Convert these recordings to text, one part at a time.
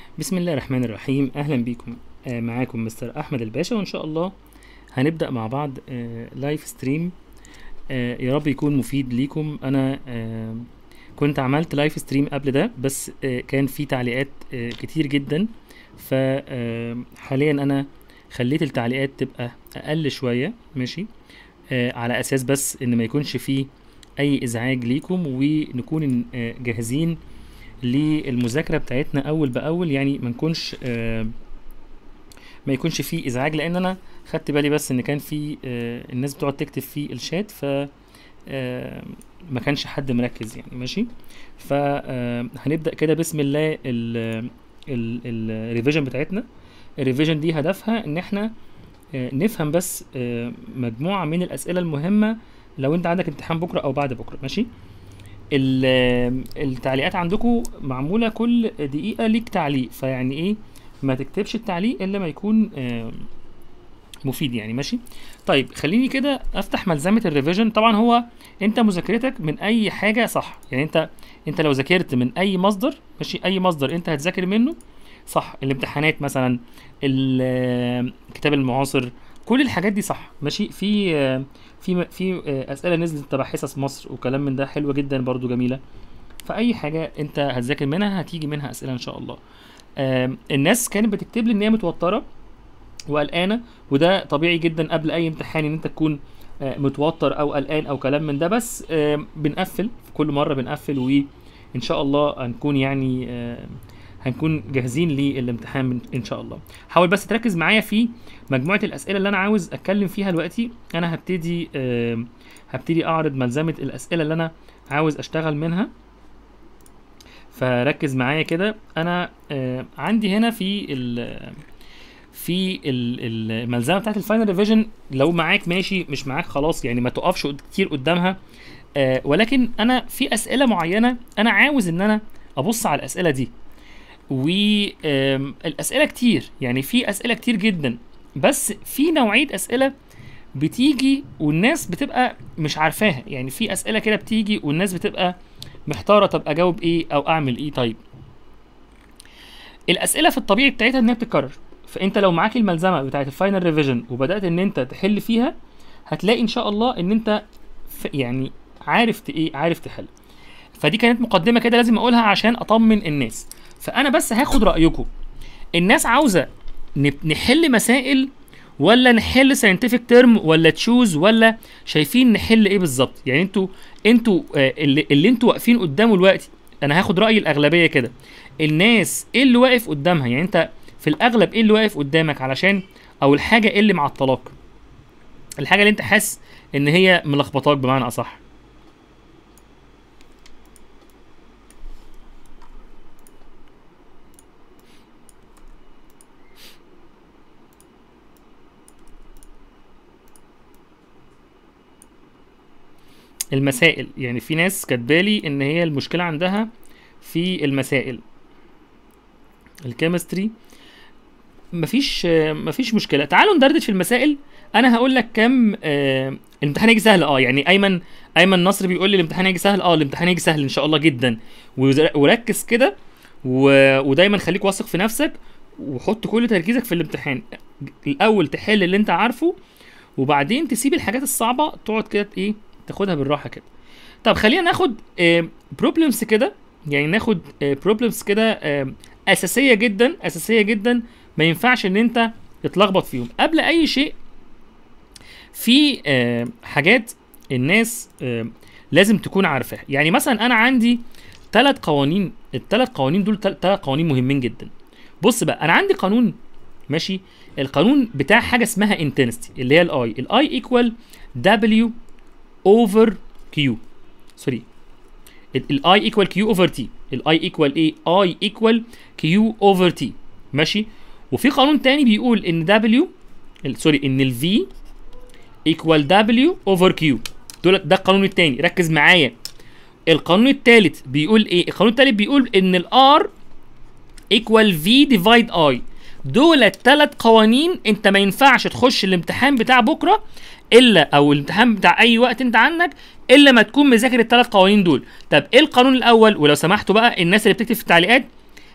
بسم الله الرحمن الرحيم اهلا بيكم آه معاكم مستر احمد الباشا وان شاء الله هنبدا مع بعض آه لايف ستريم آه يا رب يكون مفيد ليكم انا آه كنت عملت لايف ستريم قبل ده بس آه كان في تعليقات آه كتير جدا فحاليا انا خليت التعليقات تبقى اقل شويه ماشي آه على اساس بس ان ما يكونش فيه اي ازعاج ليكم ونكون آه جاهزين للمذاكره بتاعتنا اول باول يعني ما نكونش آه ما يكونش فيه ازعاج لان انا خدت بالي بس ان كان في آه الناس بتقعد تكتب في الشات ف آه ما كانش حد مركز يعني ماشي فهنبدا كده بسم الله الريفيجن بتاعتنا الريفيجن دي هدفها ان احنا آه نفهم بس آه مجموعه من الاسئله المهمه لو انت عندك امتحان بكره او بعد بكره ماشي التعليقات عندكم معموله كل دقيقه ليك تعليق فيعني ايه ما تكتبش التعليق الا ما يكون آه مفيد يعني ماشي طيب خليني كده افتح ملزمه الريفيجن طبعا هو انت مذاكرتك من اي حاجه صح يعني انت انت لو ذاكرت من اي مصدر ماشي اي مصدر انت هتذاكر منه صح الامتحانات مثلا الكتاب المعاصر كل الحاجات دي صح ماشي في في في اسئله نزلت تبع حصص مصر وكلام من ده حلوه جدا برضو جميله فاي حاجه انت هتذاكر منها هتيجي منها اسئله ان شاء الله الناس كانت بتكتب لي ان هي متوتره وقلقانه وده طبيعي جدا قبل اي امتحان ان انت تكون متوتر او قلقان او كلام من ده بس بنقفل في كل مره بنقفل وان شاء الله هنكون يعني هنكون جاهزين للامتحان ان شاء الله حاول بس تركز معايا في مجموعه الاسئله اللي انا عاوز اتكلم فيها دلوقتي انا هبتدي أه هبتدي اعرض ملزمه الاسئله اللي انا عاوز اشتغل منها فركز معايا كده انا أه عندي هنا في ال في الملزمه بتاعت الفاينل ريفيجن لو معاك ماشي مش معاك خلاص يعني ما تقفش كتير قدامها أه ولكن انا في اسئله معينه انا عاوز ان انا ابص على الاسئله دي والاسئله كتير يعني في اسئله كتير جدا بس في نوعيه اسئله بتيجي والناس بتبقى مش عارفاها يعني في اسئله كده بتيجي والناس بتبقى محتاره طب اجاوب ايه او اعمل ايه طيب الاسئله في الطبيعي بتاعتها ان هي بتتكرر فانت لو معاك الملزمه بتاعت الفاينل ريفيجن وبدات ان انت تحل فيها هتلاقي ان شاء الله ان انت يعني عارف ايه عارف تحل فدي كانت مقدمه كده لازم اقولها عشان اطمن الناس فانا بس هاخد رايكم الناس عاوزه نحل مسائل ولا نحل ساينتفك ترم ولا تشوز ولا شايفين نحل ايه بالظبط يعني انتوا انتوا آه اللي, اللي انتوا واقفين قدامه دلوقتي انا هاخد راي الاغلبيه كده الناس ايه اللي واقف قدامها يعني انت في الاغلب ايه اللي واقف قدامك علشان او الحاجه ايه اللي معطلاك الحاجه اللي انت حاسس ان هي ملخبطاك بمعنى اصح المسائل يعني في ناس كاتبالي ان هي المشكله عندها في المسائل الكيمستري مفيش مفيش مشكله تعالوا ندردش في المسائل انا هقول لك كم آه الامتحان هيجي سهل اه يعني ايمن ايمن نصر بيقول لي الامتحان هيجي سهل اه الامتحان هيجي سهل ان شاء الله جدا وركز كده ودايما خليك واثق في نفسك وحط كل تركيزك في الامتحان الاول تحل اللي انت عارفه وبعدين تسيب الحاجات الصعبه تقعد كده ايه تاخدها بالراحه كده طب خلينا ناخد بروبلمز كده يعني ناخد بروبلمز كده اساسيه جدا اساسيه جدا ما ينفعش ان انت تتلخبط فيهم قبل اي شيء في حاجات الناس لازم تكون عارفاها يعني مثلا انا عندي ثلاث قوانين الثلاث قوانين دول ثلاث قوانين مهمين جدا بص بقى انا عندي قانون ماشي القانون بتاع حاجه اسمها intensity اللي هي الاي الاي ايكوال دبليو اوفر كيو سوري الاي ايكوال كيو اوفر تي الاي ايكوال ايه اي ايكوال كيو اوفر تي ماشي وفي قانون تاني بيقول ان دبليو سوري ان الفي ايكوال دبليو اوفر كيو دول ده القانون التاني ركز معايا القانون التالت بيقول ايه القانون التالت بيقول ان الار ايكوال في ديفايد اي دول الثلاث قوانين انت ما ينفعش تخش الامتحان بتاع بكره الا او الامتحان بتاع اي وقت انت عندك الا ما تكون مذاكر الثلاث قوانين دول طب ايه القانون الاول ولو سمحتوا بقى الناس اللي بتكتب في التعليقات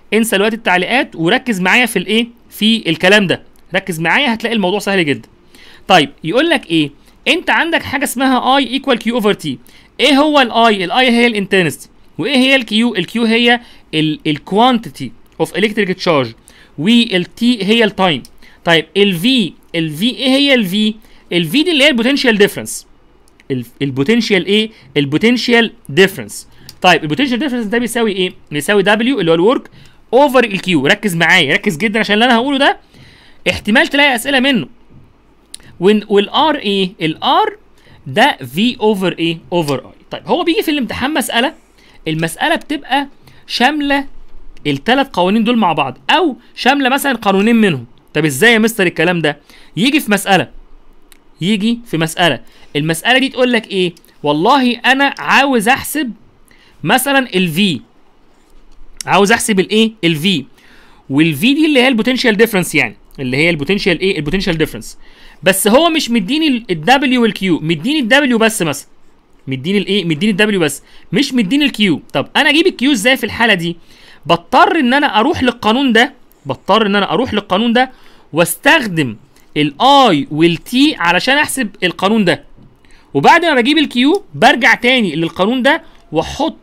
انسى دلوقتي التعليقات وركز معايا في الايه في الكلام ده ركز معايا هتلاقي الموضوع سهل جدا طيب يقول لك ايه انت عندك حاجه اسمها اي ايكوال كيو اوفر تي ايه هو الاي الاي هي الانتنستي وايه هي الكيو الكيو هي الكوانتيتي اوف الكتريك تشارج والتي هي التايم طيب الفي الفي ايه هي الفي الفي دي اللي هي البوتنشال ديفرنس البوتنشال ايه البوتنشال ديفرنس طيب البوتنشال ديفرنس ده بيساوي ايه بيساوي دبليو اللي هو الورك اوفر الكيو ركز معايا ركز جدا عشان اللي انا هقوله ده احتمال تلاقي اسئله منه والار ايه الار ده في اوفر ايه اوفر اي طيب هو بيجي في الامتحان مساله المساله بتبقى شامله الثلاث قوانين دول مع بعض او شامله مثلا قانونين منهم طب ازاي يا مستر الكلام ده يجي في مساله يجي في مساله المساله دي تقول لك ايه والله انا عاوز احسب مثلا الفي عاوز احسب الايه الفي والفي دي اللي هي البوتنشال ديفرنس يعني اللي هي البوتنشال ايه البوتنشال ديفرنس بس هو مش مديني الدبليو والكيو مديني الدبليو بس مثلا مديني الايه مديني الدبليو بس مش مديني الكيو طب انا اجيب الكيو ازاي في الحاله دي بضطر ان انا اروح للقانون ده بضطر ان انا اروح للقانون ده واستخدم الاي والتي علشان احسب القانون ده وبعد ما بجيب الكيو برجع تاني للقانون ده واحط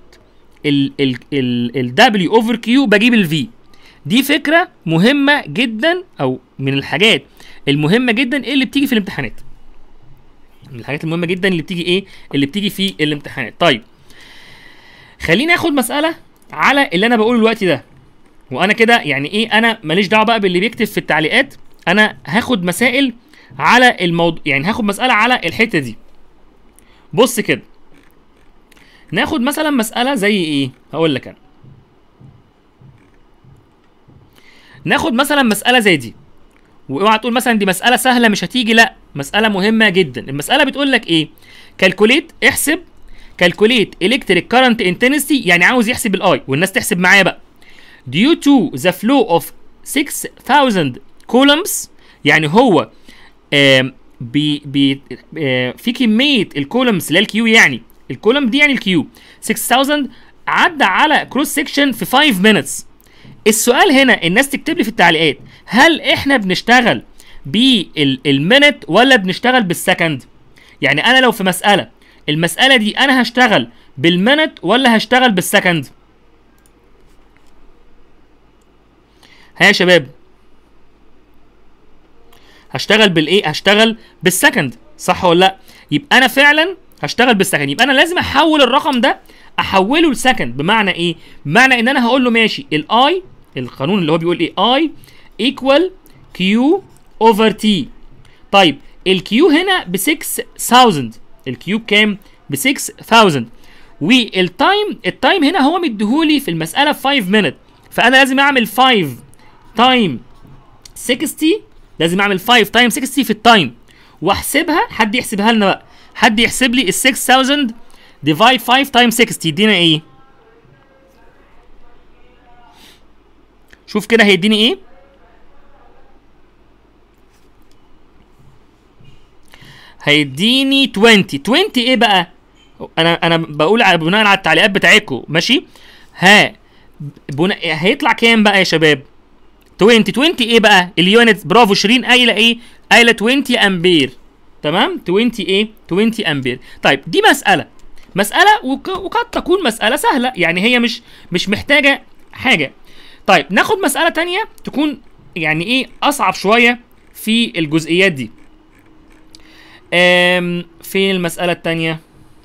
الدبليو اوفر كيو بجيب الفي دي فكره مهمه جدا او من الحاجات المهمه جدا اللي بتيجي في الامتحانات من الحاجات المهمه جدا اللي بتيجي ايه اللي بتيجي في الامتحانات طيب خليني اخد مساله على اللي انا بقوله دلوقتي ده وانا كده يعني ايه انا ماليش دعوه بقى باللي بيكتب في التعليقات انا هاخد مسائل على الموضوع يعني هاخد مساله على الحته دي بص كده ناخد مثلا مساله زي ايه هقول لك انا ناخد مثلا مساله زي دي واوعى تقول مثلا دي مساله سهله مش هتيجي لا مساله مهمه جدا المساله بتقول لك ايه كالكوليت احسب كالكوليت الكتريك كارنت انتنسيتي يعني عاوز يحسب الاي والناس تحسب معايا بقى due to the flow of 6000 coulombs يعني هو آه بي بي آه في كميه الكولومز اللي هي الكيو يعني الكولوم دي يعني الكيو 6000 عدى على كروس سيكشن في 5 minutes السؤال هنا الناس تكتب لي في التعليقات هل احنا بنشتغل بالمينت ولا بنشتغل بالسكند يعني انا لو في مساله المساله دي انا هشتغل بالمينت ولا هشتغل بالسكند ها يا شباب هشتغل بالايه هشتغل بالسكند صح ولا لا يبقى انا فعلا هشتغل بالسكند يبقى انا لازم احول الرقم ده احوله لسكند بمعنى ايه بمعنى ان انا هقول له ماشي الاي القانون اللي هو بيقول ايه اي ايكوال كيو اوفر تي طيب الكيو هنا ب 6000 الكيو بكام ب 6000 والتايم التايم هنا هو مديهولي في المساله 5 مينت فانا لازم اعمل 5 تايم 60 لازم اعمل 5 تايم 60 في التايم واحسبها حد يحسبها لنا بقى حد يحسب لي ال 6000 ديفايد 5 تايم 60 يدينا ايه شوف كده هيديني ايه هيديني 20 20 ايه بقى انا انا بقول على بناء على التعليقات بتاعتكم ماشي ها بنا... هيطلع كام بقى يا شباب 20 20 ايه بقى اليونت برافو شيرين قايله ايه قايله 20 امبير تمام 20 ايه 20 امبير طيب دي مساله مساله وك... وقد تكون مساله سهله يعني هي مش مش محتاجه حاجه طيب ناخد مساله تانية تكون يعني ايه اصعب شويه في الجزئيات دي أم فين المساله التانية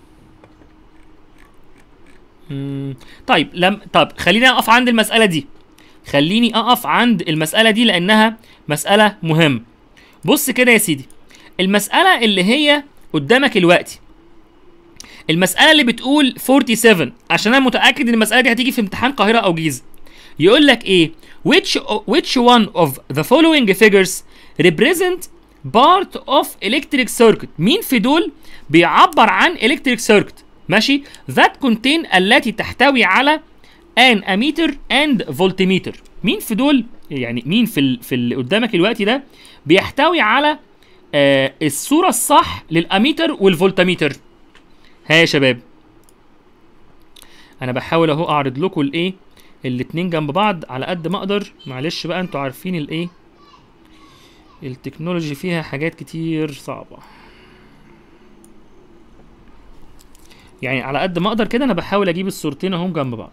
مم. طيب لم طب خليني اقف عند المساله دي خليني اقف عند المساله دي لانها مساله مهمه بص كده يا سيدي المساله اللي هي قدامك دلوقتي المساله اللي بتقول 47 عشان انا متاكد ان المساله دي هتيجي في امتحان القاهره او جيزه يقول لك ايه which which one of the following figures represent part of electric circuit مين في دول بيعبر عن electric circuit ماشي that contain التي تحتوي على an ammeter and voltmeter مين في دول يعني مين في ال... في اللي قدامك الوقت ده بيحتوي على آه الصوره الصح للاميتر والفولتميتر ها يا شباب انا بحاول اهو اعرض لكم الايه الاتنين جنب بعض على قد ما اقدر معلش بقى انتوا عارفين الايه التكنولوجي فيها حاجات كتير صعبة يعني على قد ما اقدر كده انا بحاول اجيب الصورتين اهم جنب بعض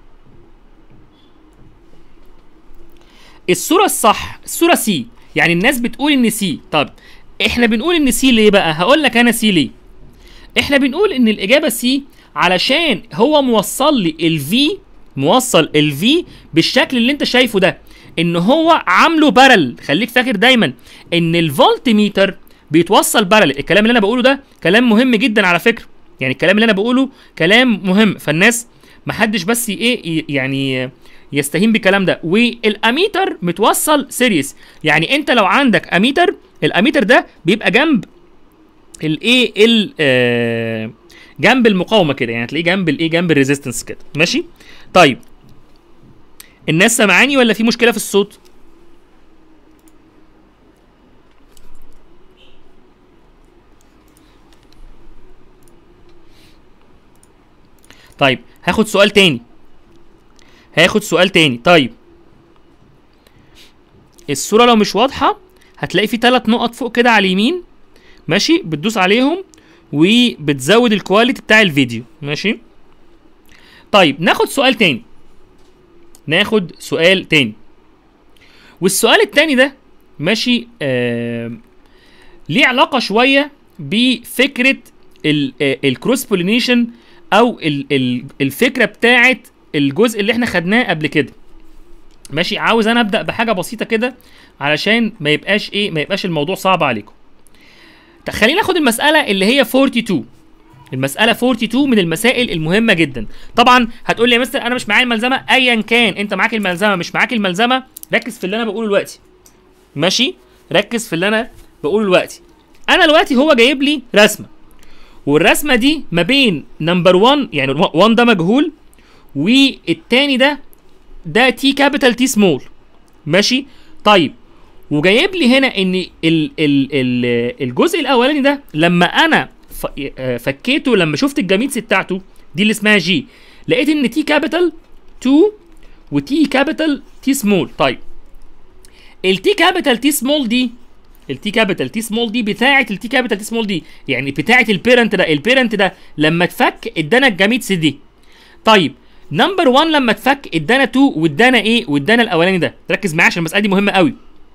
الصورة الصح الصورة سي يعني الناس بتقول ان سي طب احنا بنقول ان سي ليه بقى هقول لك انا سي ليه احنا بنقول ان الاجابة سي علشان هو موصل لي الفي موصل الفي بالشكل اللي انت شايفه ده ان هو عامله بارل خليك فاكر دايما ان الفولت ميتر بيتوصل بارل الكلام اللي انا بقوله ده كلام مهم جدا على فكره يعني الكلام اللي انا بقوله كلام مهم فالناس محدش بس ايه يعني يستهين بالكلام ده والاميتر متوصل سيريس يعني انت لو عندك اميتر الاميتر ده بيبقى جنب الايه ال آه جنب المقاومه كده يعني تلاقيه جنب الايه جنب الريزيستنس كده ماشي طيب الناس سامعاني ولا في مشكله في الصوت طيب هاخد سؤال تاني هاخد سؤال تاني طيب الصوره لو مش واضحه هتلاقي في ثلاث نقط فوق كده على اليمين ماشي بتدوس عليهم وبتزود الكواليتي بتاع الفيديو ماشي طيب ناخد سؤال تاني ناخد سؤال تاني والسؤال التاني ده ماشي آه ليه علاقة شوية بفكرة الكروس بولينيشن او ال ال الفكرة بتاعت الجزء اللي احنا خدناه قبل كده ماشي عاوز انا ابدا بحاجه بسيطه كده علشان ما يبقاش ايه ما يبقاش الموضوع صعب عليكم خلينا ناخد المساله اللي هي 42 المساله 42 من المسائل المهمه جدا طبعا هتقول لي يا مستر انا مش معايا الملزمه ايا كان انت معاك الملزمه مش معاك الملزمه ركز في اللي انا بقوله دلوقتي ماشي ركز في اللي انا بقوله دلوقتي انا دلوقتي هو جايب لي رسمه والرسمه دي ما بين نمبر 1 يعني 1 ده مجهول والتاني ده ده تي كابيتال تي سمول ماشي طيب وجايب لي هنا ان ال ال ال الجزء الاولاني ده لما انا فكيته لما شفت الجاميتس بتاعته دي اللي اسمها جي لقيت ان تي كابيتال 2 وتي كابيتال تي سمول طيب التي كابيتال تي سمول دي التي كابيتال تي سمول دي بتاعه التي كابيتال تي سمول دي يعني بتاعه البيرنت ده البيرنت ده لما اتفك ادانا الجاميتس دي طيب نمبر 1 لما اتفك ادانا 2 وادانا ايه وادانا الاولاني ده ركز معايا عشان المساله دي مهمه قوي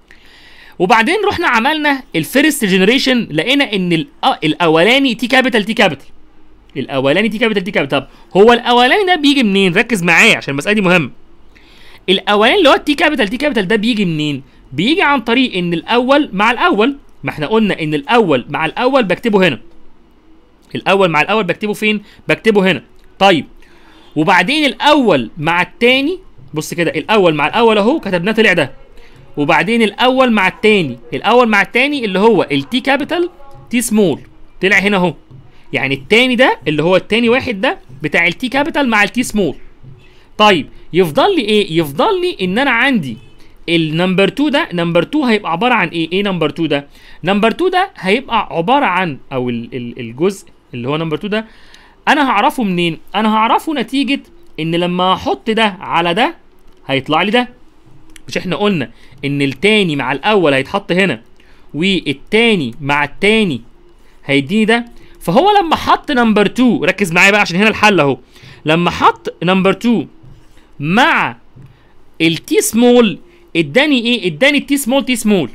وبعدين رحنا عملنا الفيرست جنريشن لقينا ان الاولاني تي كابيتال تي كابيتال الاولاني تي كابيتال تي كابيتال طب هو الاولاني ده بيجي منين ركز معايا عشان المساله دي مهمه الاولاني اللي هو التي كابيتال تي كابيتال ده بيجي منين بيجي عن طريق ان الاول مع الاول ما احنا قلنا ان الاول مع الاول بكتبه هنا الاول مع الاول بكتبه فين بكتبه هنا طيب وبعدين الاول مع التاني بص كده الاول مع الاول اهو كتبناه طلع ده وبعدين الاول مع التاني الاول مع التاني اللي هو التي كابيتال تي سمول طلع هنا اهو يعني التاني ده اللي هو التاني واحد ده بتاع التي كابيتال مع التي سمول طيب يفضل لي ايه يفضل لي ان انا عندي النمبر 2 ده نمبر 2 هيبقى عباره عن ايه ايه نمبر 2 ده نمبر 2 ده هيبقى عباره عن او ال ال الجزء اللي هو نمبر 2 ده انا هعرفه منين انا هعرفه نتيجه ان لما احط ده على ده هيطلع لي ده مش احنا قلنا ان التاني مع الاول هيتحط هنا والتاني مع التاني هيديني ده فهو لما حط نمبر 2 ركز معايا بقى عشان هنا الحل اهو لما حط نمبر 2 مع التي سمول اداني ايه اداني التي سمول تي سمول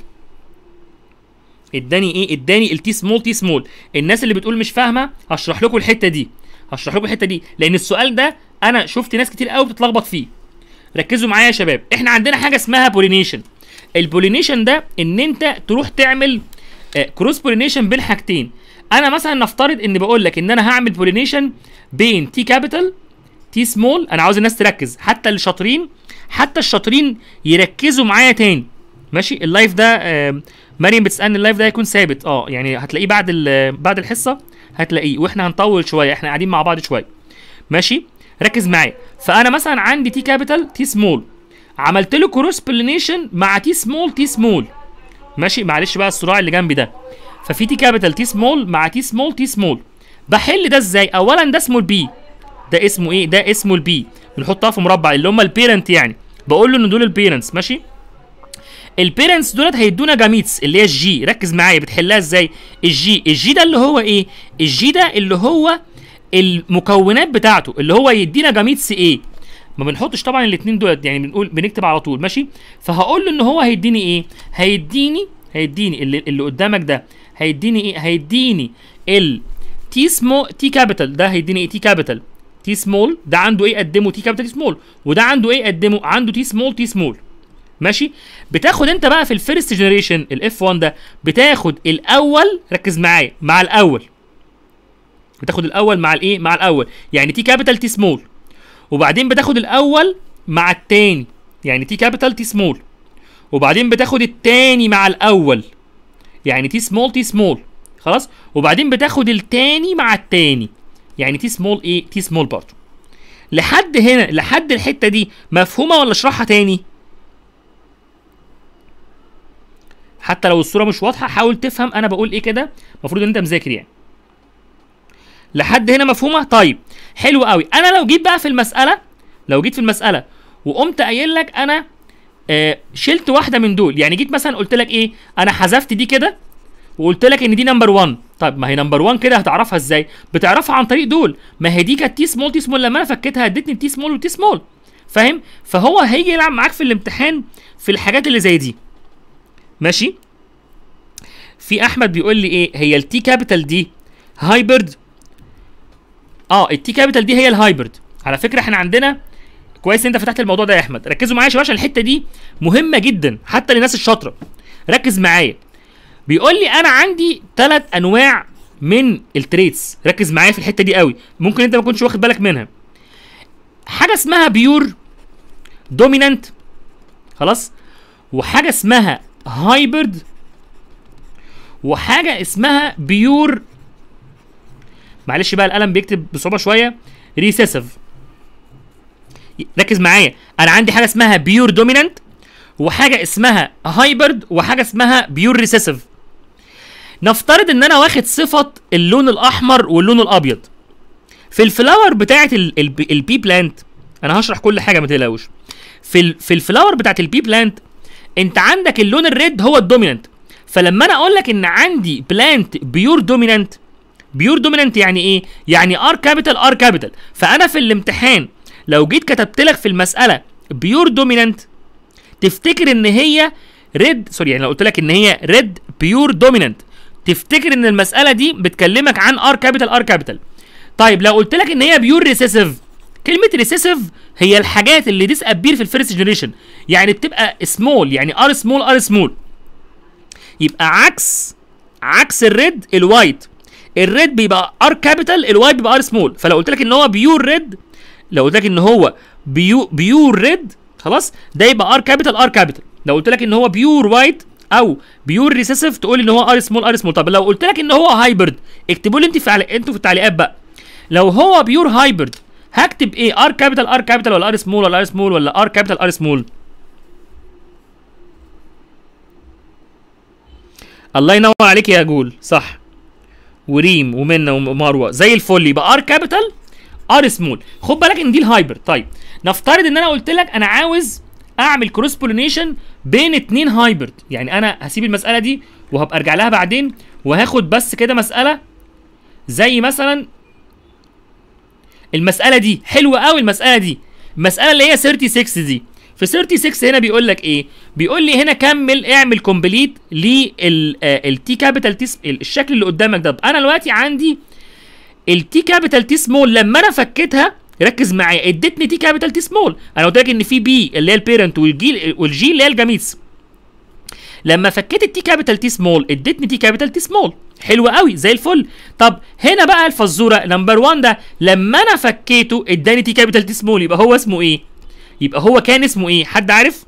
اداني ايه اداني التي سمول تي سمول الناس اللي بتقول مش فاهمه هشرح لكم الحته دي هشرح لكم الحته دي لان السؤال ده انا شفت ناس كتير قوي بتتلخبط فيه ركزوا معايا يا شباب احنا عندنا حاجه اسمها بولينيشن البولينيشن ده ان انت تروح تعمل كروس بولينيشن بين حاجتين انا مثلا نفترض ان بقول لك ان انا هعمل بولينيشن بين تي كابيتال تي سمول انا عاوز الناس تركز حتى اللي شاطرين حتى الشاطرين يركزوا معايا تاني ماشي اللايف ده آه مريم بتسالني اللايف ده هيكون ثابت اه يعني هتلاقيه بعد بعد الحصه هتلاقيه واحنا هنطول شويه احنا قاعدين مع بعض شويه ماشي ركز معايا فانا مثلا عندي تي كابيتال تي سمول عملت له كروس بولينيشن مع تي سمول تي سمول ماشي معلش بقى الصراع اللي جنبي ده ففي تي كابيتال تي سمول مع تي سمول تي سمول بحل ده ازاي اولا ده اسمه البي ده اسمه ايه ده اسمه البي بنحطها في مربع اللي هم البيرنت يعني بقول له ان دول البيرنتس ماشي البيرنتس دولت هيدونا جاميتس اللي هي الجي ركز معايا بتحلها ازاي الجي الجي ده اللي هو ايه الجي ده اللي هو المكونات بتاعته اللي هو يدينا جاميتس ايه ما بنحطش طبعا الاثنين دولت يعني بنقول بنكتب على طول ماشي فهقول له ان هو هيديني ايه هيديني هيديني اللي, اللي قدامك ده هيديني ايه هيديني ال تي سمول تي كابيتال ده هيديني ايه تي كابيتال تي سمول ده عنده ايه قدمه تي كابيتال تي سمول وده عنده ايه قدمه عنده تي سمول تي سمول ماشي بتاخد انت بقى في الفيرست جنريشن الاف 1 ده بتاخد الاول ركز معايا مع الاول بتاخد الاول مع الايه مع الاول يعني تي كابيتال تي سمول وبعدين بتاخد الاول مع التاني يعني تي كابيتال تي سمول وبعدين بتاخد التاني مع الاول يعني تي سمول تي سمول خلاص وبعدين بتاخد التاني مع التاني يعني تي سمول ايه تي سمول برضه لحد هنا لحد الحته دي مفهومه ولا اشرحها تاني حتى لو الصوره مش واضحه حاول تفهم انا بقول ايه كده المفروض ان انت مذاكر يعني لحد هنا مفهومه طيب حلو قوي انا لو جيت بقى في المساله لو جيت في المساله وقمت قايل لك انا آه شلت واحده من دول يعني جيت مثلا قلت لك ايه انا حذفت دي كده وقلت لك ان دي نمبر 1 طيب ما هي نمبر 1 كده هتعرفها ازاي بتعرفها عن طريق دول ما هي دي كانت تي سمول تي سمول لما انا فكيتها ادتني تي سمول وتي سمول فاهم فهو هيجي يلعب معاك في الامتحان في الحاجات اللي زي دي ماشي في احمد بيقول لي ايه هي التي كابيتال دي هايبرد اه التي كابيتال دي هي الهايبرد على فكره احنا عندنا كويس انت فتحت الموضوع ده يا احمد ركزوا معايا يا شباب عشان الحته دي مهمه جدا حتى للناس الشاطره ركز معايا بيقول لي انا عندي ثلاث انواع من التريتس ركز معايا في الحته دي قوي ممكن انت ما كنتش واخد بالك منها حاجه اسمها بيور دومينانت خلاص وحاجه اسمها هايبرد وحاجه اسمها بيور معلش بقى القلم بيكتب بصعوبه شويه ريسيسيف ركز معايا انا عندي حاجه اسمها بيور دومينانت وحاجه اسمها هايبرد وحاجه اسمها بيور ريسيسيف نفترض ان انا واخد صفه اللون الاحمر واللون الابيض في الفلاور بتاعه البي بلانت انا هشرح كل حاجه ما تقلقوش في ال في الفلاور بتاعه البي بلانت انت عندك اللون الريد هو الدومينانت فلما انا اقول لك ان عندي بلانت بيور دومينانت بيور دومينانت يعني ايه يعني ار كابيتال ار كابيتال فانا في الامتحان لو جيت كتبت لك في المساله بيور دومينانت تفتكر ان هي ريد سوري يعني لو قلت لك ان هي ريد بيور دومينانت تفتكر ان المساله دي بتكلمك عن ار كابيتال ار كابيتال طيب لو قلت لك ان هي بيور ريسيسيف كلمه ريسيسيف هي الحاجات اللي ديس ابير في الفيرست جنريشن يعني بتبقى سمول يعني ار سمول ار سمول يبقى عكس عكس الريد الوايت الريد بيبقى ار كابيتال الوايت بيبقى ار سمول فلو قلت لك ان هو بيور ريد لو قلت لك ان هو بيو بيور ريد خلاص ده يبقى ار كابيتال ار كابيتال لو قلت لك ان هو بيور وايت او بيور ريسيسيف تقول ان هو ار سمول ار سمول طب لو قلت لك ان هو هايبرد اكتبوا لي انت في انتوا في التعليقات بقى لو هو بيور هايبرد هكتب ايه ار كابيتال ار كابيتال ولا ار سمول ولا ار سمول ولا ار كابيتال ار سمول الله ينور عليك يا جول صح وريم ومنى ومروه زي الفل يبقى ار كابيتال ار سمول خد بالك ان دي الهايبر طيب نفترض ان انا قلت لك انا عاوز اعمل كروس بولينيشن بين اتنين هايبرد يعني انا هسيب المساله دي وهبقى ارجع لها بعدين وهاخد بس كده مساله زي مثلا المساله دي حلوه قوي المساله دي المساله اللي هي 36 دي في 36 هنا بيقول لك ايه بيقول لي هنا كمل اعمل كومبليت للتي كابيتال تي الشكل اللي قدامك ده انا دلوقتي عندي التي كابيتال تي سمول لما انا فكيتها ركز معايا ادتني تي كابيتال تي سمول انا قلت لك ان في بي اللي هي البيرنت والجي والجي اللي هي الجاميتس لما فكيت التي كابيتال تي سمول ادتني تي كابيتال تي سمول حلو قوي زي الفل طب هنا بقى الفزوره نمبر 1 ده لما انا فكيته اداني تي كابيتال تي سمول يبقى هو اسمه ايه يبقى هو كان اسمه ايه حد عارف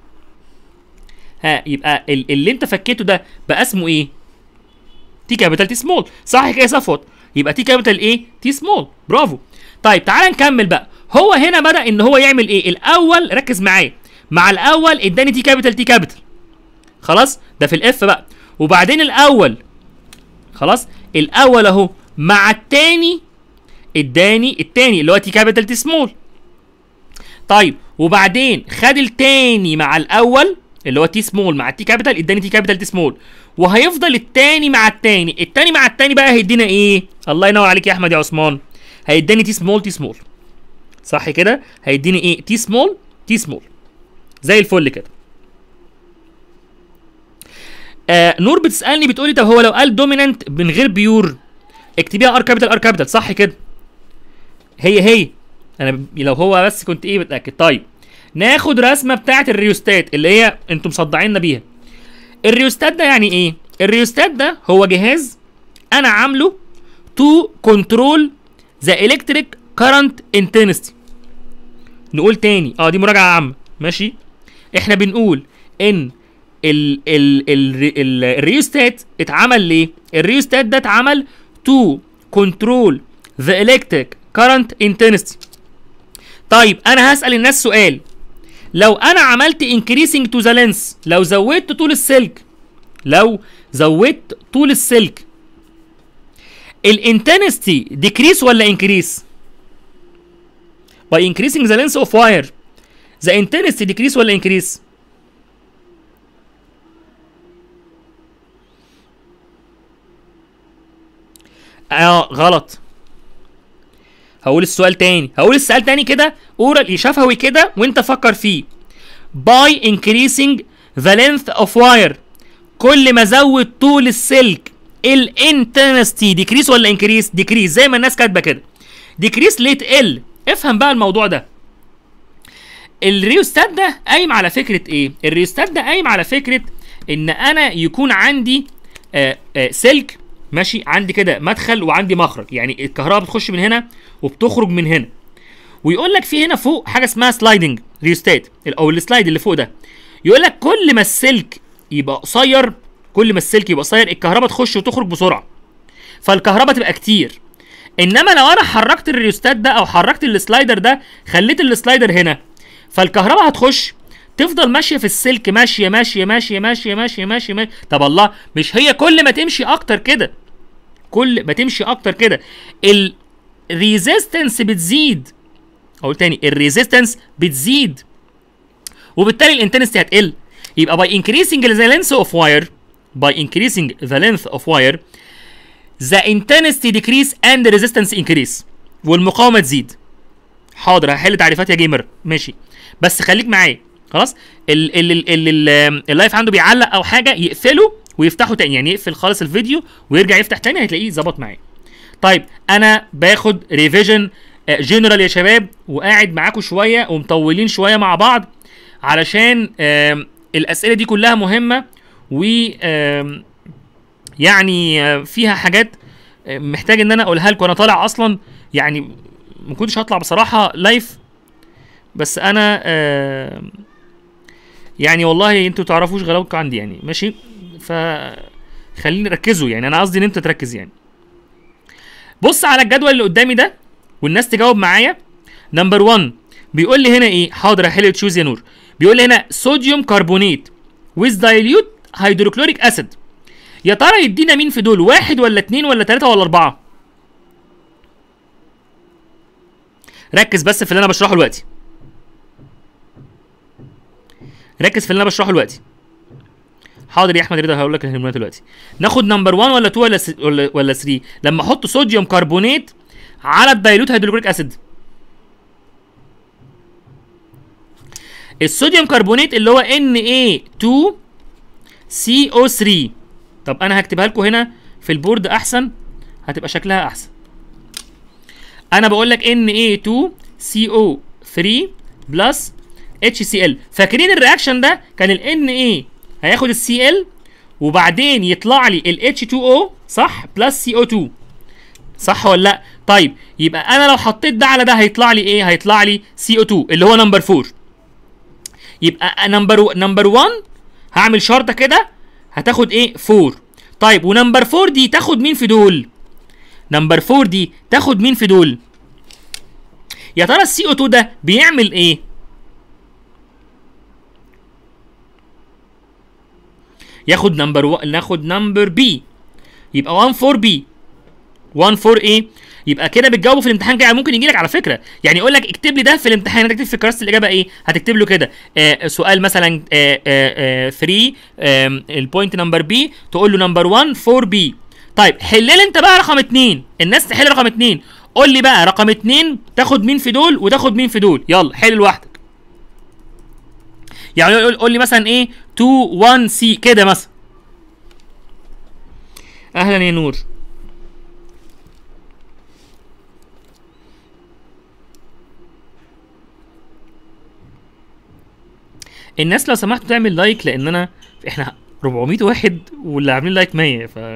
ها يبقى اللي انت فكيته ده بقى اسمه ايه تي كابيتال تي سمول صح كده يا صفوت يبقى تي كابيتال ايه تي سمول برافو طيب تعال نكمل بقى هو هنا بدا ان هو يعمل ايه الاول ركز معايا مع الاول اداني تي كابيتال تي كابيتال خلاص ده في الاف بقى وبعدين الاول خلاص الاول اهو مع التاني اداني التاني اللي هو تي كابيتال تي سمول طيب وبعدين خد التاني مع الاول اللي هو تي سمول مع التي كابيتال اداني تي كابيتال تي سمول وهيفضل التاني مع التاني التاني مع التاني بقى هيدينا ايه الله ينور عليك يا احمد يا عثمان هيداني تي سمول تي سمول صح كده هيديني ايه تي سمول تي سمول زي الفل كده آه نور بتسالني بتقولي طب هو لو قال دومينانت من غير بيور اكتبيها ار كابيتال ار كابيتال صح كده هي هي انا ب- لو هو بس كنت ايه بتاكد طيب ناخد رسمه بتاعه الريوستات اللي هي انتم مصدعيننا بيها الريوستات ده يعني ايه الريوستات ده هو جهاز انا عامله تو كنترول ذا الكتريك كارنت انتنستي نقول تاني اه دي مراجعه عامه ماشي احنا بنقول ان ال ال ال ال الريوستات اتعمل ليه الريوستات ده اتعمل تو كنترول ذا الكتريك كارنت انتنستي طيب انا هسال الناس سؤال لو انا عملت increasing to the length لو زودت طول السلك لو زودت طول السلك الانتنستي decrease ولا increase by increasing the length of wire the intensity decrease ولا increase اه غلط هقول السؤال تاني هقول السؤال تاني كده اورال شفوي كده وانت فكر فيه by increasing the length of wire كل ما زود طول السلك الانتنستي ديكريس ولا انكريس ديكريس زي ما الناس كاتبه كده ديكريس ليه تقل افهم بقى الموضوع ده الريوستات ده قايم على فكره ايه الريوستات ده قايم على فكره ان انا يكون عندي آه آه سلك ماشي عندي كده مدخل وعندي مخرج يعني الكهرباء بتخش من هنا وبتخرج من هنا ويقول لك في هنا فوق حاجه اسمها سلايدنج ريوستات او السلايد اللي فوق ده يقول لك كل ما السلك يبقى قصير كل ما السلك يبقى قصير الكهرباء تخش وتخرج بسرعه فالكهرباء تبقى كتير انما لو انا حركت الريوستات ده او حركت السلايدر ده خليت السلايدر هنا فالكهرباء هتخش تفضل ماشيه في السلك ماشيه ماشيه ماشيه ماشيه ماشيه ماشيه, ماشية. طب الله مش هي كل ما تمشي اكتر كده كل ما تمشي اكتر كده الريزيستنس بتزيد اقول تاني الريزيستنس بتزيد وبالتالي الانتنستي هتقل يبقى by increasing the length of wire by increasing the length of wire the intensity decrease and the resistance increase والمقاومه تزيد حاضر هحل تعريفات يا جيمر ماشي بس خليك معايا خلاص ال ال ال ال ال اللايف عنده بيعلق او حاجه يقفله ويفتحه تاني يعني يقفل خالص الفيديو ويرجع يفتح تاني هتلاقيه ظبط معايا طيب انا باخد ريفيجن جنرال يا شباب وقاعد معاكم شويه ومطولين شويه مع بعض علشان آم، الاسئله دي كلها مهمه و آم، يعني آه، فيها حاجات آه، محتاج ان انا اقولها لكم انا طالع اصلا يعني ما كنتش هطلع بصراحه لايف بس انا آه يعني والله انتوا تعرفوش غلاوتكم عندي يعني ماشي ف خليني ركزوا يعني انا قصدي ان انت تركز يعني بص على الجدول اللي قدامي ده والناس تجاوب معايا نمبر 1 بيقول لي هنا ايه حاضر حلو تشوز يا نور بيقول لي هنا صوديوم كربونيت ويز دايليوت هيدروكلوريك اسيد يا ترى يدينا مين في دول واحد ولا اتنين ولا تلاته ولا اربعه ركز بس في اللي انا بشرحه دلوقتي ركز في اللي انا بشرحه دلوقتي حاضر يا احمد رضا هقول لك الهرمونات دلوقتي ناخد نمبر 1 ولا 2 ولا س... ولا ولا 3 لما احط صوديوم كربونات على الدايلوت هيدروكلوريك اسيد الصوديوم كربونات اللي هو Na2CO3 طب انا هكتبها لكم هنا في البورد احسن هتبقى شكلها احسن انا بقول لك Na2CO3 بلس HCl فاكرين الرياكشن ده كان ال Na هياخد ال Cl وبعدين يطلع لي ال H2O صح بلس CO2 صح ولا لا طيب يبقى انا لو حطيت ده على ده هيطلع لي ايه هيطلع لي CO2 اللي هو نمبر 4 يبقى نمبر نمبر 1 هعمل شرطه كده هتاخد ايه 4 طيب ونمبر 4 دي تاخد مين في دول نمبر 4 دي تاخد مين في دول يا ترى السي او 2 ده بيعمل ايه ياخد نمبر و... ناخد نمبر بي يبقى 1 4 بي 1 4 ايه يبقى كده بتجاوبه في الامتحان كده ممكن يجي لك على فكره يعني يقول لك اكتب لي ده في الامتحان هتكتب في كراست الاجابه ايه هتكتب له كده آه سؤال مثلا 3 البوينت نمبر بي تقول له نمبر 1 4 بي طيب حل لي انت بقى رقم 2 الناس تحل رقم 2 قول لي بقى رقم 2 تاخد مين في دول وتاخد مين في دول يلا حل لوحدك يعني قول قول لي مثلا ايه 2 1 سي كده مثلا اهلا يا نور الناس لو سمحت تعمل لايك لان انا احنا 400 واحد واللي عاملين لايك 100 ف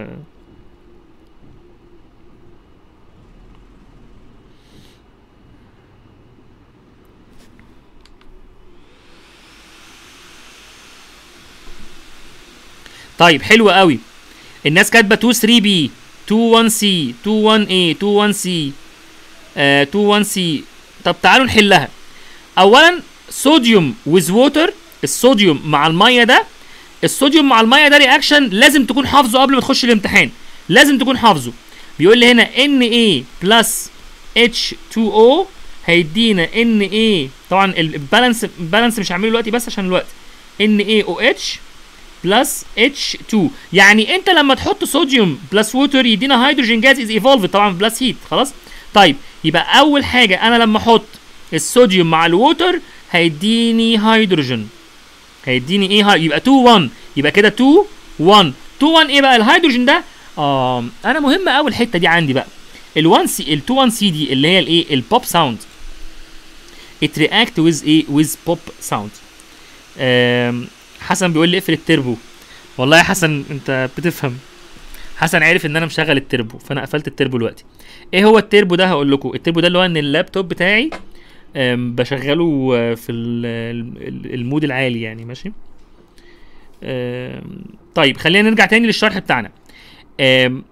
طيب حلو قوي الناس كاتبه 2 3 بي 2 1 سي 2 1 a 2 1 سي 2 1 سي طب تعالوا نحلها اولا صوديوم ويز ووتر الصوديوم مع الميه ده الصوديوم مع الميه ده رياكشن لازم تكون حافظه قبل ما تخش الامتحان لازم تكون حافظه بيقول لي هنا Na بلس H2O هيدينا Na طبعا البالانس البالانس مش هعمله دلوقتي بس عشان الوقت NaOH بلس H2 يعني انت لما تحط صوديوم بلس ووتر يدينا هيدروجين جاز از ايفولفد طبعا بلس هيت خلاص طيب يبقى اول حاجه انا لما احط الصوديوم مع الووتر هيديني هيدروجين هيديني ايه هاي يبقى 2 1 يبقى كده 2 1 2 1 ايه بقى الهيدروجين ده اه انا مهم قوي الحته دي عندي بقى ال 1 سي ال 2 1 سي دي اللي هي الايه البوب ساوند it react with ايه with pop sound آم، حسن بيقول لي اقفل التربو والله يا حسن انت بتفهم حسن عارف ان انا مشغل التربو فانا قفلت التربو دلوقتي ايه هو التربو ده هقول لكم التربو ده اللي هو ان اللابتوب بتاعي آم، بشغله آه، في ال- ال- المود العالي يعني ماشي آم، طيب خلينا نرجع تاني للشرح بتاعنا آم،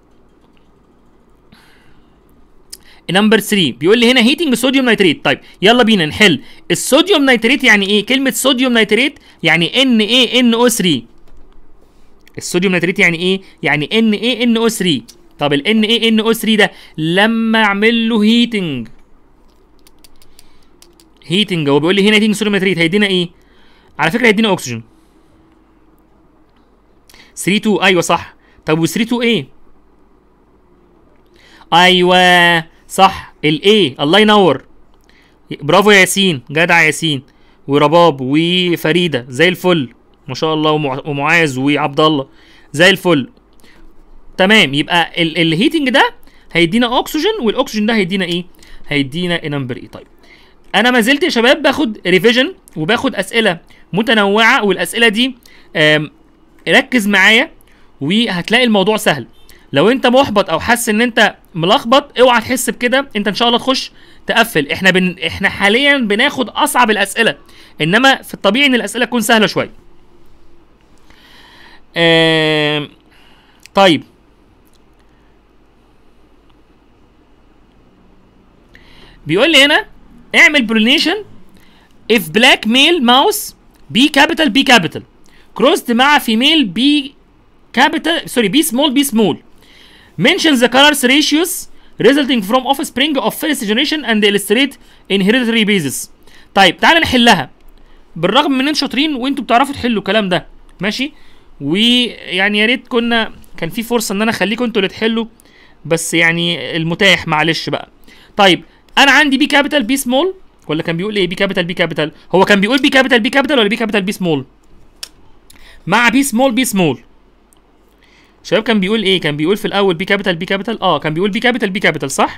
نمبر 3 بيقول لي هنا هيتنج صوديوم نيتريت طيب يلا بينا نحل الصوديوم نيتريت يعني ايه كلمه صوديوم نيتريت يعني ان ايه ان او 3 الصوديوم نيتريت يعني ايه يعني ان ايه ان او 3 طب ال ان ايه ان او 3 ده لما اعمل له هيتنج هيتنج هو بيقول لي هنا هيتنج صوديوم نيتريت هيدينا ايه على فكره هيدينا اكسجين 3 2 ايوه صح طب و 3 2 ايه ايوه صح الايه الله ينور برافو يا ياسين جدع يا ياسين ورباب وفريده زي الفل ما شاء الله ومع- ومعاذ وعبد الله زي الفل تمام يبقى ال- الهيتنج ده هيدينا اكسجين والاكسجين ده هيدينا ايه هيدينا نمبر ايه طيب انا ما زلت يا شباب باخد ريفيجن وباخد اسئله متنوعه والاسئله دي آم، ركز معايا وهتلاقي الموضوع سهل لو انت محبط او حاسس ان انت ملخبط اوعى تحس بكده انت ان شاء الله تخش تقفل احنا بن... احنا حاليا بناخد اصعب الاسئله انما في الطبيعي ان الاسئله تكون سهله شويه آم... طيب بيقول لي هنا اعمل برونيشن if black male mouse B capital B capital crossed مع female B capital sorry B small B small mention the colors ratios resulting from offspring of first generation and illustrate in hereditary basis طيب تعالى نحلها بالرغم من ان انتوا شاطرين وانتوا بتعرفوا تحلوا الكلام ده ماشي ويعني يا ريت كنا كان في فرصه ان انا اخليكم انتوا اللي تحلوا بس يعني المتاح معلش بقى طيب انا عندي بي كابيتال بي سمول ولا كان بيقول ايه بي كابيتال بي كابيتال هو كان بيقول بي كابيتال بي كابيتال ولا بي كابيتال بي سمول مع بي سمول بي سمول شباب كان بيقول ايه كان بيقول في الاول بي كابيتال بي كابيتال اه كان بيقول بي كابيتال بي كابيتال صح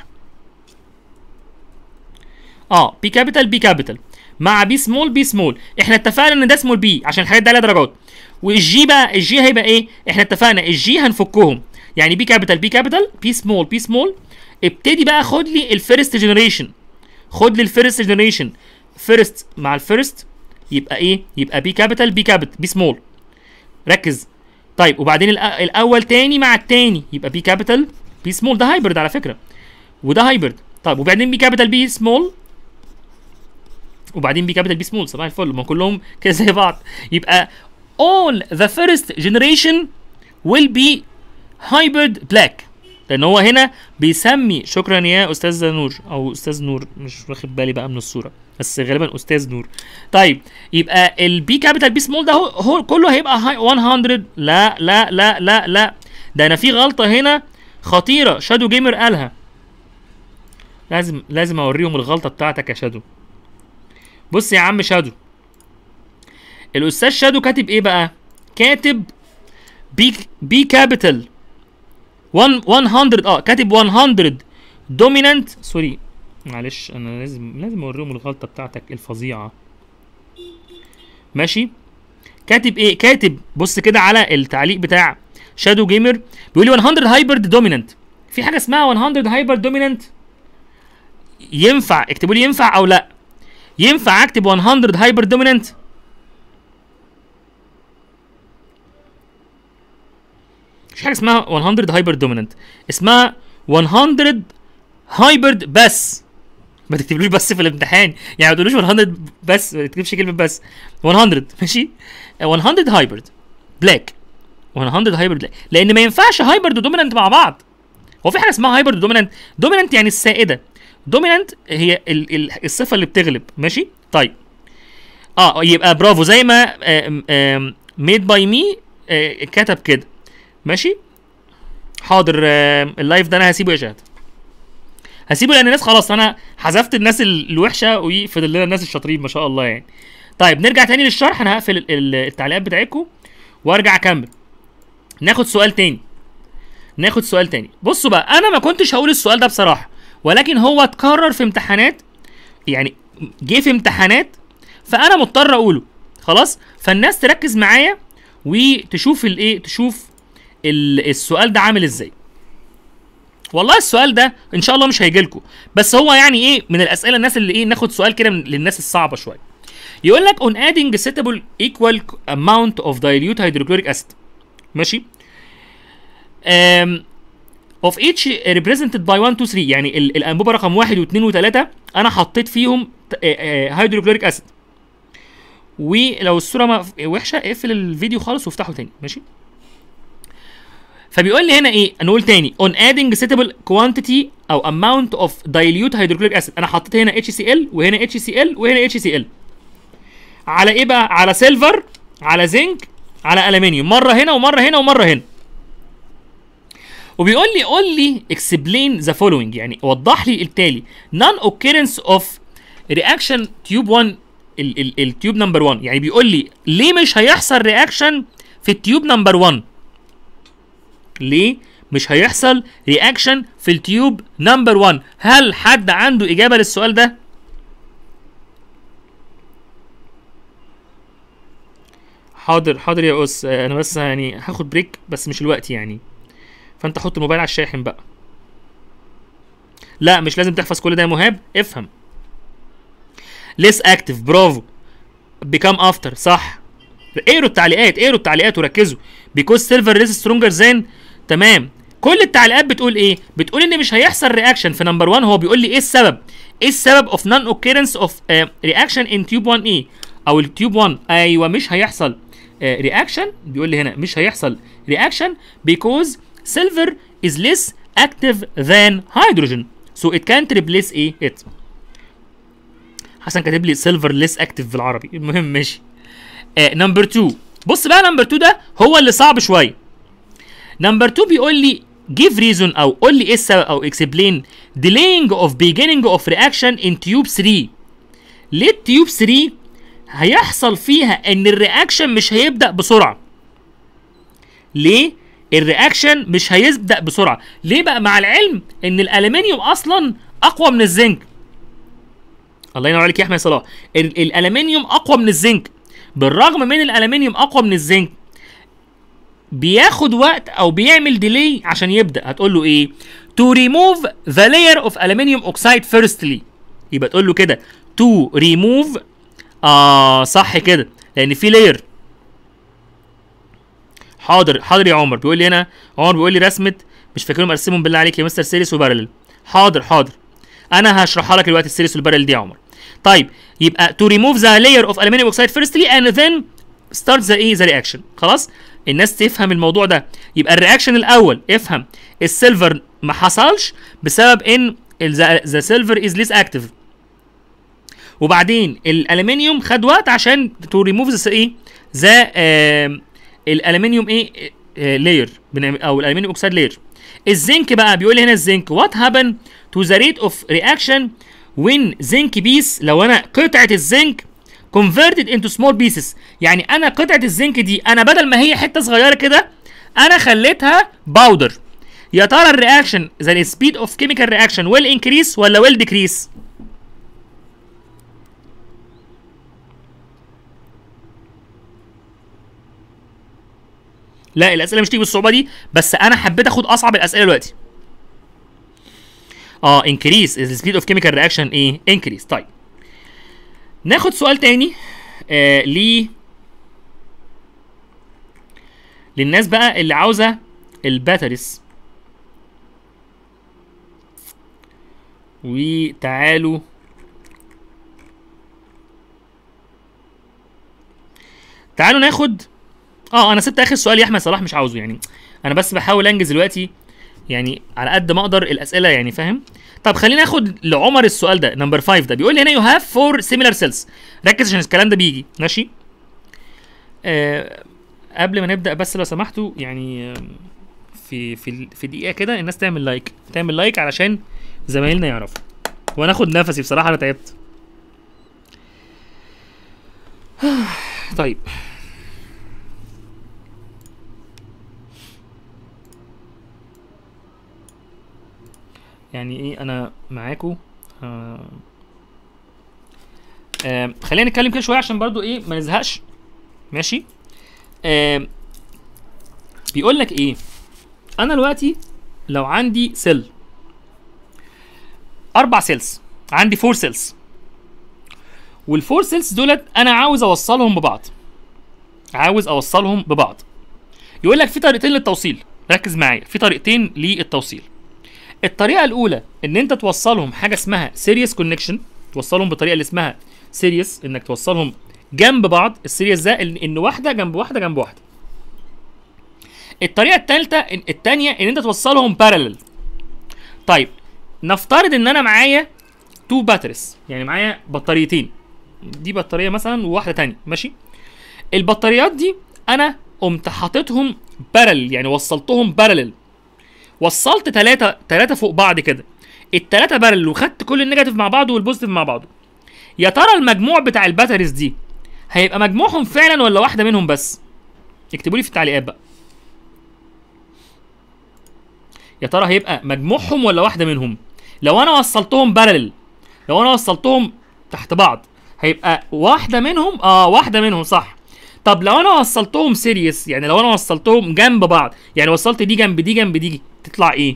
اه بي كابيتال بي كابيتال مع بي سمول بي سمول احنا اتفقنا ان ده سمول بي عشان الحاجات دي عليها درجات والجي بقى الجي هيبقى ايه احنا اتفقنا الجي هنفكهم يعني بي كابيتال بي كابيتال بي سمول بي سمول ابتدي بقى خد لي الفيرست جنريشن خد لي الفيرست جنريشن فيرست مع الفيرست يبقى ايه يبقى بي كابيتال بي كابيتال بي سمول ركز طيب وبعدين الأ- الاول تاني مع التاني يبقى بي كابيتال بي سمول ده هايبرد على فكره وده هايبرد طيب وبعدين بي كابيتال بي سمول وبعدين بي كابيتال بي سمول صباح الفل ما كلهم كده زي بعض يبقى all the first generation will be hybrid black لان هو هنا بيسمي شكرا يا استاذ نور او استاذ نور مش واخد بالي بقى من الصوره بس غالبا استاذ نور طيب يبقى البي كابيتال بي سمول ده هو, هو كله هيبقى هاي 100 لا لا لا لا لا ده انا في غلطه هنا خطيره شادو جيمر قالها لازم لازم اوريهم الغلطه بتاعتك يا شادو بص يا عم شادو الاستاذ شادو كاتب ايه بقى كاتب بي بي كابيتال 100 اه كاتب 100 دومينانت سوري معلش انا لازم لازم اوريهم الغلطه بتاعتك الفظيعه ماشي كاتب ايه كاتب بص كده على التعليق بتاع شادو جيمر بيقول لي 100 هايبرد دومينانت في حاجه اسمها 100 هايبرد دومينانت ينفع اكتبوا لي ينفع او لا ينفع اكتب 100 هايبر دومينانت مش حاجه اسمها 100 هايبر دومينانت اسمها 100 هايبرد بس ما تكتبلوش بس في الامتحان يعني ما تقولوش 100 بس ما تكتبش كلمه بس 100 ماشي 100 هايبرد بلاك 100 هايبرد بلاك لان ما ينفعش هايبرد ودومينانت مع بعض هو في حاجه اسمها هايبرد ودومينانت دومينانت يعني السائده دومينانت هي ال ال الصفه اللي بتغلب ماشي طيب اه يبقى برافو زي ما ميد باي مي كتب كده ماشي حاضر آه اللايف ده انا هسيبه يا شهد هسيبه لان الناس خلاص انا حذفت الناس ال- الوحشه وفضل لنا الناس الشاطرين ما شاء الله يعني طيب نرجع تاني للشرح انا هقفل ال- ال- التعليقات بتاعتكم وارجع اكمل ناخد سؤال تاني ناخد سؤال تاني بصوا بقى انا ما كنتش هقول السؤال ده بصراحه ولكن هو اتكرر في امتحانات يعني جه في امتحانات فانا مضطر اقوله خلاص فالناس تركز معايا وتشوف الايه تشوف ال- السؤال ده عامل ازاي والله السؤال ده ان شاء الله مش هيجي لكم بس هو يعني ايه من الاسئله الناس اللي ايه ناخد سؤال كده من للناس الصعبه شويه يقول لك on adding suitable equal amount of dilute hydrochloric acid ماشي um, of each represented by 1 2 3 يعني ال- الانبوبه رقم 1 و2 و3 انا حطيت فيهم هيدروكلوريك اسيد ولو الصوره ما وحشه اقفل الفيديو خالص وافتحه تاني ماشي فبيقول لي هنا ايه نقول تاني on adding suitable quantity او amount of dilute hydrochloric acid انا حطيت هنا HCl وهنا HCl وهنا HCl على ايه بقى على سيلفر على زنك على الومنيوم مره هنا ومره هنا ومره هنا وبيقول لي قول لي explain the following يعني وضح لي التالي non occurrence of reaction tube 1 ال- ال- التيوب نمبر 1 يعني بيقول لي ليه مش هيحصل رياكشن في التيوب نمبر 1 ليه مش هيحصل رياكشن في التيوب نمبر 1 هل حد عنده اجابه للسؤال ده حاضر حاضر يا اس آه، انا بس يعني هاخد بريك بس مش الوقت يعني فانت حط الموبايل على الشاحن بقى لا مش لازم تحفظ كل ده يا مهاب افهم ليس اكتف برافو بيكام افتر صح اقروا التعليقات اقروا التعليقات وركزوا بيكوز سيلفر ريز سترونجر زين تمام كل التعليقات بتقول ايه بتقول ان مش هيحصل رياكشن في نمبر 1 هو بيقول لي ايه السبب ايه السبب اوف نون اوكيرنس اوف رياكشن ان تيوب 1 اي او التيوب 1 ايوه مش هيحصل رياكشن بيقول لي هنا مش هيحصل رياكشن because silver is less active than hydrogen so it can't replace ايه it حسن كاتب لي سيلفر ليس اكتف بالعربي المهم ماشي نمبر 2 بص بقى نمبر 2 ده هو اللي صعب شويه نمبر 2 بيقول لي give reason او قول لي ايه السبب او explain delaying of beginning of reaction in tube 3 ليه التيوب 3 هيحصل فيها ان الرياكشن مش هيبدا بسرعه ليه الرياكشن مش هيبدا بسرعه ليه بقى مع العلم ان الالومنيوم اصلا اقوى من الزنك الله ينور عليك يا احمد صلاح ال- الالومنيوم اقوى من الزنك بالرغم من الالومنيوم اقوى من الزنك بياخد وقت او بيعمل ديلي عشان يبدا هتقول له ايه to remove the layer of aluminium oxide firstly يبقى تقول له كده to remove اه صح كده لان في لاير حاضر حاضر يا عمر بيقول لي هنا عمر بيقول لي رسمه مش فاكرهم ارسمهم بالله عليك يا مستر سيريس وبارلل حاضر حاضر انا هشرحها لك دلوقتي السيريس والبارلل دي يا عمر طيب يبقى to remove the layer of aluminum oxide firstly and then start the ايه the reaction خلاص الناس تفهم الموضوع ده يبقى الرياكشن الاول افهم السيلفر ما حصلش بسبب ان ذا سيلفر از ليس اكتف وبعدين الالومنيوم خد وقت عشان تو ريموف ذا ايه ذا الالومنيوم ايه لاير او الالومنيوم اوكسيد لاير الزنك بقى بيقول لي هنا الزنك وات هابن تو ذا ريت اوف رياكشن وين زنك بيس لو انا قطعه الزنك converted into small pieces يعني انا قطعه الزنك دي انا بدل ما هي حته صغيره كده انا خليتها باودر يا ترى الرياكشن ذا سبيد اوف كيميكال رياكشن ويل انكريس ولا ويل ديكريس لا الاسئله مش تيجي بالصعوبه دي بس انا حبيت اخد اصعب الاسئله دلوقتي اه انكريس السبيد اوف كيميكال رياكشن ايه انكريس طيب ناخد سؤال تاني آه ل للناس بقى اللي عاوزه الباتريز وتعالوا تعالوا ناخد اه انا سبت اخر سؤال يا احمد صلاح مش عاوزه يعني انا بس بحاول انجز دلوقتي يعني على قد ما اقدر الاسئله يعني فاهم طب خلينا ناخد لعمر السؤال ده نمبر 5 ده بيقول لي هنا يو هاف فور سيميلار سيلز ركز عشان الكلام ده بيجي ماشي آه قبل ما نبدا بس لو سمحتوا يعني آه، في في في دقيقه كده الناس تعمل لايك تعمل لايك علشان زمايلنا يعرفوا وانا اخد نفسي بصراحه انا تعبت طيب يعني ايه انا معاكو آه آه خلينا نتكلم كده شويه عشان برضو ايه ما نزهقش ماشي آه بيقول لك ايه انا دلوقتي لو عندي سيل اربع سيلز عندي فور سيلز والفور سيلز دولت انا عاوز اوصلهم ببعض عاوز اوصلهم ببعض يقول لك في طريقتين للتوصيل ركز معايا في طريقتين للتوصيل الطريقه الاولى ان انت توصلهم حاجه اسمها سيريس كونكشن توصلهم بطريقه اللي اسمها سيريس انك توصلهم جنب بعض السيريس ده ان إن واحده جنب واحده جنب واحده الطريقه الثالثه الثانيه ان انت توصلهم بارلل طيب نفترض ان انا معايا تو باتريز يعني معايا بطاريتين دي بطاريه مثلا وواحده تانية ماشي البطاريات دي انا قمت حاططهم بارل يعني وصلتهم بارلل وصلت ثلاثة ثلاثة فوق بعض كده الثلاثة بارل وخدت كل النيجاتيف مع بعض والبوزيتيف مع بعض يا ترى المجموع بتاع الباتريز دي هيبقى مجموعهم فعلا ولا واحدة منهم بس اكتبوا لي في التعليقات بقى يا ترى هيبقى مجموعهم ولا واحدة منهم لو انا وصلتهم بارل لو انا وصلتهم تحت بعض هيبقى واحدة منهم اه واحدة منهم صح طب لو انا وصلتهم سيريس يعني لو انا وصلتهم جنب بعض يعني وصلت دي جنب دي جنب دي تطلع ايه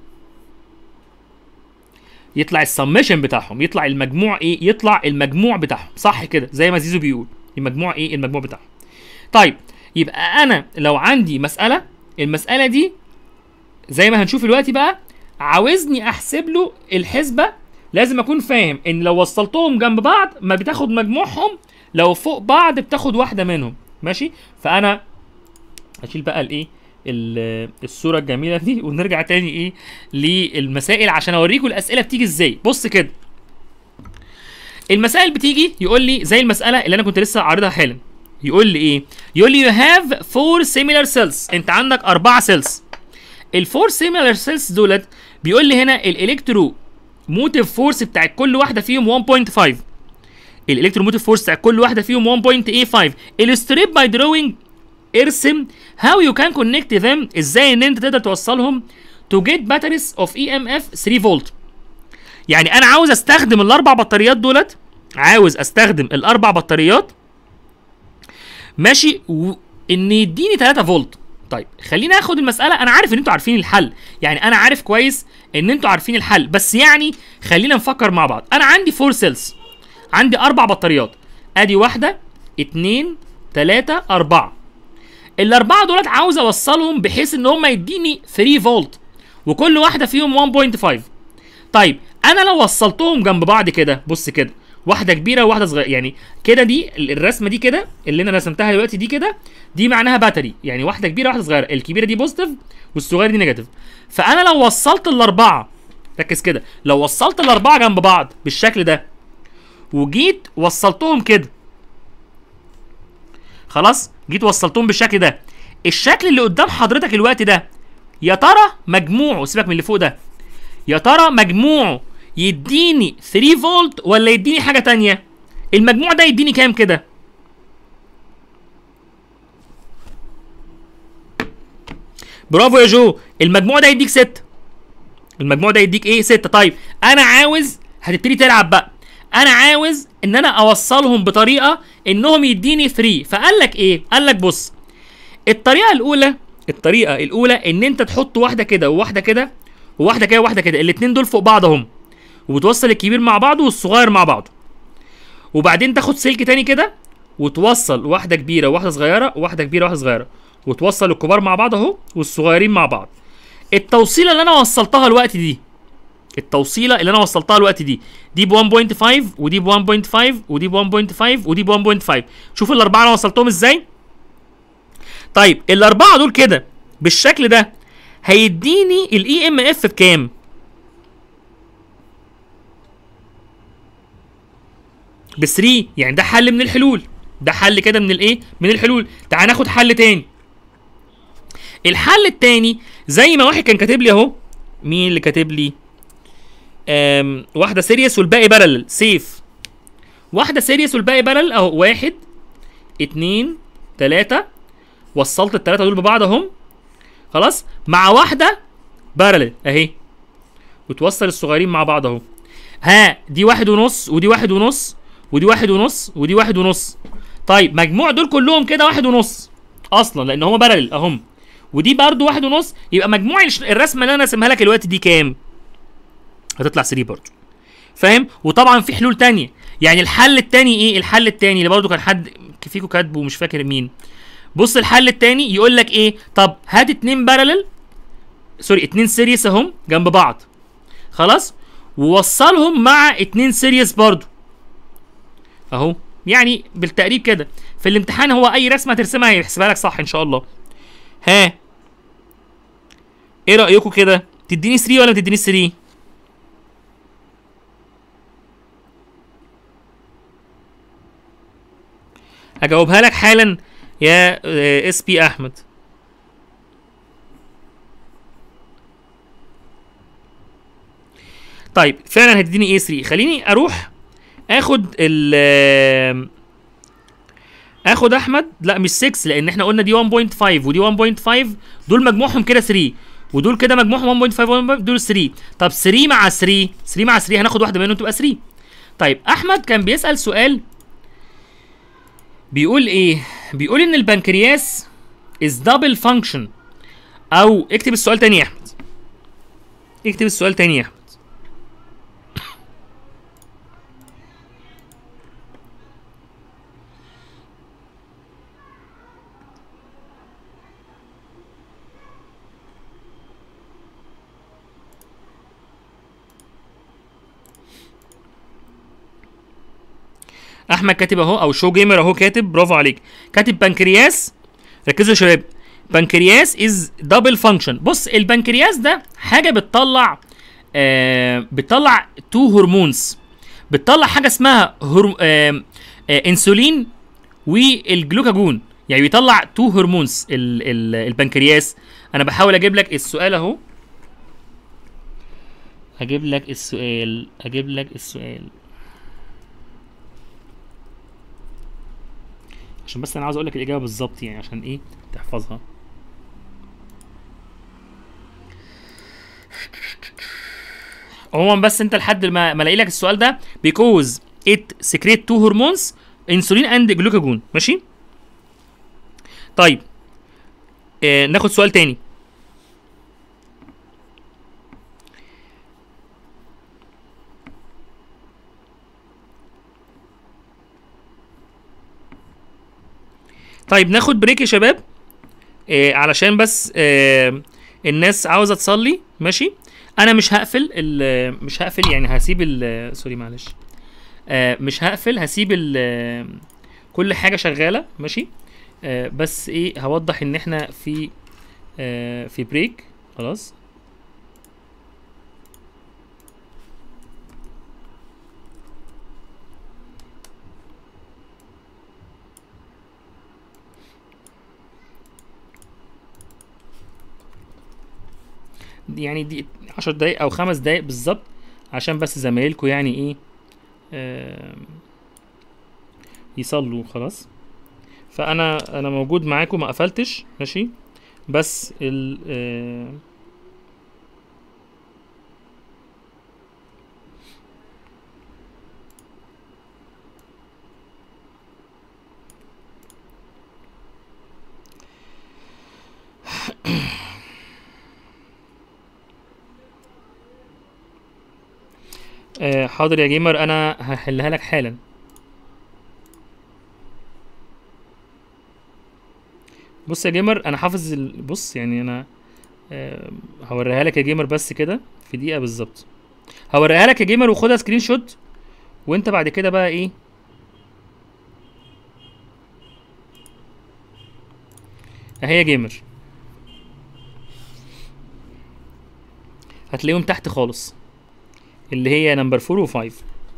يطلع السمشن بتاعهم يطلع المجموع ايه يطلع المجموع بتاعهم صح كده زي ما زيزو بيقول المجموع ايه المجموع بتاعهم طيب يبقى انا لو عندي مساله المساله دي زي ما هنشوف دلوقتي بقى عاوزني احسب له الحسبه لازم اكون فاهم ان لو وصلتهم جنب بعض ما بتاخد مجموعهم لو فوق بعض بتاخد واحده منهم ماشي فانا اشيل بقى الايه ال- الصوره الجميله دي ونرجع تاني ايه للمسائل عشان اوريكم الاسئله بتيجي ازاي بص كده المسائل بتيجي يقول لي زي المساله اللي انا كنت لسه عارضها حالا يقول لي ايه يقول لي you have four similar cells انت عندك اربعه سيلز الفور سيميلر سيلز دولت بيقول لي هنا الالكترو موتيف فورس بتاع كل واحده فيهم 1.5 الالكتروموتيف فورس بتاع كل واحده فيهم 1.85 illustrate by drawing ارسم how you can connect them ازاي ان انت تقدر توصلهم to get batteries of EMF 3 فولت يعني انا عاوز استخدم الاربع بطاريات دولت عاوز استخدم الاربع بطاريات ماشي و... ان يديني 3 فولت طيب خلينا اخد المساله انا عارف ان انتوا عارفين الحل يعني انا عارف كويس ان انتوا عارفين الحل بس يعني خلينا نفكر مع بعض انا عندي 4 سيلز عندي اربع بطاريات ادي واحده اتنين تلاته اربعه الاربعه دولت عاوز اوصلهم بحيث ان هم يديني 3 فولت وكل واحده فيهم 1.5 طيب انا لو وصلتهم جنب بعض كده بص كده واحده كبيره وواحده صغيره يعني كده دي ال- الرسمه دي كده اللي انا رسمتها دلوقتي دي كده دي معناها باتري يعني واحده كبيره واحده صغيره الكبيره دي بوزيتيف والصغيره دي نيجاتيف فانا لو وصلت الاربعه ركز كده لو وصلت الاربعه جنب بعض بالشكل ده وجيت وصلتهم كده خلاص جيت وصلتهم بالشكل ده الشكل اللي قدام حضرتك الوقت ده يا ترى مجموعه سيبك من اللي فوق ده يا ترى مجموعه يديني 3 فولت ولا يديني حاجه تانية المجموع ده يديني كام كده برافو يا جو المجموع ده يديك 6 المجموع ده يديك ايه 6 طيب انا عاوز هتبتدي تلعب بقى انا عاوز ان انا اوصلهم بطريقه انهم يديني 3 فقال لك ايه قال لك بص الطريقه الاولى الطريقه الاولى ان انت تحط واحده كده وواحده كده وواحده كده وواحده كده الاثنين دول فوق بعض اهم وبتوصل الكبير مع بعضه والصغير مع بعضه وبعدين تاخد سلك تاني كده وتوصل واحده كبيره وواحده صغيره وواحده كبيره وواحده صغيره وتوصل الكبار مع بعض اهو والصغيرين مع بعض التوصيله اللي انا وصلتها الوقت دي التوصيله اللي انا وصلتها الوقت دي دي ب 1.5 ودي ب 1.5 ودي ب 1.5 ودي ب 1.5 شوف الاربعه انا وصلتهم ازاي طيب الاربعه دول كده بالشكل ده هيديني الاي ام اف بكام ب 3 يعني ده حل من الحلول ده حل كده من الايه من الحلول تعال ناخد حل تاني الحل التاني زي ما واحد كان كاتب لي اهو مين اللي كاتب لي أم واحده سيريس والباقي بارلل سيف واحده سيريس والباقي بارلل اهو واحد اتنين تلاته وصلت التلاته دول ببعض اهم خلاص مع واحده بارلل اهي وتوصل الصغيرين مع بعض اهو ها دي واحد ونص ودي واحد ونص ودي واحد ونص ودي واحد ونص طيب مجموع دول كلهم كده واحد ونص اصلا لان هما بارلل اهم ودي برضو واحد ونص يبقى مجموع الش- الرسمه اللي انا راسمها لك الوقت دي كام هتطلع 3 برضو فاهم وطبعا في حلول تانية يعني الحل التاني ايه الحل التاني اللي برضو كان حد فيكم كاتبه ومش فاكر مين بص الحل التاني يقول لك ايه طب هات اتنين بارلل سوري اتنين سيريس اهم جنب بعض خلاص ووصلهم مع اتنين سيريس برضو اهو يعني بالتقريب كده في الامتحان هو اي رسمه هترسمها هيحسبها لك صح ان شاء الله ها ايه رايكم كده تديني 3 ولا ما تديني 3 هجاوبها لك حالا يا اس بي احمد طيب فعلا هتديني ايه 3 خليني اروح اخد ال اخد احمد لا مش 6 لان احنا قلنا دي 1.5 ودي 1.5 دول مجموعهم كده 3 ودول كده مجموعهم 1.5 1.5 دول 3 طب 3 مع 3 3 مع 3 هناخد واحده منهم تبقى 3 طيب احمد كان بيسال سؤال بيقول ايه بيقول ان البنكرياس is double function او اكتب السؤال تاني يا احمد اكتب السؤال تاني يا احمد احمد كاتب اهو او شو جيمر اهو كاتب برافو عليك كاتب بنكرياس ركزوا يا شباب بنكرياس از دبل فانكشن بص البنكرياس ده حاجه بتطلع آه بتطلع تو هرمونز بتطلع حاجه اسمها هرم آه آه انسولين والجلوكاجون يعني بيطلع تو هرمونز ال ال البنكرياس انا بحاول اجيب لك السؤال اهو اجيب لك السؤال اجيب لك السؤال عشان بس انا عاوز اقول لك الاجابه بالظبط يعني عشان ايه تحفظها عموما بس انت لحد ما ما الاقي لك السؤال ده because it secrete two hormones insulin and glucagon ماشي طيب آه ناخد سؤال تاني طيب ناخد بريك يا شباب آه علشان بس آه الناس عاوزه تصلي ماشي انا مش هقفل ال- مش هقفل يعني هسيب ال- سوري معلش آه مش هقفل هسيب ال آه، كل حاجه شغاله ماشي آه بس ايه هوضح ان احنا في آه في بريك خلاص يعني دي عشر دقايق او خمس دقايق بالظبط عشان بس زمايلكم يعني ايه آه يصلوا خلاص فانا انا موجود معاكم ما قفلتش ماشي بس ال آه آه، حاضر يا جيمر انا هحلها لك حالا بص يا جيمر انا حافظ ال... بص يعني انا آه، هوريها لك يا جيمر بس كده في دقيقة بالظبط هوريها لك يا جيمر وخدها سكرين شوت وانت بعد كده بقى ايه اهي يا جيمر هتلاقيهم تحت خالص اللي هي نمبر 4 و5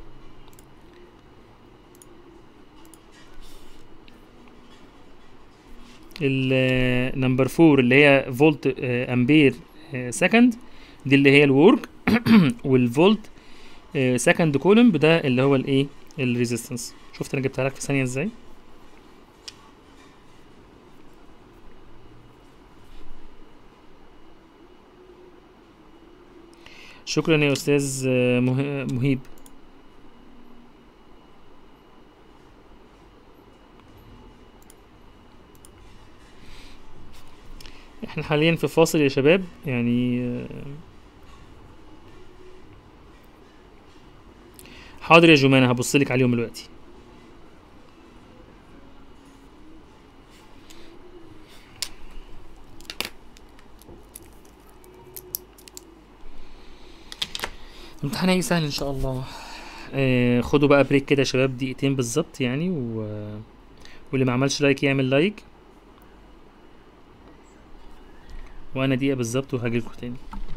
النمبر 4 اللي هي فولت امبير سكند دي اللي هي الورك والفولت سكند كولوم ده اللي هو الايه الريزيستنس شفت انا جبتها لك في ثانيه ازاي شكرا يا استاذ آه، مه- مهيب احنا حاليا في فاصل يا شباب يعني آه، حاضر يا جمانة هبص لك عليهم دلوقتي امتحان هيجي سهل ان شاء الله آه خدوا بقى بريك كده يا شباب دقيقتين بالظبط يعني و... واللي ما عملش لايك يعمل لايك وانا دقيقة بالظبط وهجيلكوا تاني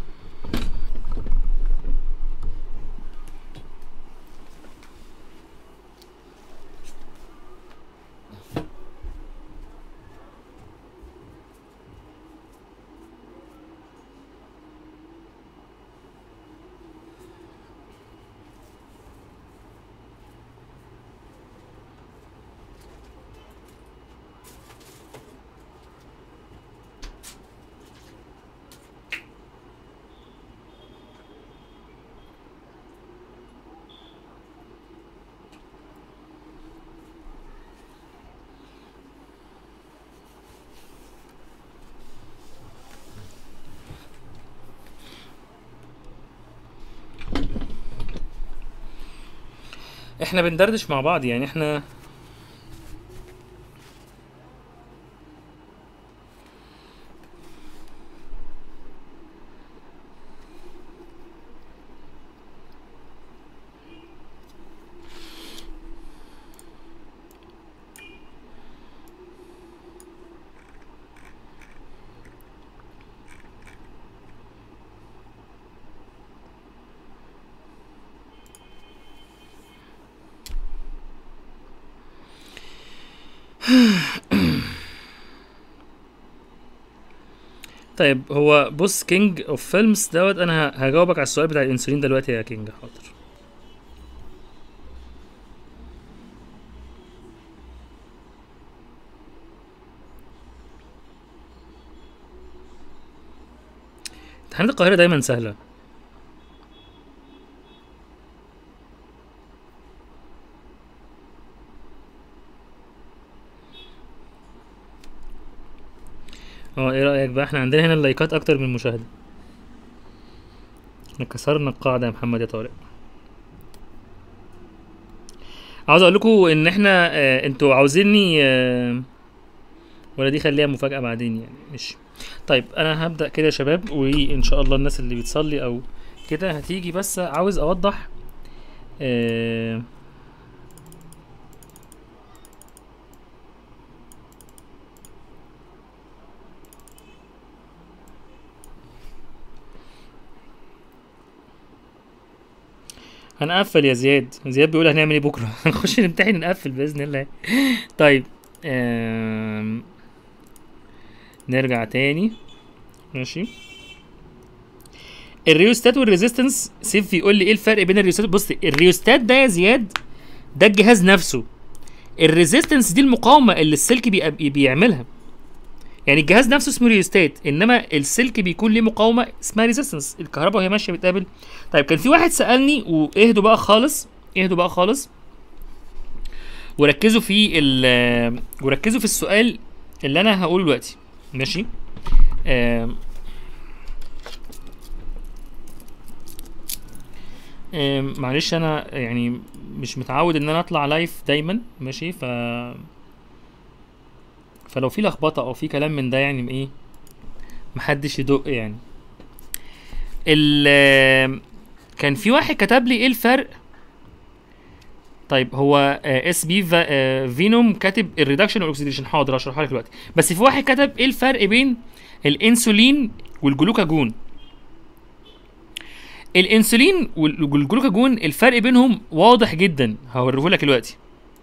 احنا بندردش مع بعض يعني احنا طيب هو بص كينج اوف فيلمز دوت انا ه- هجاوبك على السؤال بتاع الانسولين دلوقتي يا كينج حاضر امتحانات القاهرة دايما سهلة اه ايه رأيك بقى احنا عندنا هنا اللايكات اكتر من المشاهدة احنا كسرنا القاعدة يا محمد يا طارق عاوز اقول لكم ان احنا اه انتوا عاوزيني اه ولا دي خليها مفاجأة بعدين يعني مش طيب انا هبدأ كده يا شباب وان شاء الله الناس اللي بتصلي او كده هتيجي بس عاوز اوضح اه هنقفل يا زياد زياد بيقول هنعمل ايه بكره هنخش نمتحن نقفل باذن الله طيب آم... نرجع تاني ماشي الريوستات والريزيستنس سيف يقول لي ايه الفرق بين الريوستات بص الريوستات ده يا زياد ده الجهاز نفسه الريزيستنس دي المقاومه اللي السلك بي... بي- بيعملها يعني الجهاز نفسه اسمه ريوستات انما السلك بيكون ليه مقاومه اسمها ريزيستنس الكهرباء وهي ماشيه بتقابل طيب كان في واحد سالني واهدوا بقى خالص اهدوا بقى خالص وركزوا في ال وركزوا في السؤال اللي انا هقوله دلوقتي ماشي آم، آم، معلش انا يعني مش متعود ان انا اطلع لايف دايما ماشي ف فلو في لخبطه او في كلام من ده يعني ايه محدش يدق يعني ال كان في واحد كتب لي ايه الفرق طيب هو اس بي فينوم كاتب الريدكشن والاكسيديشن حاضر هشرحها لك دلوقتي بس في واحد كتب ايه الفرق بين الانسولين والجلوكاجون الانسولين وال- والجلوكاجون الفرق بينهم واضح جدا هوريه لك دلوقتي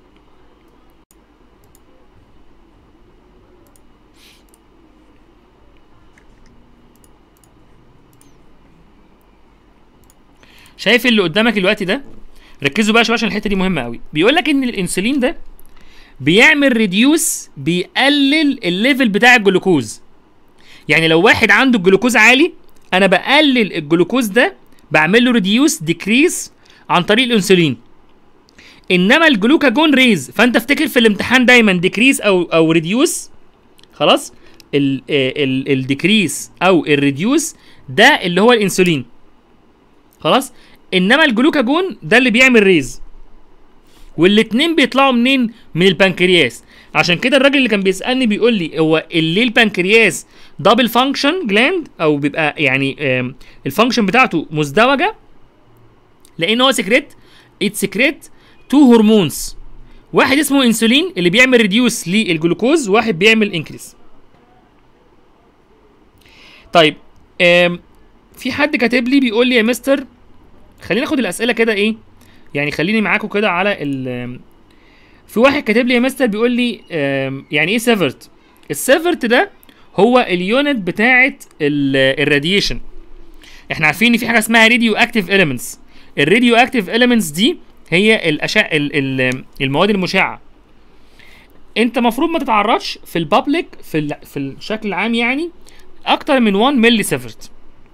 شايف اللي قدامك دلوقتي ده ركزوا بقى شويه عشان الحته دي مهمه قوي بيقول لك ان الانسولين ده بيعمل ريديوس بيقلل الليفل بتاع الجلوكوز يعني لو واحد عنده الجلوكوز عالي انا بقلل الجلوكوز ده بعمل له ريديوس ديكريس عن طريق الانسولين انما الجلوكاجون ريز فانت افتكر في الامتحان دايما ديكريس او او ريديوس خلاص الديكريس او الريديوس ده اللي هو الانسولين خلاص انما الجلوكاجون ده اللي بيعمل ريز والاتنين بيطلعوا منين من البنكرياس عشان كده الراجل اللي كان بيسالني بيقول لي هو ليه البنكرياس دبل فانكشن جلاند او بيبقى يعني آم، الفانكشن بتاعته مزدوجه لان هو سكريت ات سكريت تو هرمونز واحد اسمه انسولين اللي بيعمل ريديوس للجلوكوز وواحد بيعمل انكريس طيب آم، في حد كاتب لي بيقول لي يا مستر خلينا ناخد الاسئله كده ايه يعني خليني معاكم كده على ال في واحد كاتب لي يا مستر بيقول لي آم، يعني ايه سيفرت السيفرت ده هو اليونت بتاعه الراديشن احنا عارفين ان في حاجه اسمها راديو اكتيف اليمنتس الراديو اكتيف اليمنتس دي هي الاشعه ال- ال- المواد المشعه انت المفروض ما تتعرضش في البابليك في ال- في الشكل العام يعني اكتر من 1 ملي سيفرت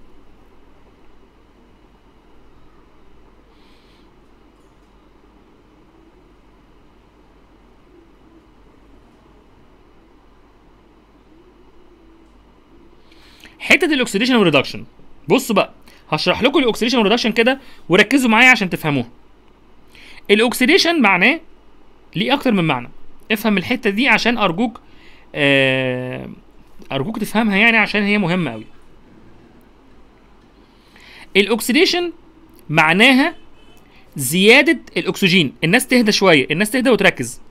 حته الاكسيديشن والريدكشن بصوا بقى هشرح لكم الاكسيديشن والريدكشن كده وركزوا معايا عشان تفهموها الاكسيديشن معناه ليه اكتر من معنى افهم الحته دي عشان ارجوك آه ارجوك تفهمها يعني عشان هي مهمه قوي الاكسيديشن معناها زياده الاكسجين الناس تهدى شويه الناس تهدى وتركز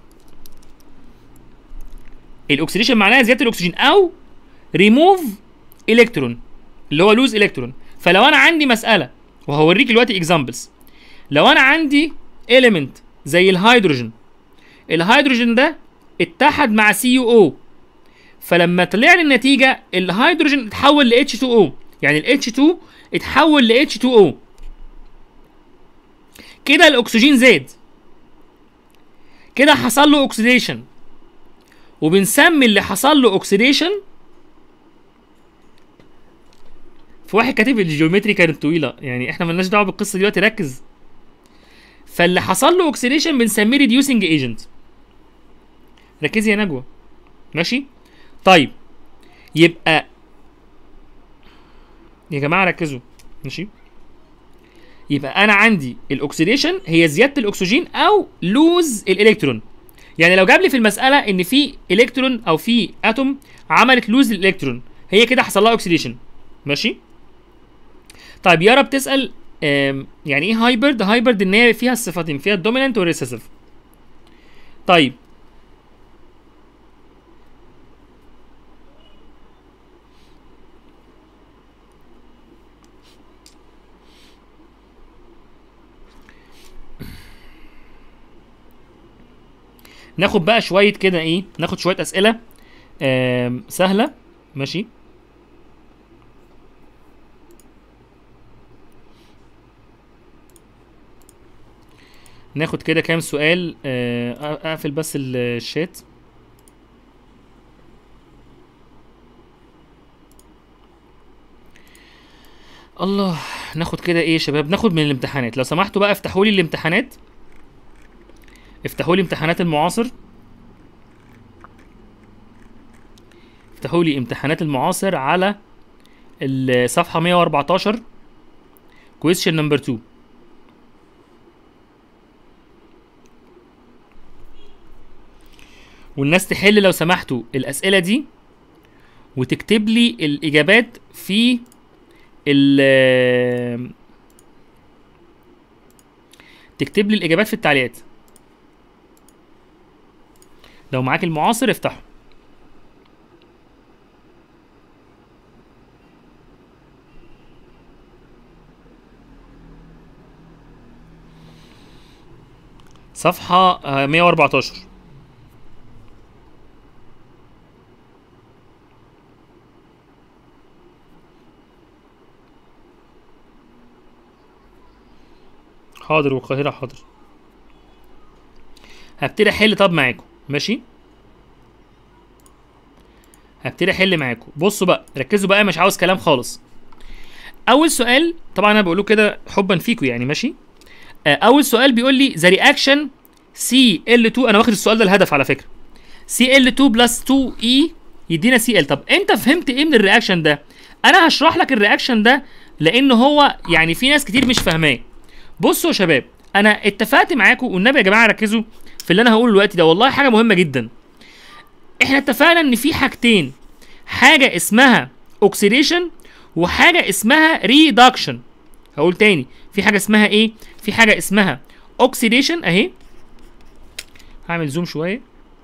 الاكسيديشن معناها زياده الاكسجين او ريموف الكترون اللي هو لوز الكترون فلو انا عندي مساله وهوريك دلوقتي اكزامبلز لو انا عندي element زي الهيدروجين الهيدروجين ده اتحد مع سي يو او فلما طلع لي النتيجه الهيدروجين اتحول ل H2O يعني ال H2 اتحول ل H2O كده الاكسجين زاد كده حصل له اوكسيديشن وبنسمي اللي حصل له اوكسيديشن في واحد كاتب الجيومتري كانت طويله يعني احنا ملناش دعوه بالقصه دي دلوقتي ركز فاللي حصل له اوكسيديشن بنسميه ريديوسنج ايجنت ركزي يا نجوى ماشي طيب يبقى يا جماعه ركزوا ماشي يبقى انا عندي الاكسيديشن هي زياده الاكسجين او لوز الالكترون يعني لو جاب لي في المساله ان في الكترون او في اتوم عملت لوز الالكترون هي كده حصل لها اوكسيديشن ماشي طيب يارا بتسال آم، يعني ايه هايبرد هايبرد ان هي فيها الصفتين فيها الدومينانت والريسيسيف طيب ناخد بقى شويه كده ايه ناخد شويه اسئله آم، سهله ماشي ناخد كده كام سؤال آه، أ- اقفل بس ال- الشات الله ناخد كده ايه يا شباب ناخد من الامتحانات لو سمحتوا بقى افتحوا لي الامتحانات افتحوا لي امتحانات المعاصر افتحوا لي امتحانات المعاصر على الصفحة 114 question نمبر 2 والناس تحل لو سمحتوا الأسئلة دي وتكتب لي الإجابات في ال تكتب لي الإجابات في التعليقات لو معاك المعاصر افتحه صفحة آه، 114 حاضر والقاهرة حاضر هبتدي احل طب معاكم ماشي هبتدي احل معاكم بصوا بقى ركزوا بقى مش عاوز كلام خالص اول سؤال طبعا انا بقوله كده حبا فيكم يعني ماشي آه، اول سؤال بيقول لي ذا رياكشن سي ال 2 انا واخد السؤال ده الهدف على فكره سي ال 2 بلس 2 اي يدينا سي ال طب انت فهمت ايه من الرياكشن ده انا هشرح لك الرياكشن ده لان هو يعني في ناس كتير مش فاهماه بصوا يا شباب انا اتفقت معاكم والنبي يا جماعه ركزوا في اللي انا هقوله دلوقتي ده والله حاجه مهمه جدا احنا اتفقنا ان في حاجتين حاجه اسمها اوكسيديشن وحاجه اسمها ريدكشن هقول تاني في حاجه اسمها ايه في حاجه اسمها اوكسيديشن اهي هعمل زوم شويه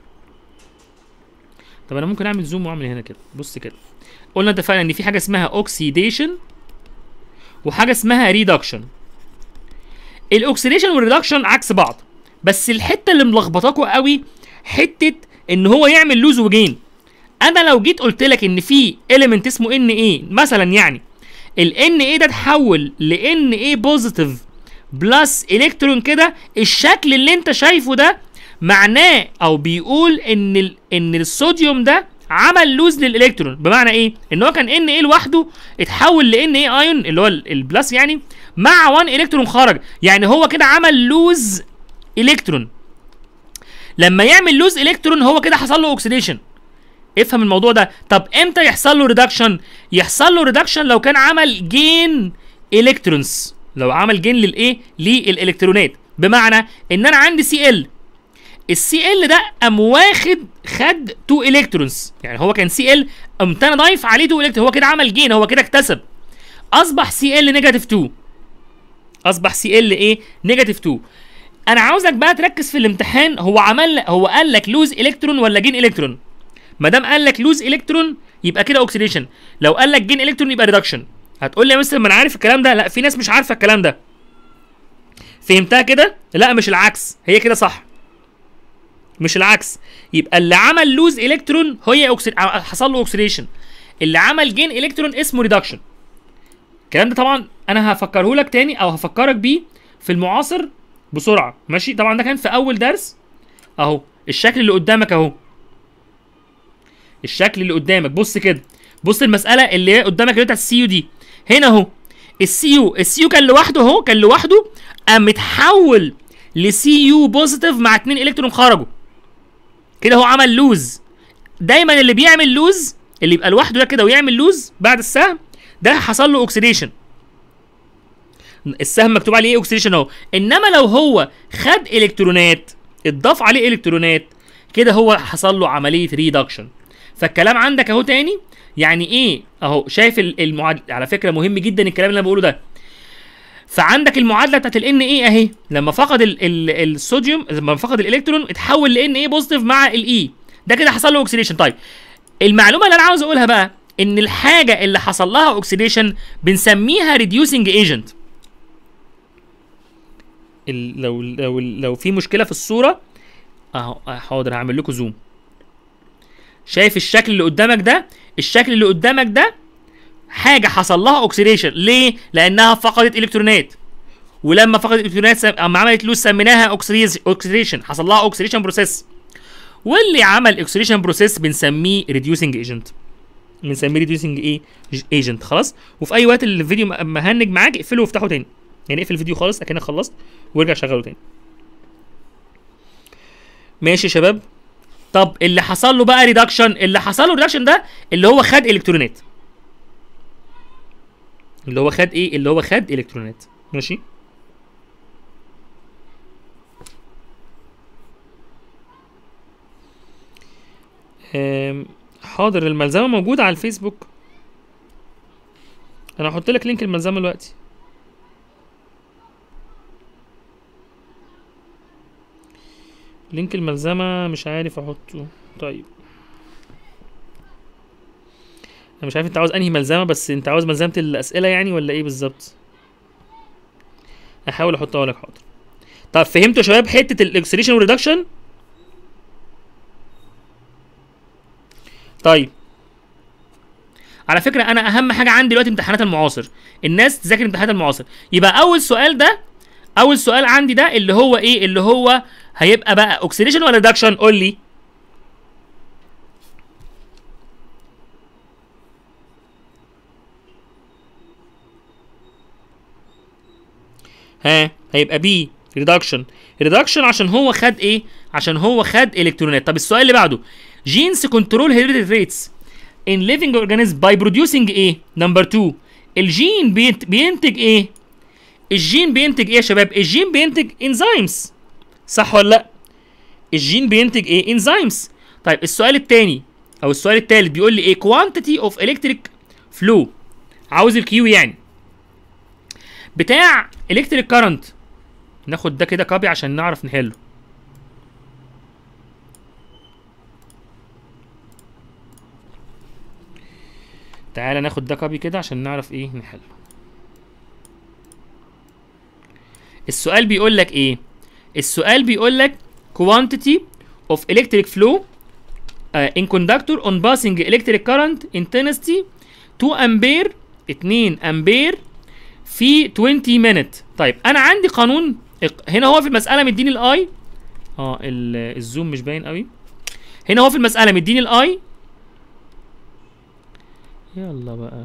طب انا ممكن اعمل زوم واعمل هنا كده بص كده قلنا اتفقنا ان في حاجه اسمها اوكسيديشن وحاجه اسمها ريدكشن الاكسيديشن والريدكشن عكس بعض بس الحته اللي ملخبطاكوا قوي حته ان هو يعمل لوز وجين انا لو جيت قلت لك ان في اليمنت اسمه ان ايه مثلا يعني ال ان ايه ده اتحول ل ان ايه بوزيتيف بلس الكترون كده الشكل اللي انت شايفه ده معناه او بيقول ان ال ان الصوديوم ده عمل لوز للالكترون بمعنى ايه ان هو كان ان ايه لوحده اتحول لان ايه ايون اللي هو ال- البلس يعني مع 1 الكترون خرج يعني هو كده عمل لوز الكترون لما يعمل لوز الكترون هو كده حصل له اوكسيديشن افهم الموضوع ده طب امتى يحصل له ريدكشن يحصل له ريدكشن لو كان عمل جين الكترونز لو عمل جين للايه للالكترونات بمعنى ان انا عندي سي ال السي ال ده قام واخد خد 2 الكترونز يعني هو كان سي ال قمت انا ضايف عليه 2 الكترون هو كده عمل جين هو كده اكتسب اصبح سي ال نيجاتيف 2 اصبح سي ال ايه نيجاتيف 2 انا عاوزك بقى تركز في الامتحان هو عمل هو قال لك لوز الكترون ولا جين الكترون ما دام قال لك لوز الكترون يبقى كده اوكسيديشن لو قال لك جين الكترون يبقى ريدكشن هتقول لي يا مستر ما انا عارف الكلام ده لا في ناس مش عارفه الكلام ده فهمتها كده لا مش العكس هي كده صح مش العكس يبقى اللي عمل لوز الكترون هي أوكسي... حصل له اوكسيديشن اللي عمل جين الكترون اسمه ريدكشن الكلام ده طبعا انا هفكره لك تاني او هفكرك بيه في المعاصر بسرعه ماشي طبعا ده كان في اول درس اهو الشكل اللي قدامك اهو الشكل اللي قدامك بص كده بص المساله اللي هي قدامك اللي بتاعت السي يو دي هنا اهو السي يو السي يو كان لوحده اهو كان لوحده قام متحول لسي يو بوزيتيف مع اتنين الكترون خرجوا كده هو عمل لوز دايما اللي بيعمل لوز اللي يبقى لوحده ده كده ويعمل لوز بعد السهم ده حصل له اوكسيديشن السهم مكتوب عليه ايه اوكسيديشن اهو انما لو هو خد الكترونات اتضاف عليه الكترونات كده هو حصل له عمليه ريدكشن فالكلام عندك اهو تاني يعني ايه اهو شايف ال- المعادله على فكره مهم جدا الكلام اللي انا بقوله ده فعندك المعادله بتاعت ال ان ايه اهي لما فقد ال ال الصوديوم لما فقد الالكترون اتحول ل ان ايه بوزيتيف مع الاي ده كده حصل له اوكسيديشن طيب المعلومه اللي انا عاوز اقولها بقى ان الحاجه اللي حصل لها اوكسيديشن بنسميها ريديوسنج ايجنت لو لو لو في مشكله في الصوره اهو آه، حاضر هعمل لكم زوم شايف الشكل اللي قدامك ده الشكل اللي قدامك ده حاجه حصل لها اوكسيديشن ليه لانها فقدت الكترونات ولما فقدت الكترونات سم... اما عملت لوز سميناها اوكسيديشن حصل لها اوكسيديشن بروسيس واللي عمل اوكسيديشن بروسيس بنسميه ريديوسنج ايجنت بنسميه ريديوسنج ايه ايجنت خلاص وفي اي وقت الفيديو م- مهنج معاك اقفله وافتحه تاني يعني اقفل الفيديو خالص اكنك خلصت وارجع شغله تاني ماشي يا شباب طب اللي حصل له بقى ريدكشن اللي حصل له ريدكشن ده اللي هو خد الكترونات اللي هو خد ايه اللي هو خد الكترونات ماشي أم، حاضر الملزمه موجوده على الفيسبوك انا هحط لك لينك الملزمه دلوقتي لينك الملزمه مش عارف احطه طيب انا مش عارف انت عاوز انهي ملزمه بس انت عاوز ملزمه الاسئله يعني ولا ايه بالظبط احاول احطها لك حاضر طب فهمتوا يا شباب حته الاكسلريشن والريدكشن طيب على فكره انا اهم حاجه عندي دلوقتي امتحانات المعاصر الناس تذاكر امتحانات المعاصر يبقى اول سؤال ده اول سؤال عندي ده اللي هو ايه اللي هو هيبقى بقى اوكسيديشن ولا ريدكشن قول لي ها هيبقى بي ريدكشن ريدكشن عشان هو خد ايه عشان هو خد الكترونات طب السؤال اللي بعده جينز كنترول هيريديتي ريتس in living organism by producing ايه نمبر 2 الجين بينت بينتج ايه الجين بينتج ايه يا شباب الجين بينتج انزيمز صح ولا لا الجين بينتج ايه انزيمز طيب السؤال الثاني او السؤال الثالث بيقول لي ايه quantity of electric flow عاوز الكيو يعني بتاع electric current ناخد ده كده كوبي عشان نعرف نحله تعالى ناخد ده كوبي كده عشان نعرف ايه نحله السؤال بيقول لك ايه السؤال بيقول لك quantity of electric flow uh, in conductor on passing electric current intensity 2 امبير 2 امبير في 20 minute طيب انا عندي قانون هنا هو في المساله مديني الاي اه ال- الزوم مش باين قوي هنا هو في المساله مديني الاي يلا بقى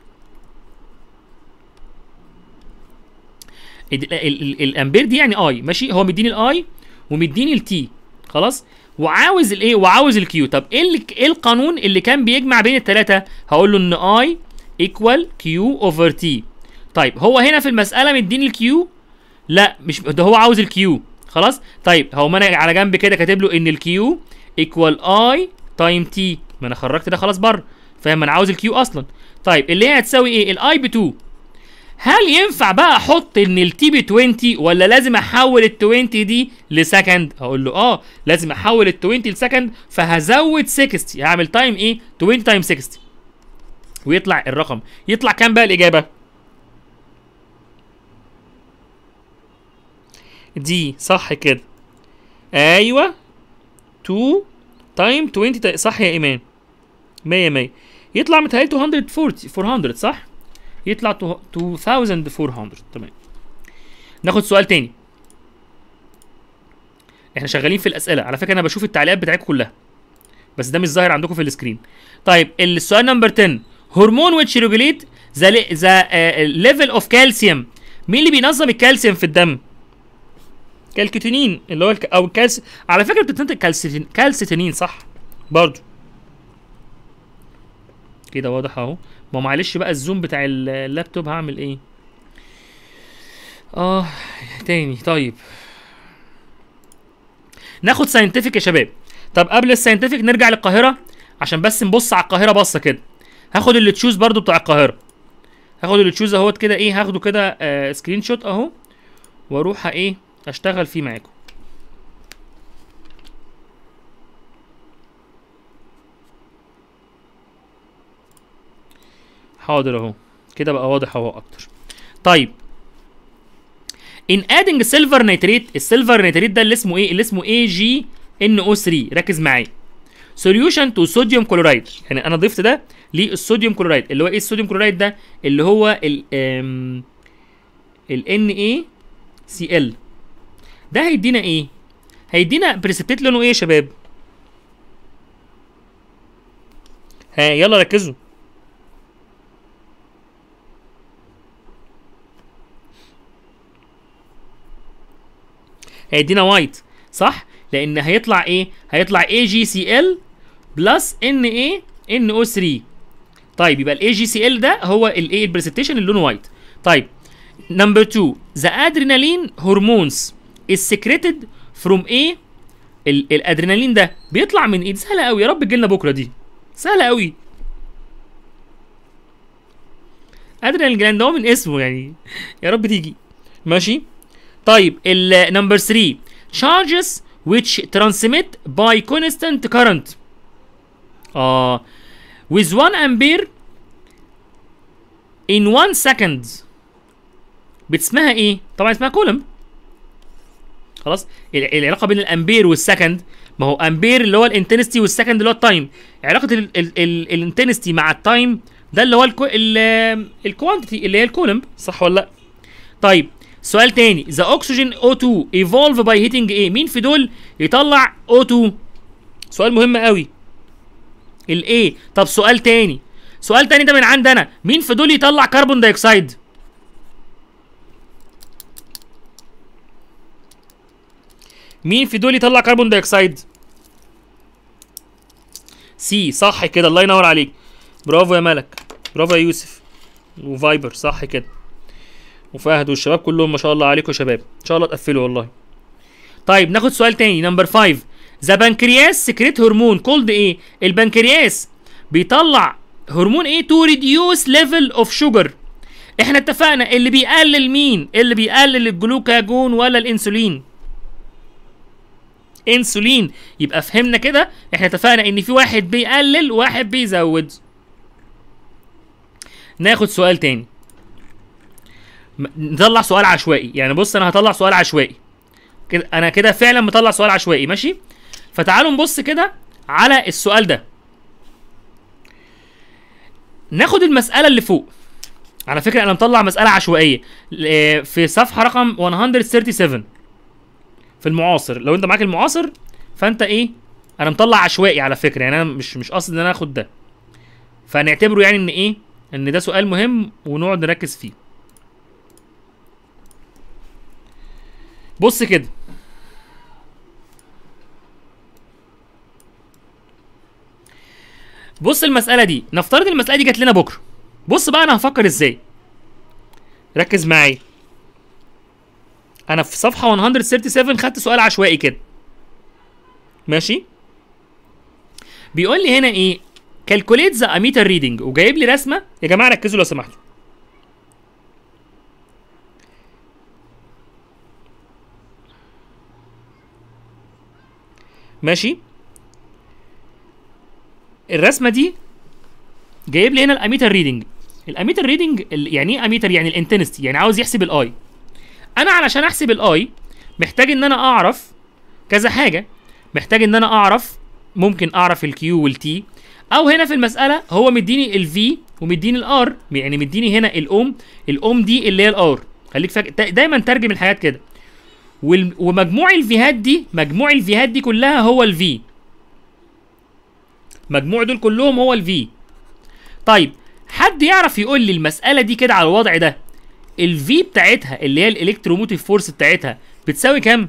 ال- ال- ال- الامبير دي يعني اي ماشي هو مديني الاي ومديني التي خلاص وعاوز الايه وعاوز الكيو طب ايه اللي ايه القانون اللي كان بيجمع بين الثلاثه هقول له ان اي ايكوال كيو اوفر تي طيب هو هنا في المساله مديني الكيو لا مش ده هو عاوز الكيو خلاص طيب هو ما انا على جنب كده كاتب له ان الكيو ايكوال اي تايم تي ما انا خرجت ده خلاص بره فاهم انا عاوز الكيو اصلا طيب اللي هي هتساوي ايه الاي ب 2 هل ينفع بقى احط ان التي ب 20 ولا لازم احول ال 20 دي لسكند اقول له اه لازم احول ال 20 لسكند فهزود 60 هعمل تايم ايه 20 تايم 60 ويطلع الرقم يطلع كام بقى الاجابه دي صح كده ايوه 2 تايم 20 تا- صح يا ايمان 100 100 يطلع متهيألي 240 400 صح يطلع تو- 2400 تمام ناخد سؤال تاني احنا شغالين في الاسئله على فكره انا بشوف التعليقات بتاعتكم كلها بس ده مش ظاهر عندكم في السكرين طيب السؤال نمبر 10 هرمون which regulate ذا ذا ليفل اوف كالسيوم مين اللي بينظم الكالسيوم في الدم كالكتونين اللي هو الك... او الكالس على فكره بتنتج كالسيتين كالسيتينين صح برضو كده واضح اهو ما معلش بقى الزوم بتاع ال- اللابتوب هعمل ايه اه تاني طيب ناخد ساينتفك يا شباب طب قبل الساينتفك نرجع للقاهره عشان بس نبص على القاهره بصه كده هاخد اللي تشوز برضو بتاع القاهره هاخد اللي تشوز اهوت كده ايه هاخده كده آه سكرين شوت اهو واروح ايه اشتغل فيه معاكم حاضر اهو كده بقى واضح اهو اكتر طيب ان ادنج سيلفر نيتريت السيلفر نيتريت ده اللي اسمه ايه اللي اسمه اي جي NO3 ركز معايا سوليوشن تو صوديوم كلورايد يعني انا ضفت ده للصوديوم كلورايد اللي هو ايه الصوديوم كلورايد ده اللي هو ال ام ال NaCl ده هيدينا ايه هيدينا بريسبتيت لونه ايه يا شباب ها يلا ركزوا هيدينا وايت صح لان هيطلع ايه هيطلع اي جي سي ال بلس ان ايه ان او 3 طيب يبقى الاي جي سي ال ده هو الايه البريسبتيشن اللي لونه وايت طيب نمبر 2 ذا ادرينالين هرمونز is secreted from ايه ال- الادرينالين ده بيطلع من ايه دي سهله قوي يا رب تجيلنا بكره دي سهله قوي ادرينالين جلاند هو من اسمه يعني يا رب تيجي ماشي طيب النمبر 3 charges which transmit by constant current اه with 1 ampere in 1 second بتسمها ايه طبعا اسمها كولوم خلاص ال- العلاقه بين الامبير والسكند ما هو امبير اللي هو الانتنستي والسكند اللي هو التايم علاقه الانتنستي مع التايم ده اللي هو الكوانتيتي اللي هي الكولوم صح ولا لا طيب سؤال تاني ذا اوكسجين O2 evolve by heating ايه مين في دول يطلع O2 سؤال مهم قوي الايه طب سؤال تاني سؤال تاني ده من عندنا مين في دول يطلع كربون دايوكسيد مين في دول يطلع كربون دايوكسيد سي صح كده الله ينور عليك برافو يا ملك برافو يا يوسف وفايبر صح كده وفهد والشباب كلهم ما شاء الله عليكم يا شباب ان شاء الله تقفلوا والله طيب ناخد سؤال تاني نمبر 5 ذا بنكرياس سكريت هرمون كولد ايه البنكرياس بيطلع هرمون ايه تو ريديوس ليفل اوف شوجر احنا اتفقنا اللي بيقلل مين اللي بيقلل الجلوكاجون ولا الانسولين انسولين يبقى فهمنا كده احنا اتفقنا ان في واحد بيقلل وواحد بيزود ناخد سؤال تاني م- نطلع سؤال عشوائي يعني بص انا هطلع سؤال عشوائي كده انا كده فعلا مطلع سؤال عشوائي ماشي فتعالوا نبص كده على السؤال ده ناخد المسألة اللي فوق على فكرة انا مطلع مسألة عشوائية ل- في صفحة رقم 137 في المعاصر لو انت معاك المعاصر فانت ايه انا مطلع عشوائي على فكرة يعني انا مش مش قصدي ان انا اخد ده فنعتبره يعني ان ايه ان ده سؤال مهم ونقعد نركز فيه بص كده بص المسألة دي نفترض المسألة دي جات لنا بكرة بص بقى انا هفكر ازاي ركز معايا انا في صفحة 137 خدت سؤال عشوائي كده ماشي بيقول لي هنا ايه calculate the ammeter reading وجايب لي رسمة يا جماعة ركزوا لو سمحتوا ماشي الرسمه دي جايب لي هنا الاميتر ريدنج الاميتر ريدنج يعني ايه اميتر يعني الانتنستي يعني عاوز يحسب الاي انا علشان احسب الاي محتاج ان انا اعرف كذا حاجه محتاج ان انا اعرف ممكن اعرف الكيو والتي او هنا في المساله هو مديني الفي ومديني الار يعني مديني هنا الاوم الاوم دي اللي هي الار خليك فاكر دايما ترجم الحاجات كده وال- ومجموع الفيهات دي مجموع الفيهات دي كلها هو الفي مجموع دول كلهم هو الفي طيب حد يعرف يقول لي المسألة دي كده على الوضع ده الفي بتاعتها اللي هي الالكتروموتيف فورس بتاعتها بتساوي كام؟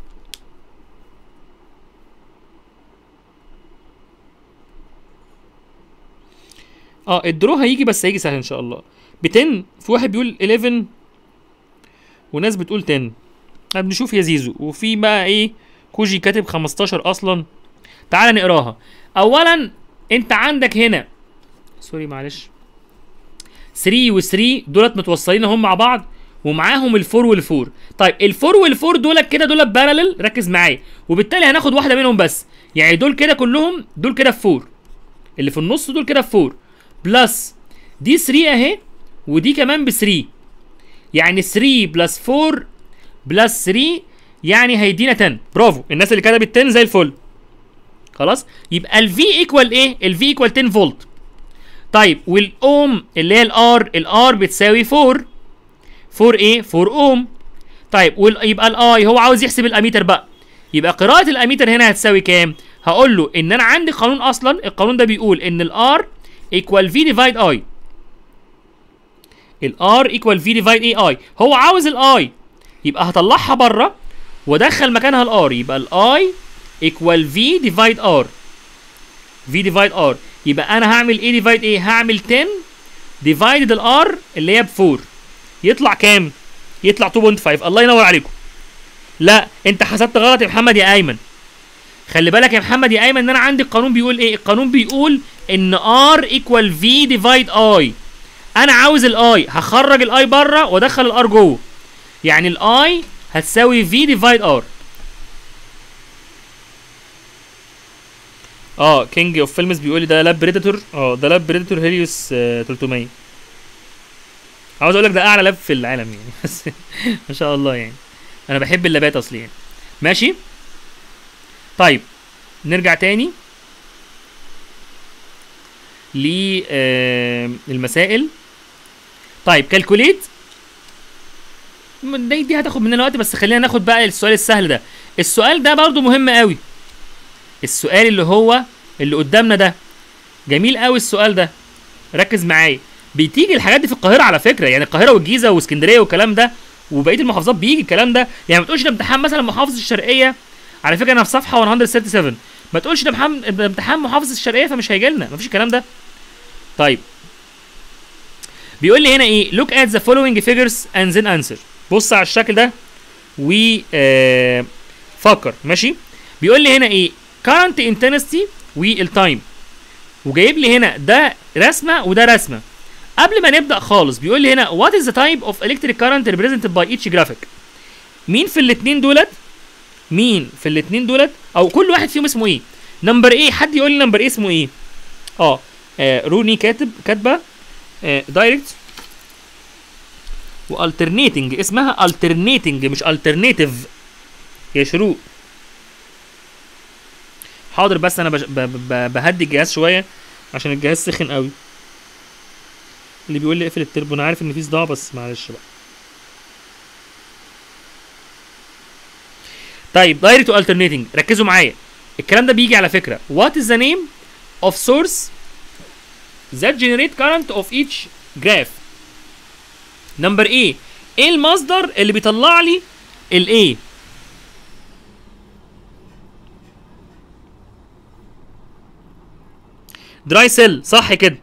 اه الدرو هيجي بس هيجي سهل ان شاء الله ب 10 في واحد بيقول 11 وناس بتقول 10 طب نشوف يا زيزو وفي بقى ايه كوجي كاتب 15 اصلا تعال نقراها اولا انت عندك هنا سوري معلش 3 و3 دولت متوصلين هم مع بعض ومعاهم الفور والفور طيب الفور والفور دولت كده دولت بارلل ركز معايا وبالتالي هناخد واحده منهم بس يعني دول كده كلهم دول كده في فور اللي في النص دول كده في فور بلس دي 3 اهي ودي كمان ب 3 يعني 3 بلس 4 بلس 3 يعني هيدينا 10 برافو الناس اللي كتبت 10 زي الفل خلاص يبقى الفي ايكوال ايه الفي ايكوال 10 فولت طيب والاوم اللي هي الار الار بتساوي 4 4 ايه 4 اوم طيب وال- يبقى الاي هو عاوز يحسب الاميتر بقى يبقى قراءة الاميتر هنا هتساوي كام هقول له ان انا عندي قانون اصلا القانون ده بيقول ان الار ايكوال في ديفايد اي الار ايكوال في ديفايد اي اي هو عاوز الاي يبقى هطلعها بره وادخل مكانها الار يبقى الاي ايكوال في ديفايد ار في ديفايد ار يبقى انا هعمل ايه ديفايد ايه هعمل 10 ديفايدد الار اللي هي ب 4 يطلع كام يطلع 2.5 الله ينور عليكم لا انت حسبت غلط يا محمد يا ايمن خلي بالك يا محمد يا ايمن ان انا عندي القانون بيقول ايه القانون بيقول ان ار ايكوال في ديفايد اي انا عاوز الاي هخرج الاي بره وادخل الار جوه يعني الاي هتساوي في ديفايد ار اه كينج اوف فيلمز بيقول لي ده لاب بريداتور اه ده لاب بريداتور هيليوس آه 300 عاوز اقول لك ده اعلى لاب في العالم يعني بس ما شاء الله يعني انا بحب اللابات اصلي يعني ماشي طيب نرجع تاني للمسائل طيب كالكوليت دي دي هتاخد مننا وقت بس خلينا ناخد بقى السؤال السهل ده السؤال ده برضو مهم قوي السؤال اللي هو اللي قدامنا ده جميل قوي السؤال ده ركز معايا بتيجي الحاجات دي في القاهره على فكره يعني القاهره والجيزه واسكندريه والكلام ده وبقيه المحافظات بيجي الكلام ده يعني ما تقولش ده امتحان مثلا محافظه الشرقيه على فكره انا في صفحه 137 ما تقولش ده امتحان ده امتحان محافظه الشرقيه فمش هيجي لنا مفيش الكلام ده طيب بيقول لي هنا ايه look at the following figures and then answer بص على الشكل ده و آه فكر ماشي بيقول لي هنا ايه current intensity والتايم وجايب لي هنا ده رسمه وده رسمه قبل ما نبدا خالص بيقول لي هنا what is the type of electric current represented by each graphic مين في الاثنين دولت مين في الاثنين دولت او كل واحد فيهم اسمه ايه نمبر ايه حد يقول لي نمبر ايه اسمه ايه اه, آه روني كاتب كاتبه آه دايركت والترنيتنج اسمها الترنيتنج مش الترنيتيف يا شروق حاضر بس انا بج... ب... ب... بهدي الجهاز شويه عشان الجهاز سخن قوي اللي بيقول لي اقفل التربو انا عارف ان في صداع بس معلش بقى طيب دايركت والترنيتنج ركزوا معايا الكلام ده بيجي على فكره what is the name of source that generate current of each graph نمبر ايه ايه المصدر اللي بيطلع لي الايه دراي سيل صح كده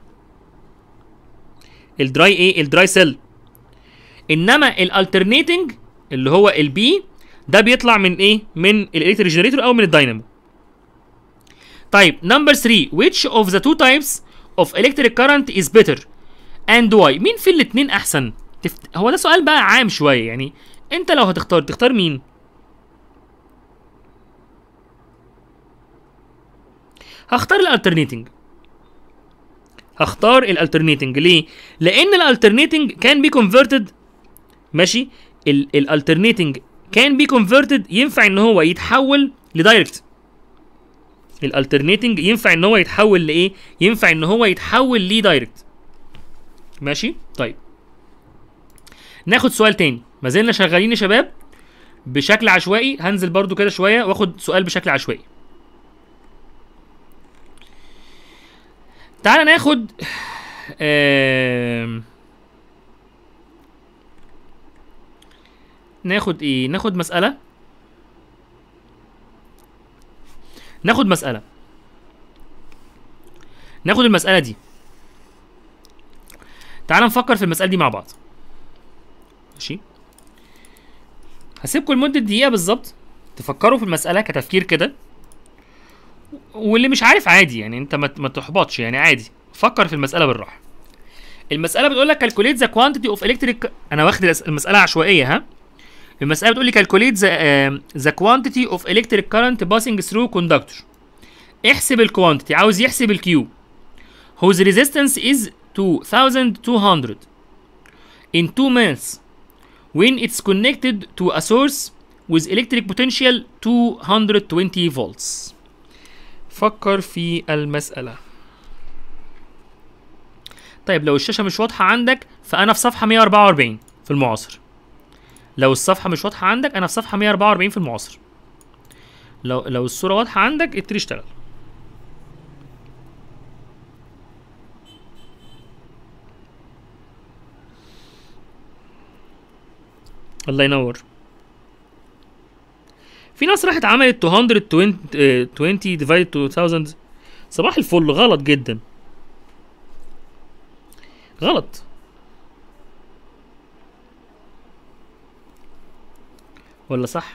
الدراي ايه الدراي سيل انما الالترنيتنج اللي هو البي ده بيطلع من ايه من الالكتريك جنريتور او من الداينامو طيب نمبر 3 which of the two types of electric current is better and why مين في الاثنين احسن تفت... هو ده سؤال بقى عام شويه يعني انت لو هتختار تختار مين هختار الالترنيتنج هختار الالترنيتنج ليه لان الالترنيتنج كان بي كونفرتد ماشي الالترنيتنج كان بي كونفرتد ينفع ان هو يتحول لدايركت الالترنيتنج ينفع ان هو يتحول لايه ينفع ان هو يتحول لدايركت ماشي طيب ناخد سؤال تاني ما زلنا شغالين يا شباب بشكل عشوائي هنزل برضو كده شويه واخد سؤال بشكل عشوائي تعال ناخد آم، ناخد ايه ناخد مسألة ناخد مسألة ناخد المسألة دي تعال نفكر في المسألة دي مع بعض ماشي هسيبكم لمدة دقيقة بالظبط تفكروا في المسألة كتفكير كده واللي مش عارف عادي يعني انت ما ما تحبطش يعني عادي فكر في المسألة بالراحة المسألة بتقول لك calculate the quantity of electric انا واخد الأس- المسألة عشوائية ها المسألة بتقول لي calculate the, uh, the quantity of electric current passing through conductor احسب الكوانتيتي عاوز يحسب الكيو whose resistance is 2200 in 2 minutes when it's connected to a source with electric potential 220 volts فكر في المسألة طيب لو الشاشة مش واضحة عندك فأنا في صفحة 144 في المعاصر لو الصفحة مش واضحة عندك أنا في صفحة 144 في المعاصر لو لو الصورة واضحة عندك ابتدي اشتغل الله ينور في ناس راحت عملت 220 آه، 20 divided to 1000 صباح الفل غلط جدا غلط ولا صح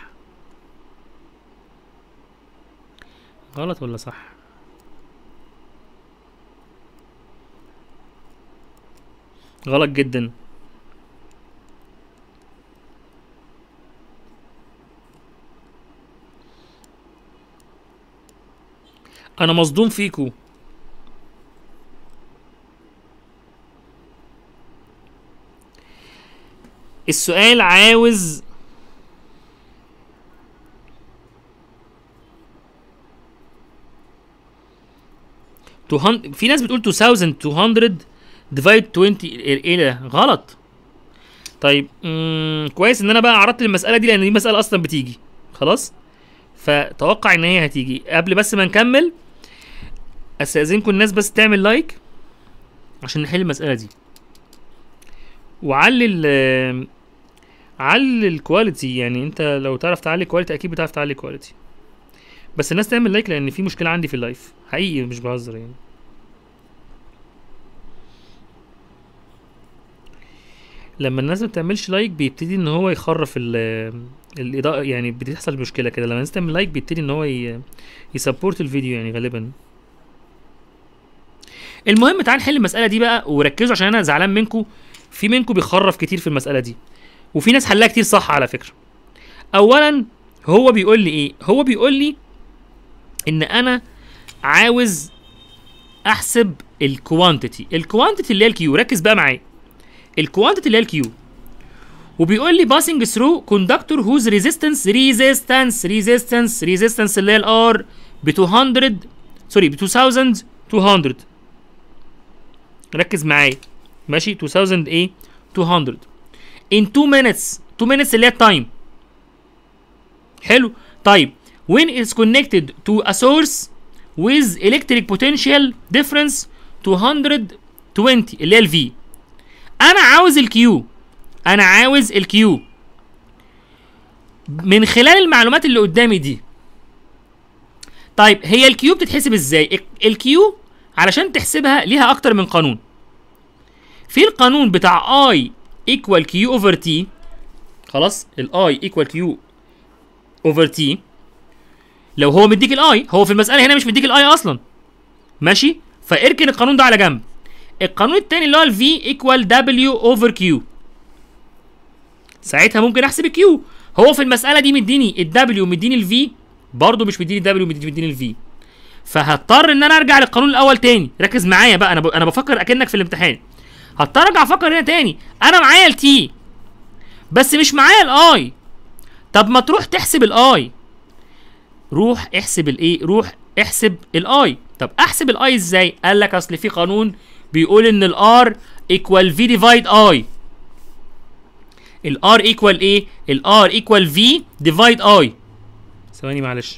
غلط ولا صح غلط جدا انا مصدوم فيكو السؤال عاوز تهن... في ناس بتقول 2200 ديفايد 20 ايه ده غلط طيب مم... كويس ان انا بقى عرضت المساله دي لان دي مساله اصلا بتيجي خلاص فتوقع ان هي هتيجي قبل بس ما نكمل استاذنكم الناس بس تعمل لايك عشان نحل المساله دي وعلي ال علي الكواليتي يعني انت لو تعرف تعلي الكواليتي اكيد بتعرف تعلي الكواليتي بس الناس تعمل لايك لان في مشكله عندي في اللايف حقيقي مش بهزر يعني لما الناس ما بتعملش لايك بيبتدي ان هو يخرف ال الاضاءه يعني بتحصل مشكله كده لما الناس تعمل لايك بيبتدي ان هو ي- يسبورت الفيديو يعني غالبا المهم تعال نحل المساله دي بقى وركزوا عشان انا زعلان منكم في منكم بيخرف كتير في المساله دي وفي ناس حلها كتير صح على فكره اولا هو بيقول لي ايه هو بيقول لي ان انا عاوز احسب الكوانتيتي الكوانتيتي اللي هي الكيو ركز بقى معايا الكوانتيتي اللي هي الكيو وبيقول لي passing through conductor whose resistance resistance resistance resistance اللي هي الار ب 200 سوري ب 2200 ركز معايا ماشي 2000 ايه 200 in 2 minutes 2 minutes اللي هي التايم حلو طيب when is connected to a source with electric potential difference 220 اللي هي الفي انا عاوز الكيو انا عاوز الكيو من خلال المعلومات اللي قدامي دي طيب هي الكيو بتتحسب ازاي الكيو علشان تحسبها ليها اكتر من قانون في القانون بتاع اي ايكوال كيو اوفر تي خلاص الاي ايكوال كيو اوفر تي لو هو مديك الاي هو في المساله هنا مش مديك الاي اصلا ماشي فاركن القانون ده على جنب القانون التاني اللي هو الفي ايكوال دبليو اوفر كيو ساعتها ممكن احسب الكيو هو في المساله دي مديني الدبليو مديني الفي برضه مش مديني الدبليو مديني الفي فهضطر ان انا ارجع للقانون الاول تاني ركز معايا بقى انا ب... انا بفكر اكنك في الامتحان هضطر ارجع افكر هنا تاني انا معايا التي بس مش معايا الاي طب ما تروح تحسب الاي روح احسب الايه روح احسب الاي طب احسب الاي ازاي قال لك اصل في قانون بيقول ان الار ايكوال في ديفايد اي الار ايكوال ايه الار ايكوال في ديفايد اي ثواني معلش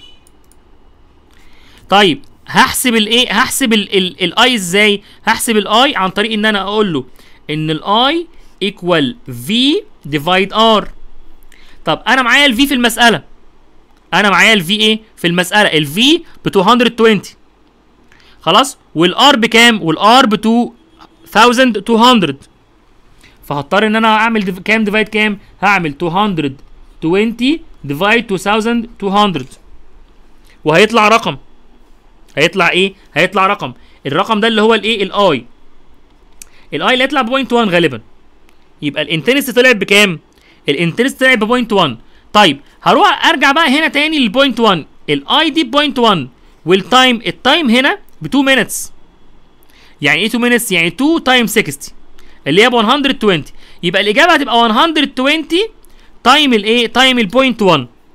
طيب هحسب الايه هحسب الاي ازاي هحسب الاي عن طريق ان انا اقول له ان الاي ايكوال في ديفايد ار طب انا معايا الفي في المساله انا معايا الفي ايه في المساله الفي ب 220 خلاص والار بكام والار ب 2200 فهضطر ان انا اعمل ديف... كام ديفايد كام هعمل 220 ديفايد 2200 وهيطلع رقم هيطلع ايه هيطلع رقم الرقم ده اللي هو الايه الاي الاي اللي هيطلع ب 0.1 غالبا يبقى الانتنسي طلعت بكام الانتنسي طلعت ب 0.1 طيب هروح ارجع بقى هنا تاني للبوينت 1 الاي دي ب 0.1 والتايم التايم هنا ب 2 مينتس يعني ايه 2 مينتس يعني 2 تايم 60 اللي هي ب 120 يبقى الاجابه هتبقى 120 تايم الايه تايم البوينت 1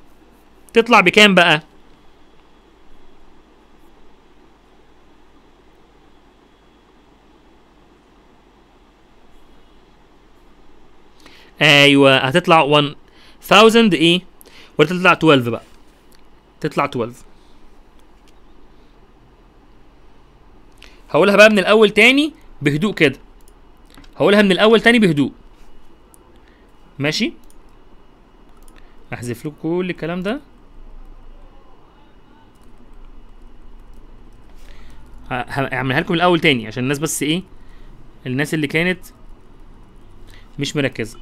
تطلع بكام بقى ايوه هتطلع 1000 ايه ولا تطلع 12 بقى تطلع 12 هقولها بقى من الاول تاني بهدوء كده هقولها من الاول تاني بهدوء ماشي احذف لكم كل الكلام ده ه- ه- هعملها لكم من الاول تاني عشان الناس بس ايه الناس اللي كانت مش مركزه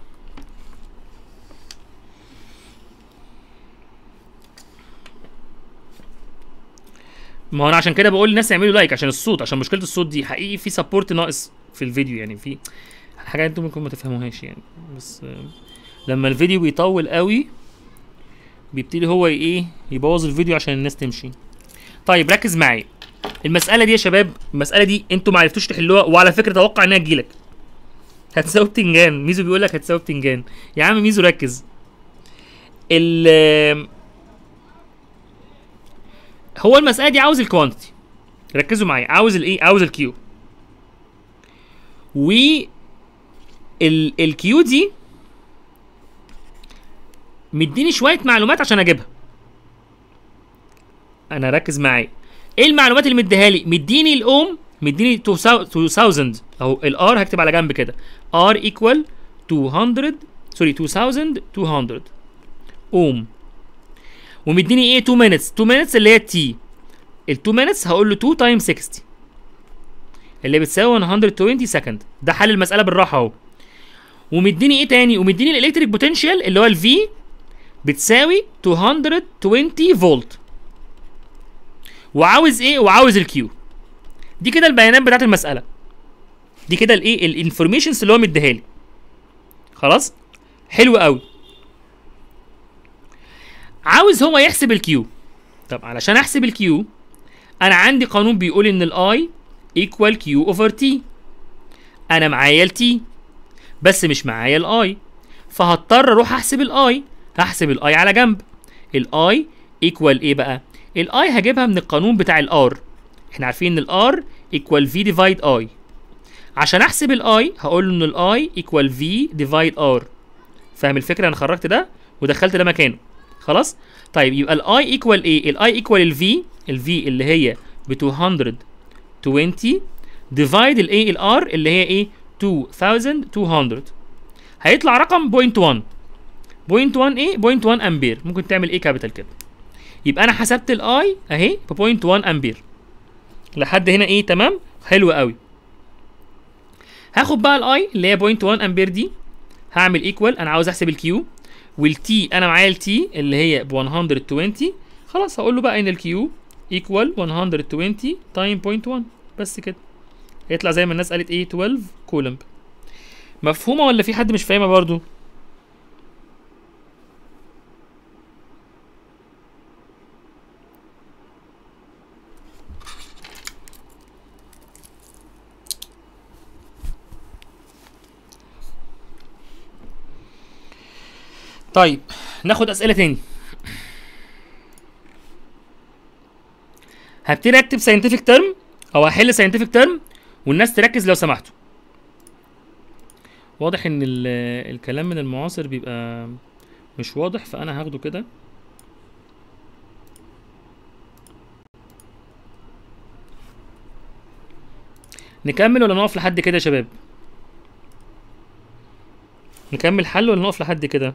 ما هو انا عشان كده بقول للناس يعملوا لايك عشان الصوت عشان مشكله الصوت دي حقيقي في سبورت ناقص في الفيديو يعني في حاجات انتم ممكن ما تفهموهاش يعني بس آه، لما الفيديو بيطول قوي بيبتدي هو ايه يبوظ الفيديو عشان الناس تمشي طيب ركز معايا المساله دي يا شباب المساله دي انتوا ما عرفتوش تحلوها وعلى فكره توقع انها تجيلك هتساوي بتنجان ميزو بيقول لك هتساوي بتنجان يا عم ميزو ركز ال هو المساله دي عاوز الكوانتيتي ركزوا معايا عاوز الايه عاوز الكيو و ال الكيو دي مديني شويه معلومات عشان اجيبها انا ركز معايا ايه المعلومات اللي مديها لي مديني الاوم مديني 2000 اهو الار هكتب على جنب كده ار ايكوال 200 سوري 2200 اوم ومديني ايه 2 minutes 2 minutes اللي هي تي ال 2 minutes هقول له 2 تايم 60 اللي بتساوي 120 سكند ده حل المساله بالراحه اهو ومديني ايه تاني ومديني الالكتريك بوتنشال اللي هو الفي بتساوي 220 فولت وعاوز ايه وعاوز الكيو دي كده البيانات بتاعت المساله دي كده الايه الانفورميشنز اللي هو مديها لي خلاص حلو قوي عاوز هو يحسب الكيو طب علشان احسب الكيو انا عندي قانون بيقول ان الاي ايكوال كيو اوفر تي انا معايا التي بس مش معايا الاي فهضطر اروح احسب الاي هحسب الاي على جنب الاي ايكوال ايه بقى الاي هجيبها من القانون بتاع الار احنا عارفين ان الار ايكوال في ديفايد اي عشان احسب الاي هقول له ان الاي ايكوال في ديفايد ار فاهم الفكره انا خرجت ده ودخلت ده مكانه خلاص طيب يبقى الاي ايكوال ايه الاي ايكوال الفي الفي اللي هي ب 220 ديفايد الايه الار اللي هي ايه 2200 هيطلع رقم 0.1 0.1 ايه 0.1 امبير ممكن تعمل ايه كابيتال كده يبقى انا حسبت الاي اهي ب 0.1 امبير لحد هنا ايه تمام حلو قوي هاخد بقى الاي اللي هي 0.1 امبير دي هعمل ايكوال انا عاوز احسب الكيو والتي انا معايا التي اللي هي ب 120 خلاص هقول له بقى ان الكيو ايكوال 120 تايم 0.1 بس كده هيطلع زي ما الناس قالت ايه 12 كولومب مفهومه ولا في حد مش فاهمها برضو طيب ناخد اسئله تاني هبتدي اكتب ساينتفك ترم او هحل ساينتفك ترم والناس تركز لو سمحتوا واضح ان ال- الكلام من المعاصر بيبقى مش واضح فانا هاخده كده نكمل ولا نقف لحد كده يا شباب نكمل حل ولا نقف لحد كده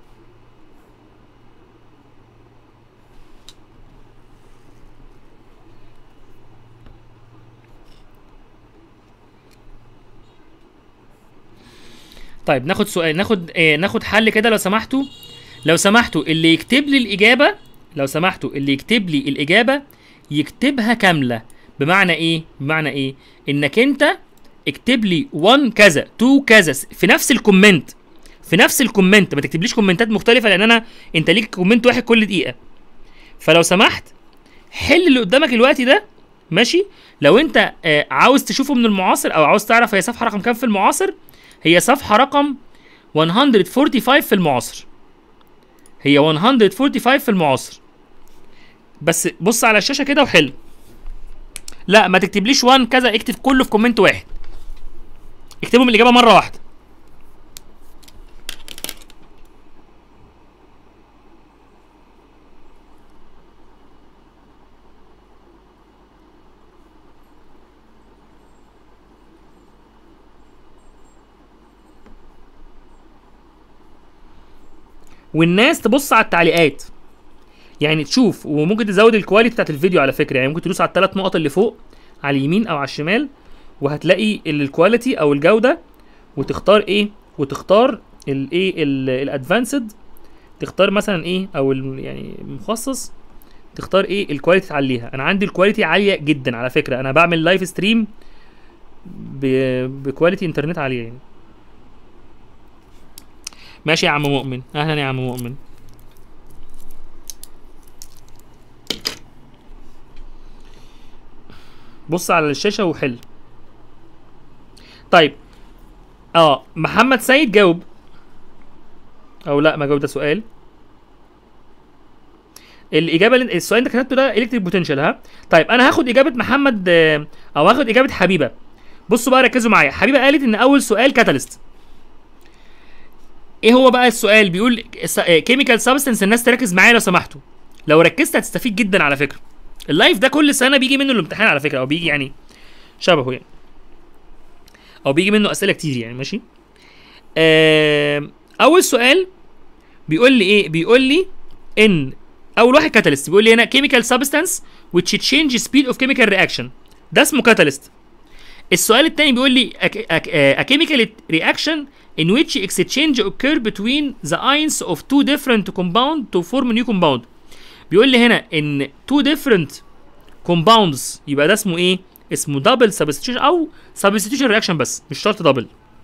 طيب ناخد سؤال ناخد آه ناخد حل كده لو سمحتوا لو سمحتوا اللي يكتب لي الإجابة لو سمحتوا اللي يكتب لي الإجابة يكتبها كاملة بمعنى إيه؟ بمعنى إيه؟ إنك أنت اكتب لي 1 كذا 2 كذا في نفس الكومنت في نفس الكومنت ما تكتبليش كومنتات مختلفة لأن أنا أنت ليك كومنت واحد كل دقيقة فلو سمحت حل اللي قدامك الوقت ده ماشي لو انت آه، عاوز تشوفه من المعاصر او عاوز تعرف هي صفحه رقم كام في المعاصر هي صفحه رقم 145 في المعاصر هي 145 في المعاصر بس بص على الشاشه كده وحل لا ما تكتبليش 1 كذا اكتب كله في كومنت واحد اكتبهم الاجابه مره واحده والناس تبص على التعليقات يعني تشوف وممكن تزود الكواليتي بتاعت الفيديو على فكره يعني ممكن تدوس على الثلاث نقط اللي فوق على اليمين او على الشمال وهتلاقي الكواليتي او الجوده وتختار ايه وتختار الايه الادفانسد تختار مثلا ايه او ال- يعني مخصص تختار ايه الكواليتي تعليها انا عندي الكواليتي عاليه جدا على فكره انا بعمل لايف ستريم ب- بكواليتي انترنت عاليه يعني ماشي يا عم مؤمن اهلا يا عم مؤمن بص على الشاشه وحل طيب اه محمد سيد جاوب او لا ما جاوب ده سؤال الاجابه اللي السؤال اللي انت كتبته ده الكتريك بوتنشال ها طيب انا هاخد اجابه محمد آه، او هاخد اجابه حبيبه بصوا بقى ركزوا معايا حبيبه قالت ان اول سؤال كاتاليست ايه هو بقى السؤال بيقول كيميكال سبستنس الناس تركز معايا لو سمحتوا لو ركزت هتستفيد جدا على فكره اللايف ده كل سنه بيجي منه الامتحان على فكره او بيجي يعني شبهه يعني او بيجي منه اسئله كتير يعني ماشي آم، اول سؤال بيقول لي ايه بيقول لي ان اول واحد كاتاليست بيقول لي هنا chemical substance which change speed of chemical reaction ده اسمه كاتاليست السؤال الثاني بيقول لي a, a, a chemical reaction in which exchange occur between the ions of two different compound to form a new compound بيقول لي هنا ان two different compounds يبقى ده اسمه ايه اسمه double substitution او substitution reaction بس مش شرط double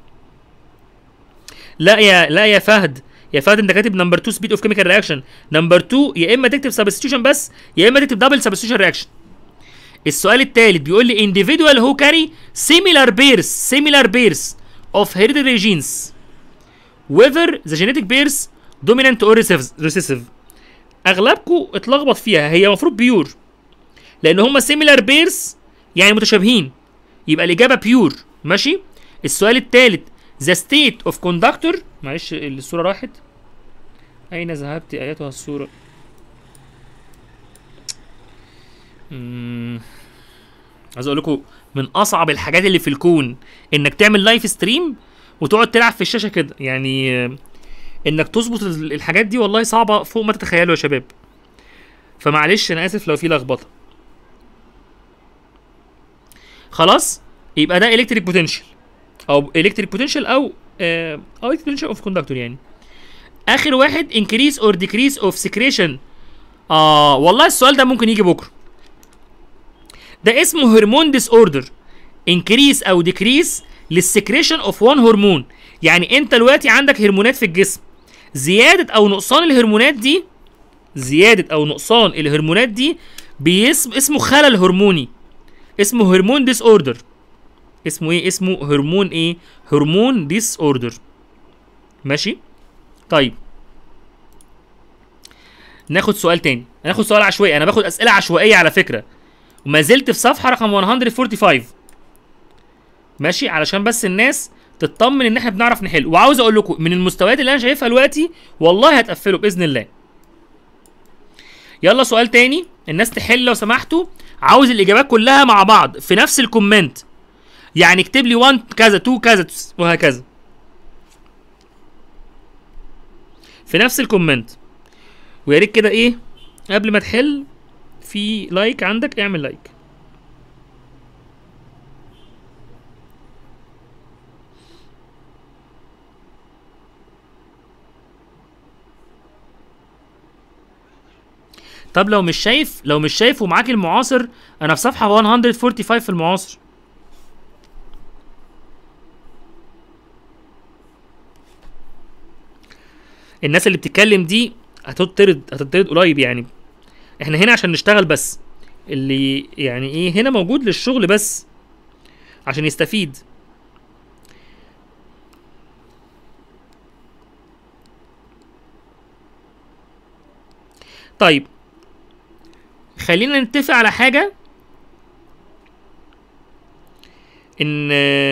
لا يا لا يا فهد يا فهد انت كاتب نمبر 2 سبيد اوف كيميكال رياكشن نمبر 2 يا اما تكتب سبستيوشن بس يا اما تكتب دبل سبستيوشن رياكشن السؤال الثالث بيقول لي individual who carry similar pairs similar pairs of hereditary genes whether the genetic pairs dominant or recessive recessive. اغلبكم اتلخبط فيها هي المفروض بيور لان هما similar pairs يعني متشابهين يبقى الاجابه بيور ماشي السؤال الثالث the state of conductor معلش الصوره راحت اين ذهبت ايتها الصوره مم. عايز اقول لكم من اصعب الحاجات اللي في الكون انك تعمل لايف ستريم وتقعد تلعب في الشاشه كده يعني آه، انك تظبط ال- الحاجات دي والله صعبه فوق ما تتخيلوا يا شباب فمعلش انا اسف لو في لخبطه خلاص يبقى ده الكتريك بوتنشال او الكتريك بوتنشال او آه، او الكتريك بوتنشال اوف كوندكتور يعني اخر واحد increase or decrease of secretion اه والله السؤال ده ممكن يجي بكره ده اسمه هرمون ديس اوردر انكريس او ديكريس للسكريشن اوف وان هرمون يعني انت دلوقتي عندك هرمونات في الجسم زياده او نقصان الهرمونات دي زياده او نقصان الهرمونات دي بيسم اسمه خلل هرموني اسمه هرمون ديس اوردر اسمه ايه اسمه هرمون ايه هرمون ديس اوردر ماشي طيب ناخد سؤال تاني هناخد سؤال عشوائي انا باخد اسئله عشوائيه على فكره وما زلت في صفحه رقم 145 ماشي علشان بس الناس تطمن ان احنا بنعرف نحل وعاوز اقول لكم من المستويات اللي انا شايفها دلوقتي والله هتقفلوا باذن الله يلا سؤال تاني الناس تحل لو سمحتوا عاوز الاجابات كلها مع بعض في نفس الكومنت يعني اكتب لي 1 كذا 2 كذا وهكذا في نفس الكومنت ويا ريت كده ايه قبل ما تحل في لايك عندك اعمل لايك طب لو مش شايف لو مش شايف ومعاك المعاصر انا في صفحه 145 في المعاصر الناس اللي بتتكلم دي هتطرد هتطرد قريب يعني احنا هنا عشان نشتغل بس اللي يعني ايه هنا موجود للشغل بس عشان يستفيد طيب خلينا نتفق على حاجه ان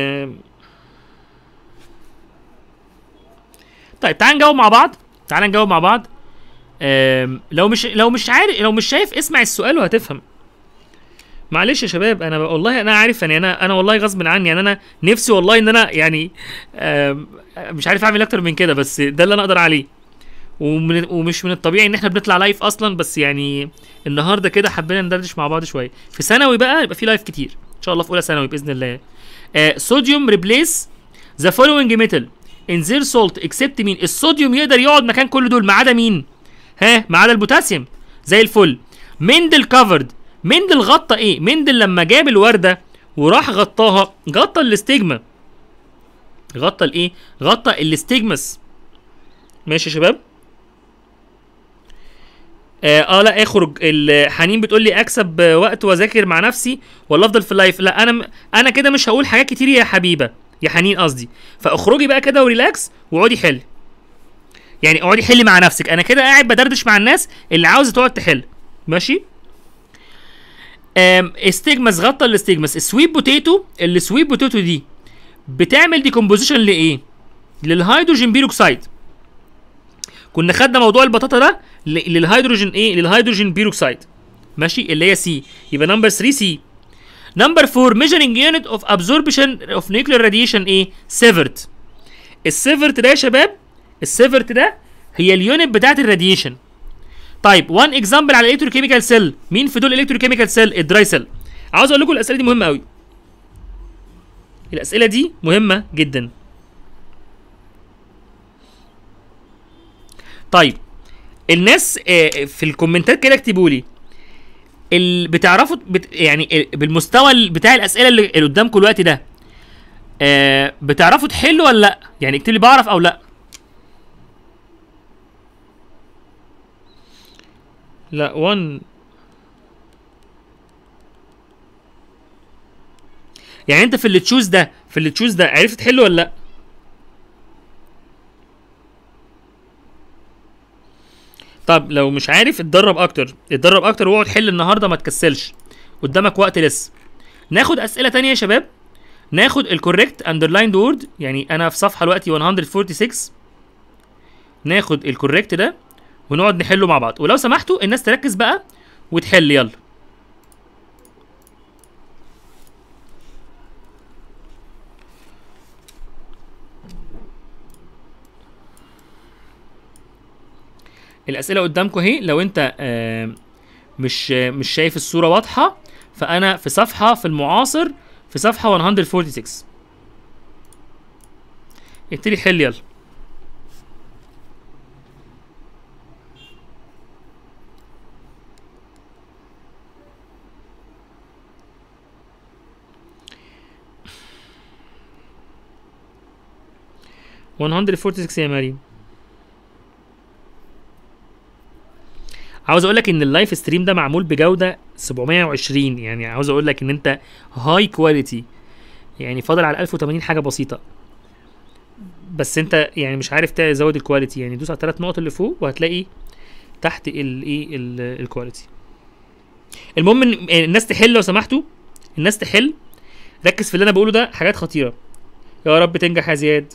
طيب تعال نجاوب مع بعض تعال نجاوب مع بعض آم، لو مش لو مش عارف لو مش شايف اسمع السؤال وهتفهم معلش يا شباب انا والله انا عارف يعني انا انا والله غصب عني يعني انا نفسي والله ان انا يعني آم، مش عارف اعمل اكتر من كده بس ده اللي انا اقدر عليه ومن ومش من الطبيعي ان احنا بنطلع لايف اصلا بس يعني النهارده كده حبينا ندردش مع بعض شويه في ثانوي بقى يبقى في لايف كتير ان شاء الله في اولى ثانوي باذن الله صوديوم ريبليس ذا فولوينج ميتال ان زير سولت اكسبت مين الصوديوم يقدر يقعد مكان كل دول ما عدا مين ها ما عدا البوتاسيوم زي الفل مندل كفرد مندل غطى ايه مندل لما جاب الورده وراح غطاها غطى الاستجما غطى الايه غطى الاستجمس ماشي يا شباب اه, آه لا اخرج ال- حنين بتقول لي اكسب آه، وقت واذاكر مع نفسي ولا افضل في اللايف لا انا م- انا كده مش هقول حاجات كتير يا حبيبه يا حنين قصدي فاخرجي بقى كده وريلاكس واقعدي حل يعني اقعدي حلي مع نفسك انا كده قاعد بدردش مع الناس اللي عاوزه تقعد تحل ماشي ام استجمس غطى الاستجمس السويت بوتيتو السويت بوتيتو دي بتعمل ديكومبوزيشن لايه للهيدروجين بيروكسيد كنا خدنا موضوع البطاطا ده ل- للهيدروجين ايه للهيدروجين بيروكسيد ماشي اللي هي سي يبقى نمبر 3 سي نمبر 4 measuring unit of absorption of nuclear radiation ايه سيفرت السيفرت ده يا شباب السيفرت ده هي اليونت بتاعت الراديشن طيب وان اكزامبل على الالكتروكيميكال سيل مين في دول الالكتروكيميكال سيل الدراي سيل عاوز اقول لكم الاسئله دي مهمه قوي الاسئله دي مهمه جدا طيب الناس آه، في الكومنتات كده اكتبوا لي ال- بتعرفوا بت يعني ال- بالمستوى ال- بتاع الاسئله اللي اللي قدامكم الوقت ده آه بتعرفوا تحلوا ولا لا يعني اكتب لي بعرف او لا لا 1 يعني انت في اللي تشوز ده في اللي تشوز ده عرفت تحل ولا لا طب لو مش عارف اتدرب اكتر اتدرب اكتر واقعد حل النهارده ما تكسلش قدامك وقت لسه ناخد اسئله تانية يا شباب ناخد الكوريكت اندرلايند وورد يعني انا في صفحه دلوقتي 146 ناخد الكوريكت ده ونقعد نحله مع بعض ولو سمحتوا الناس تركز بقى وتحل يلا الاسئله قدامكم اهي لو انت آه، مش آه، مش شايف الصوره واضحه فانا في صفحه في المعاصر في صفحه 146 ابتدي حل يلا one hundred forty six يا مريم عاوز اقول لك ان اللايف ستريم ده معمول بجوده 720 يعني عاوز اقول لك ان انت هاي كواليتي يعني فاضل على 1080 حاجه بسيطه بس انت يعني مش عارف تزود الكواليتي يعني دوس على الثلاث نقط اللي فوق وهتلاقي تحت الايه الكواليتي المهم ان الناس تحل لو سمحتوا الناس تحل ركز في اللي انا بقوله ده حاجات خطيره يا رب تنجح يا زياد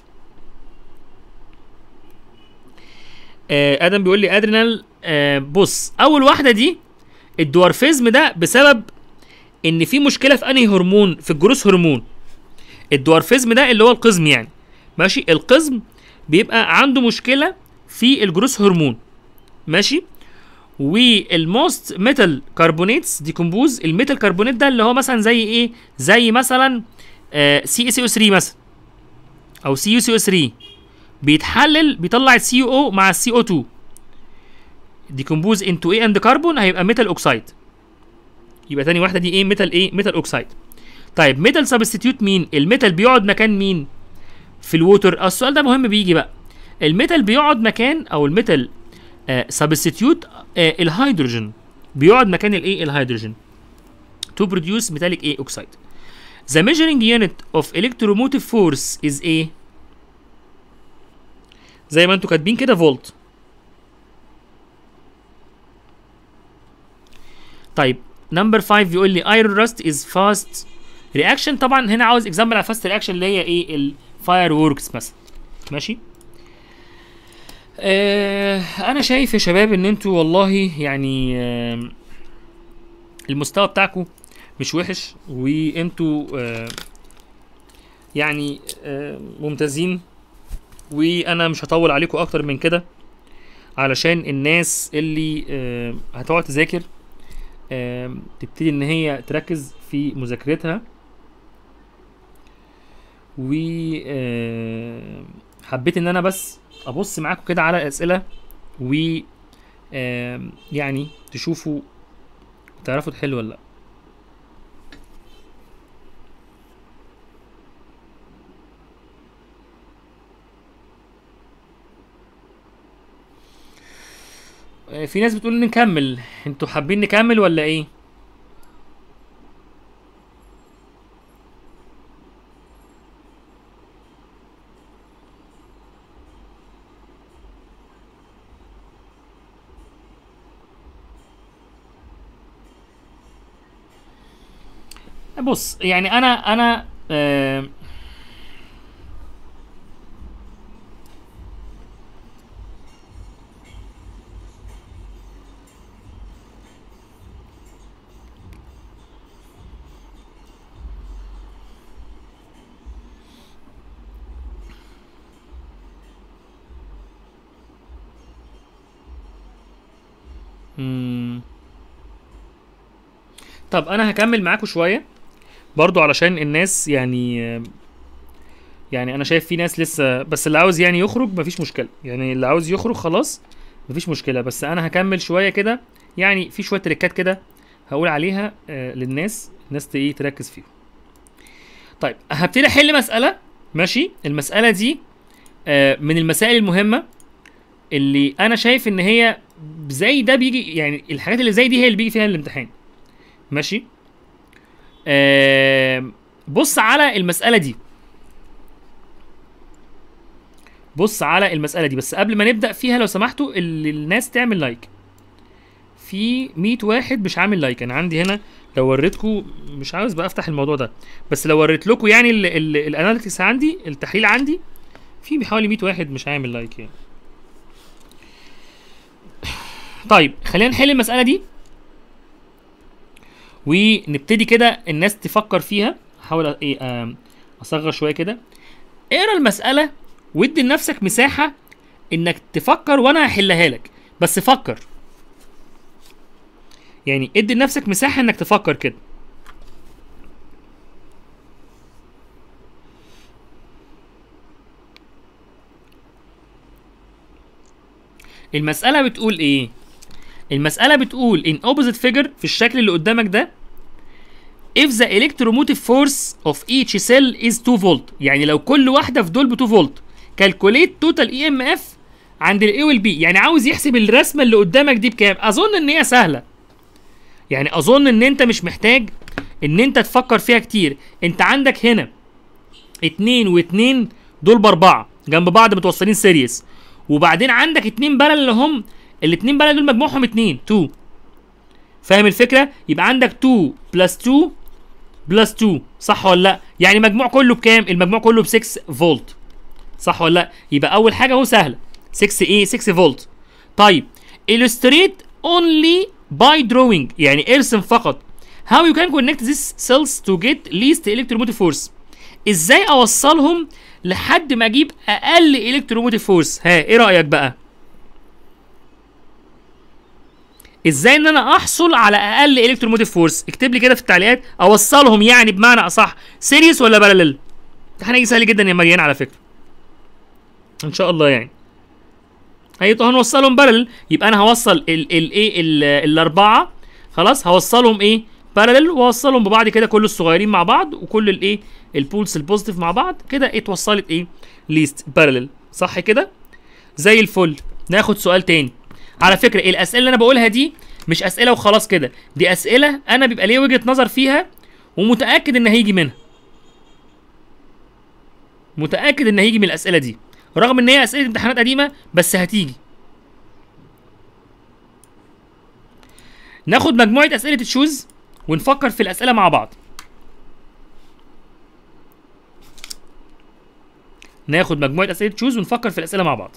آه ادم بيقول لي ادرينال آه بص اول واحده دي الدوارفيزم ده بسبب ان في مشكله في انهي هرمون في الجروس هرمون الدوارفيزم ده اللي هو القزم يعني ماشي القزم بيبقى عنده مشكله في الجروس هرمون ماشي والموست ميتال كربونيتس ديكومبوز الميتال كربونيت ده اللي هو مثلا زي ايه زي مثلا سي اس او 3 مثلا او سي يو سي او 3 بيتحلل بيطلع السي او مع السي او 2 ديكومبوز انتو ايه اند كربون هيبقى ميتال اوكسايد يبقى تاني واحده دي ايه ميتال ايه ميتال اوكسايد طيب ميتال سبستيتيوت مين الميتال بيقعد مكان مين في الووتر آه، السؤال ده مهم بيجي بقى الميتال بيقعد مكان او الميتال سبستيتيوت الهيدروجين بيقعد مكان الايه الهيدروجين to produce metallic ايه اوكسايد the measuring unit of electromotive force is ايه زي ما انتوا كاتبين كده فولت طيب نمبر 5 بيقول لي ايرون راست از فاست رياكشن طبعا هنا عاوز اكزامبل على فاست رياكشن اللي هي ايه الفاير ووركس مثلا ماشي آه انا شايف يا شباب ان انتوا والله يعني آه المستوى بتاعكم مش وحش وانتوا آه يعني آه ممتازين وانا مش هطول عليكم اكتر من كده علشان الناس اللي آه هتقعد تذاكر آه تبتدي ان هي تركز في مذاكرتها و آه حبيت ان انا بس ابص معاكم كده على الاسئله و آه يعني تشوفوا تعرفوا تحلوا ولا لا آه، في ناس بتقول نكمل انتوا حابين نكمل ولا ايه بص يعني انا انا آه مم. طب انا هكمل معاكم شويه برضو علشان الناس يعني يعني انا شايف في ناس لسه بس اللي عاوز يعني يخرج مفيش مشكله يعني اللي عاوز يخرج خلاص مفيش مشكله بس انا هكمل شويه كده يعني في شويه تريكات كده هقول عليها آه للناس الناس ايه تركز فيهم طيب هبتدي احل مساله ماشي المساله دي آه من المسائل المهمه اللي انا شايف ان هي زي ده بيجي يعني الحاجات اللي زي دي هي اللي بيجي فيها الامتحان ماشي آه بص على المسألة دي بص على المسألة دي بس قبل ما نبدأ فيها لو سمحتوا ال- الناس تعمل لايك في 100 واحد مش عامل لايك انا عندي هنا لو وريتكم مش عاوز بقى افتح الموضوع ده بس لو وريت لكم يعني الاناليتكس عندي التحليل عندي في حوالي 100 واحد مش عامل لايك يعني طيب خلينا نحل المسألة دي ونبتدي كده الناس تفكر فيها احاول أ- ايه آم، اصغر شويه كده اقرا المساله وادي لنفسك مساحه انك تفكر وانا هحلها لك بس فكر يعني ادي لنفسك مساحه انك تفكر كده المسألة بتقول ايه؟ المسألة بتقول in opposite figure في الشكل اللي قدامك ده if the electromotive force of each cell is 2 volt يعني لو كل واحدة في دول ب 2 فولت calculate total EMF عند ال A وال B يعني عاوز يحسب الرسمة اللي قدامك دي بكام أظن إن هي سهلة يعني أظن إن أنت مش محتاج إن أنت تفكر فيها كتير أنت عندك هنا اتنين واتنين دول بأربعة جنب بعض متوصلين سيريس وبعدين عندك اتنين بلل اللي هم الاتنين بلل دول مجموعهم اتنين 2 فاهم الفكره يبقى عندك 2 بلس 2 بلس 2 صح ولا لا يعني مجموع كله بكام المجموع كله ب 6 فولت صح ولا لا يبقى اول حاجه اهو سهله 6 ايه 6 فولت طيب illustrate only by drawing يعني ارسم فقط how you can connect these cells to get least electromotive force ازاي اوصلهم لحد ما اجيب اقل الكتروموتيف فورس ها ايه رايك بقى ازاي ان انا احصل على اقل الكتروموتيف فورس اكتب لي كده في التعليقات اوصلهم يعني بمعنى اصح سيريس ولا بارلل امتحان هيجي سهل جدا يا مريان على فكره ان شاء الله يعني هيبقى هنوصلهم بارلل يبقى انا هوصل الايه الاربعه خلاص هوصلهم ايه بارلل واوصلهم ببعض كده كل الصغيرين مع بعض وكل الايه البولس البوزيتيف مع بعض كده اتوصلت ايه ليست بارلل صح كده زي الفل ناخد سؤال تاني على فكره الاسئله اللي انا بقولها دي مش اسئله وخلاص كده دي اسئله انا بيبقى ليا وجهه نظر فيها ومتاكد ان هيجي منها متاكد ان هيجي من الاسئله دي رغم ان هي اسئله امتحانات قديمه بس هتيجي ناخد مجموعه اسئله تشوز ونفكر في الاسئله مع بعض ناخد مجموعه اسئله تشوز ونفكر في الاسئله مع بعض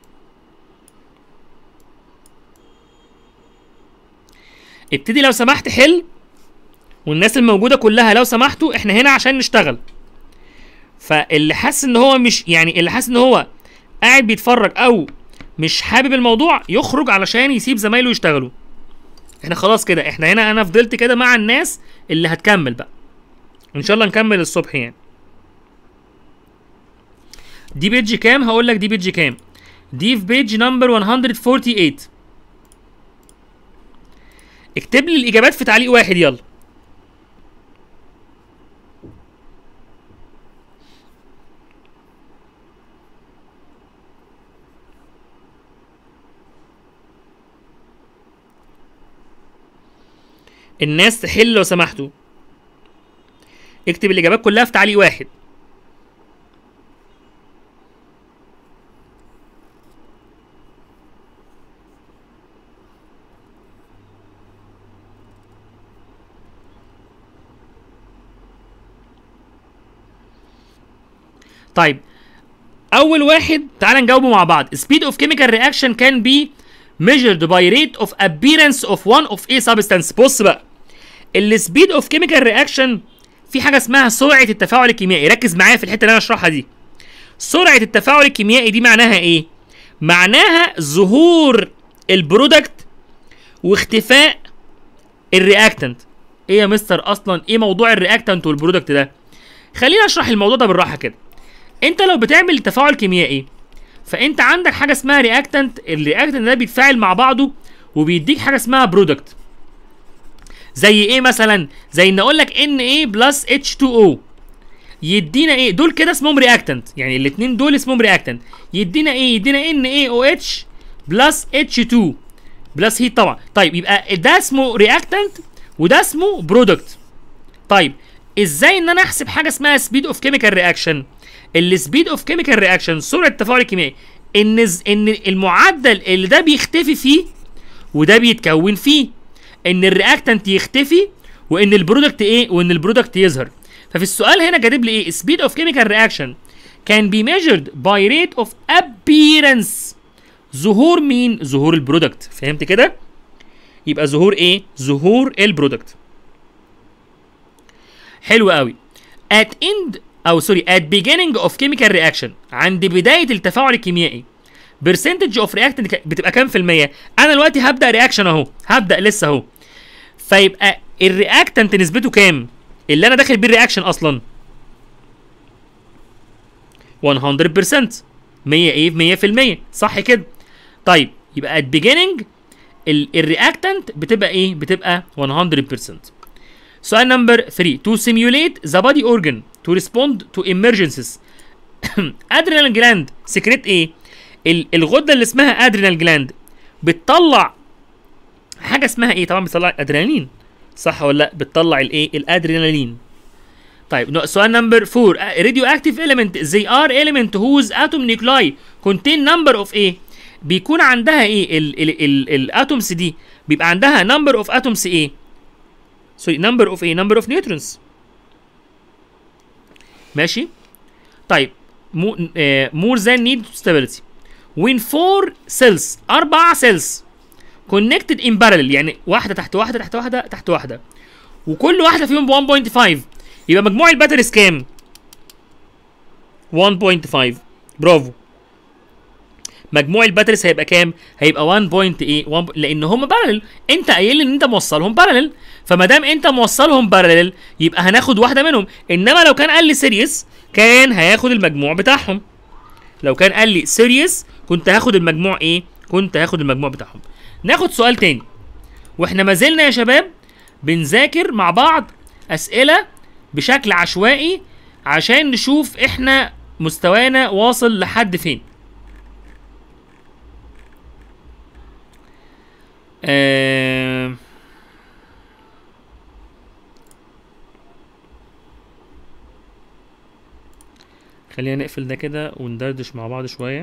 ابتدي لو سمحت حل والناس الموجوده كلها لو سمحتوا احنا هنا عشان نشتغل فاللي حاسس ان هو مش يعني اللي حاسس ان هو قاعد بيتفرج او مش حابب الموضوع يخرج علشان يسيب زمايله يشتغلوا احنا خلاص كده احنا هنا انا فضلت كده مع الناس اللي هتكمل بقى ان شاء الله نكمل الصبح يعني دي بيج كام هقول لك دي بيج كام دي في بيج نمبر 148 اكتب لي الاجابات في تعليق واحد يلا الناس تحل لو سمحتوا اكتب الاجابات كلها في تعليق واحد طيب اول واحد تعال نجاوبه مع بعض speed of chemical reaction can be measured by rate of appearance of one of a substance بص بقى السبيد اوف كيميكال رياكشن في حاجه اسمها سرعه التفاعل الكيميائي ركز معايا في الحته اللي انا اشرحها دي سرعه التفاعل الكيميائي دي معناها ايه معناها ظهور البرودكت واختفاء الرياكتنت ايه يا مستر اصلا ايه موضوع الرياكتنت والبرودكت ده خلينا اشرح الموضوع ده بالراحه كده انت لو بتعمل تفاعل كيميائي فانت عندك حاجه اسمها رياكتنت الرياكتنت ده بيتفاعل مع بعضه وبيديك حاجه اسمها برودكت زي ايه مثلا زي ان اقول لك ان ايه بلس اتش 2 او يدينا ايه دول كده اسمهم رياكتنت يعني الاثنين دول اسمهم رياكتنت يدينا ايه يدينا ان ايه او اتش بلس اتش 2 بلس هيت طبعا طيب يبقى ده اسمه رياكتنت وده اسمه برودكت طيب ازاي ان انا احسب حاجه اسمها سبيد اوف كيميكال رياكشن السبيد اوف كيميكال رياكشن سرعه التفاعل الكيميائي ان ان المعدل اللي ده بيختفي فيه وده بيتكون فيه ان الرياكتنت يختفي وان البرودكت ايه وان البرودكت يظهر ففي السؤال هنا كاتب لي ايه speed of chemical reaction can be measured by rate of appearance ظهور مين ظهور البرودكت فهمت كده يبقى ظهور ايه ظهور البرودكت حلو قوي at end او سوري at beginning of chemical reaction عند بدايه التفاعل الكيميائي برسنتج اوف رياكتنت بتبقى كام في المية؟ أنا دلوقتي هبدأ رياكشن أهو، هبدأ لسه أهو. فيبقى الرياكتنت نسبته كام؟ اللي أنا داخل بيه الرياكشن أصلا 100% 100 ايه 100% صح كده طيب يبقى at beginning الرياكتنت بتبقى ايه بتبقى 100% سؤال نمبر 3 to simulate the body organ to respond to emergencies adrenal gland سكريت ايه الغده اللي اسمها ادرينال جلاند بتطلع حاجه اسمها ايه طبعا بتطلع ادرينالين صح ولا لا بتطلع الايه الادرينالين طيب سؤال نمبر 4 راديو اكتيف element they are element whose atom nuclei contain number of ايه بيكون عندها ايه الاتومز دي بيبقى عندها number of atoms ايه سوري number of ايه number of neutrons ماشي طيب more than need stability when four cells اربع cells connected in parallel يعني واحده تحت واحده تحت واحده تحت واحده وكل واحده فيهم ب 1.5 يبقى مجموع الباتريز كام 1.5 برافو مجموع الباتريز هيبقى كام هيبقى 1.8 لان هم بارلل انت قايل لي ان انت موصلهم بارلل فما دام انت موصلهم بارلل يبقى هناخد واحده منهم انما لو كان قال لي سيريس كان هياخد المجموع بتاعهم لو كان قال لي سيريس كنت هاخد المجموع ايه كنت هاخد المجموع بتاعهم ناخد سؤال تاني واحنا ما زلنا يا شباب بنذاكر مع بعض اسئله بشكل عشوائي عشان نشوف احنا مستوانا واصل لحد فين آه خلينا نقفل ده كده وندردش مع بعض شويه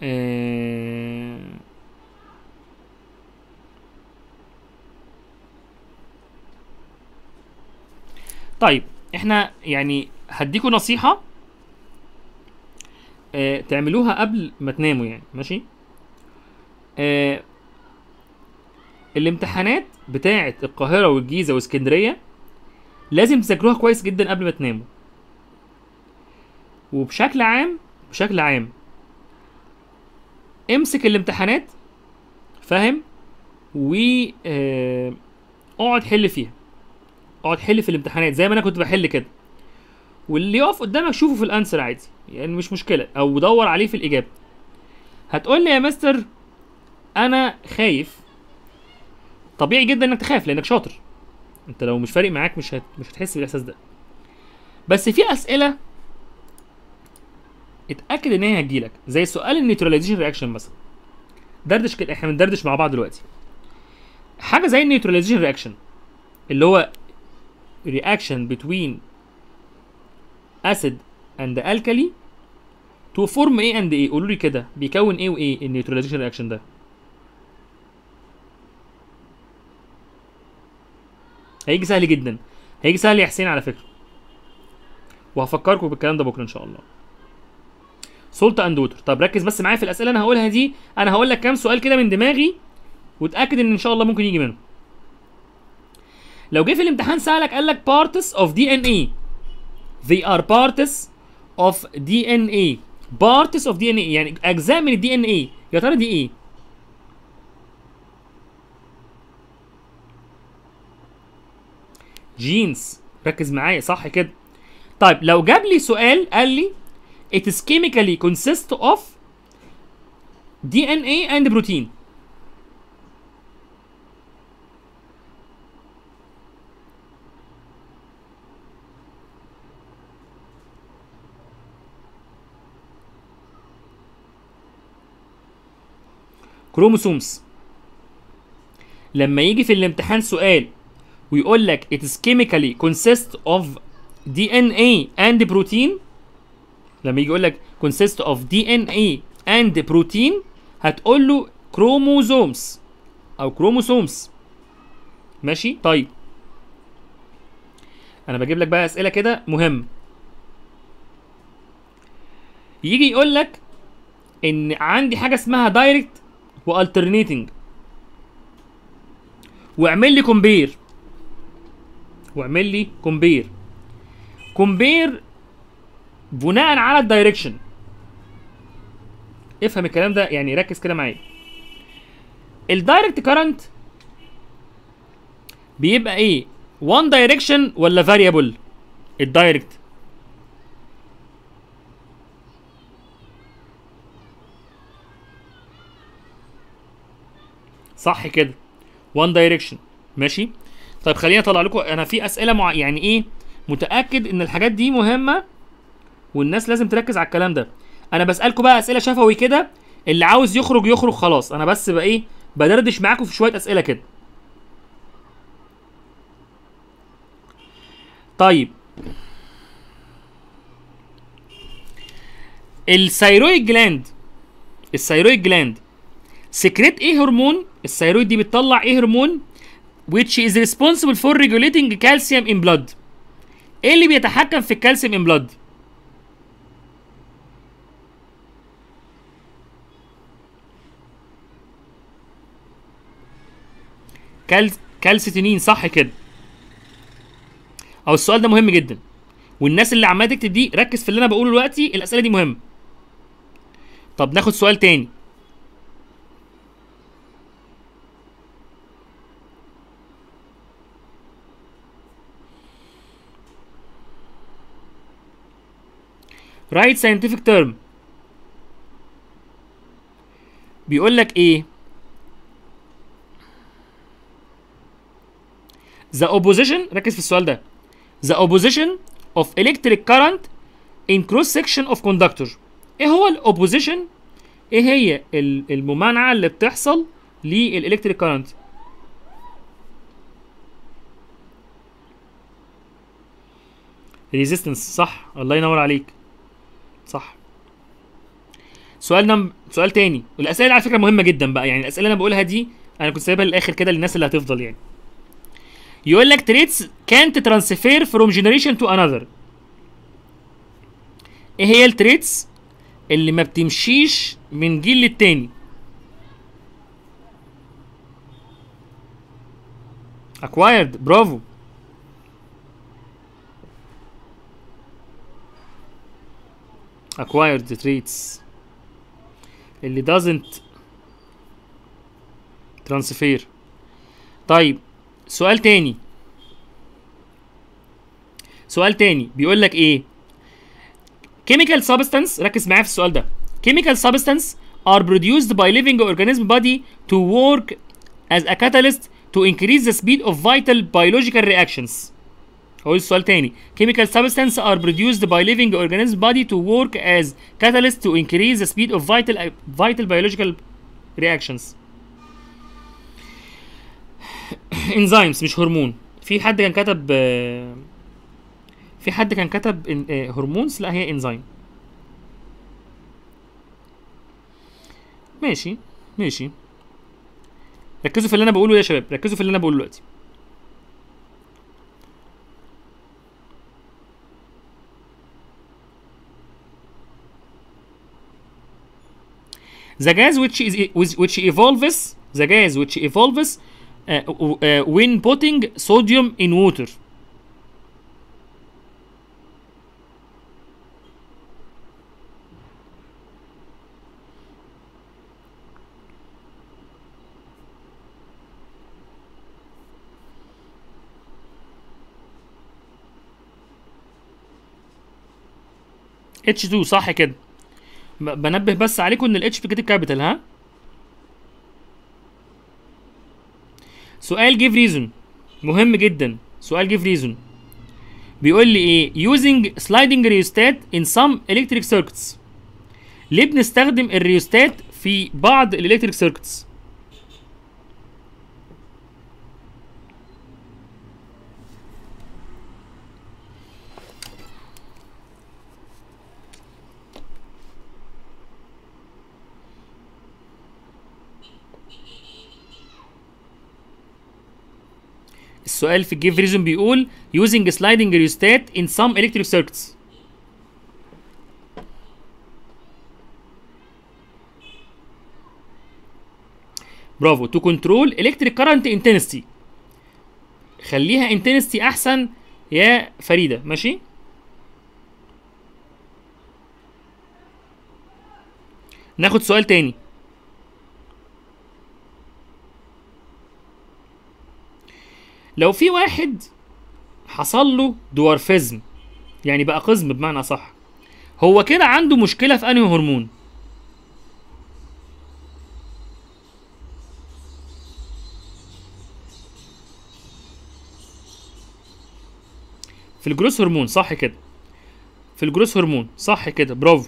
آه، طيب احنا يعني هديكوا نصيحة آه، تعملوها قبل ما تناموا يعني ماشي آه، الامتحانات بتاعة القاهرة والجيزة واسكندرية لازم تذاكروها كويس جدا قبل ما تناموا وبشكل عام بشكل عام امسك الامتحانات فاهم و آه، اقعد حل فيها اقعد حل في الامتحانات زي ما انا كنت بحل كده واللي يقف قدامك شوفه في الانسر عادي يعني مش مشكله او دور عليه في الاجابه هتقول لي يا مستر انا خايف طبيعي جدا انك تخاف لانك شاطر انت لو مش فارق معاك مش هت... مش هتحس بالاحساس ده بس في اسئله اتاكد ان هي هتجيلك زي سؤال النيوتراليزيشن رياكشن مثلا دردش كده احنا بندردش مع بعض دلوقتي حاجه زي النيوتراليزيشن رياكشن اللي هو reaction between acid and alkali to form A and A قولوا لي كده بيكون ايه وايه النيوتراليزيشن رياكشن ده هيجي سهل جدا هيجي سهل يا حسين على فكره وهفكركم بالكلام ده بكره ان شاء الله سولت اند ووتر طب ركز بس معايا في الاسئله انا هقولها دي انا هقول لك كام سؤال كده من دماغي وتاكد ان ان شاء الله ممكن يجي منهم لو جه في الامتحان سالك قال لك parts of DNA they are parts of DNA parts of DNA يعني اجزاء من الدي ان ايه يا ترى دي ايه جينز ركز معايا صح كده طيب لو جاب لي سؤال قال لي it is chemically consist of DNA and protein كروموسومز لما يجي في الامتحان سؤال ويقول لك it is chemically consist of DNA and protein لما يجي يقول لك consist of DNA and protein هتقول له chromosomes او chromosomes ماشي طيب انا بجيب لك بقى اسئله كده مهم يجي يقول لك ان عندي حاجه اسمها دايركت والترنيتنج واعمل لي كومبير واعمل لي كومبير كومبير بناء على الدايركشن افهم الكلام ده يعني ركز كده معايا الدايركت كارنت بيبقى ايه وان دايركشن ولا فاريبل الدايركت صح كده وان دايركشن ماشي طيب خليني اطلع لكم انا في اسئله مع... يعني ايه متاكد ان الحاجات دي مهمه والناس لازم تركز على الكلام ده انا بسالكم بقى اسئله شفوي كده اللي عاوز يخرج يخرج خلاص انا بس بقى ايه بدردش معاكم في شويه اسئله كده طيب الثيرويد جلاند الثيرويد جلاند سكريت ايه هرمون الثيرويد دي بتطلع ايه هرمون which is responsible for regulating calcium in blood ايه اللي بيتحكم في الكالسيوم in blood كال كالسيتونين صح كده او السؤال ده مهم جدا والناس اللي عماله تكتب دي ركز في اللي انا بقوله دلوقتي الاسئله دي مهمه طب ناخد سؤال تاني write scientific term بيقول لك ايه the opposition ركز في السؤال ده the opposition of electric current in cross section of conductor ايه هو الاوبوزيشن ايه هي ال- الممانعه اللي بتحصل للالكتريك كارنت ريزيستنس صح الله ينور عليك صح سؤال نم... سؤال تاني والاسئله دي على فكره مهمه جدا بقى يعني الاسئله اللي انا بقولها دي انا كنت سايبها للاخر كده للناس اللي هتفضل يعني يقول لك traits can't transfer from generation to another ايه هي التريتس اللي ما بتمشيش من جيل للتاني acquired برافو acquired traits اللي doesn't transfer طيب سؤال تاني سؤال تاني بيقول لك ايه chemical substance ركز معايا في السؤال ده chemical substance are produced by living organism body to work as a catalyst to increase the speed of vital biological reactions هقول السؤال تاني chemical substance are produced by living organism body to work as catalyst to increase the speed of vital vital biological reactions enzymes مش هرمون في حد كان كتب آه، في حد كان كتب إن- آه، هرمونز لا هي انزيم ماشي ماشي ركزوا في اللي انا بقوله يا شباب ركزوا في اللي انا بقوله دلوقتي the gas which is which which evolves the gas which evolves uh, w- uh, when putting sodium in water H2 صح كده ب- بنبه بس عليكم ان الاتش بتتكتب كابيتال ها سؤال جيف ريزون مهم جدا سؤال جيف ريزون بيقول لي ايه using sliding rheostat in some electric circuits ليه بنستخدم الريوستات في بعض الالكتريك سيركتس السؤال في الجيف ريزون بيقول using sliding rheostat in some electric circuits برافو to control electric current intensity خليها intensity احسن يا فريده ماشي ناخد سؤال تاني لو في واحد حصل له دوارفيزم يعني بقى قزم بمعنى صح هو كده عنده مشكله في انهي هرمون في الجروس هرمون صح كده في الجروس هرمون صح كده برافو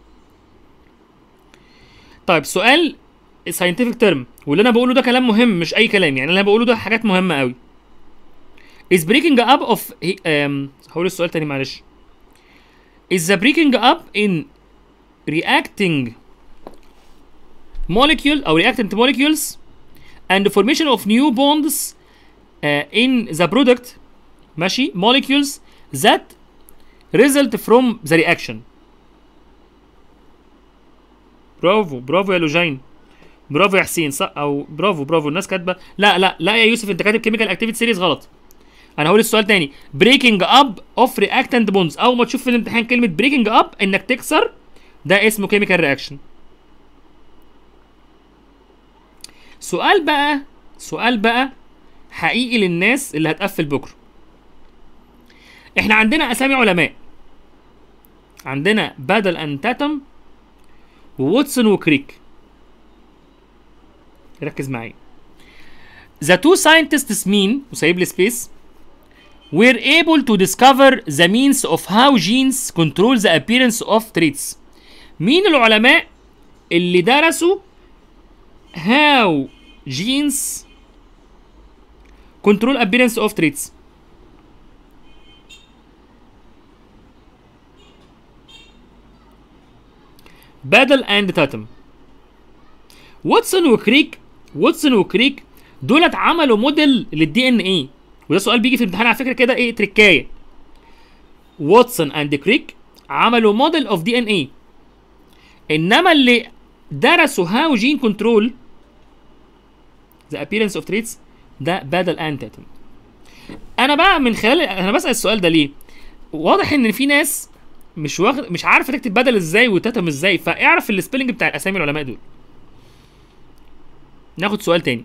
طيب سؤال ساينتفك ترم واللي انا بقوله ده كلام مهم مش اي كلام يعني اللي انا بقوله ده حاجات مهمه قوي is breaking up of um, هقول السؤال تاني معلش is the breaking up in reacting molecule او reactant molecules and the formation of new bonds uh, in the product ماشي molecules that result from the reaction برافو برافو يا لوجين برافو يا حسين صح او برافو برافو الناس كاتبه لا لا لا يا يوسف انت كاتب كيميكال اكتيفيتي سيريز غلط انا هقول السؤال تاني بريكنج اب اوف رياكتنت بونز اول ما تشوف في الامتحان كلمه بريكنج اب انك تكسر ده اسمه كيميكال رياكشن سؤال بقى سؤال بقى حقيقي للناس اللي هتقفل بكره احنا عندنا اسامي علماء عندنا بادل اند تاتم وواتسون وكريك ركز معايا The two scientists مين وسايب لي سبيس were able to discover the means of how genes control the appearance of traits مين العلماء اللي درسوا how genes control appearance of traits بادل اند تاتم واتسون وكريك واتسون وكريك دولت عملوا موديل للدي ان ايه وده سؤال بيجي في الامتحان على فكره كده ايه تريكايه واتسون اند كريك عملوا موديل اوف دي ان ايه انما اللي درسوا هاو جين كنترول ذا appearance اوف تريتس ده بادل اند تاتم انا بقى من خلال انا بسال السؤال ده ليه واضح ان في ناس مش واخد مش عارفه تكتب بدل ازاي وتتم ازاي فاعرف السبيلنج بتاع الاسامي العلماء دول ناخد سؤال تاني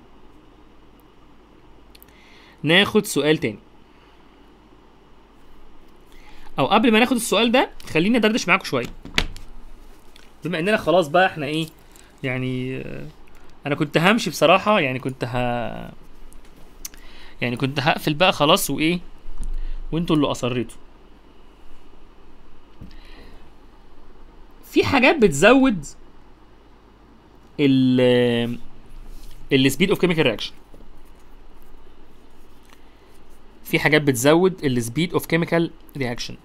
ناخد سؤال تاني او قبل ما ناخد السؤال ده خليني ادردش معاكم شويه بما اننا خلاص بقى احنا ايه يعني آه، انا كنت همشي بصراحه يعني كنت ه يعني كنت هقفل بقى خلاص وايه وانتوا اللي اصريتوا في حاجات بتزود ال السبيد اوف كيميكال رياكشن في حاجات بتزود السبيد اوف كيميكال رياكشن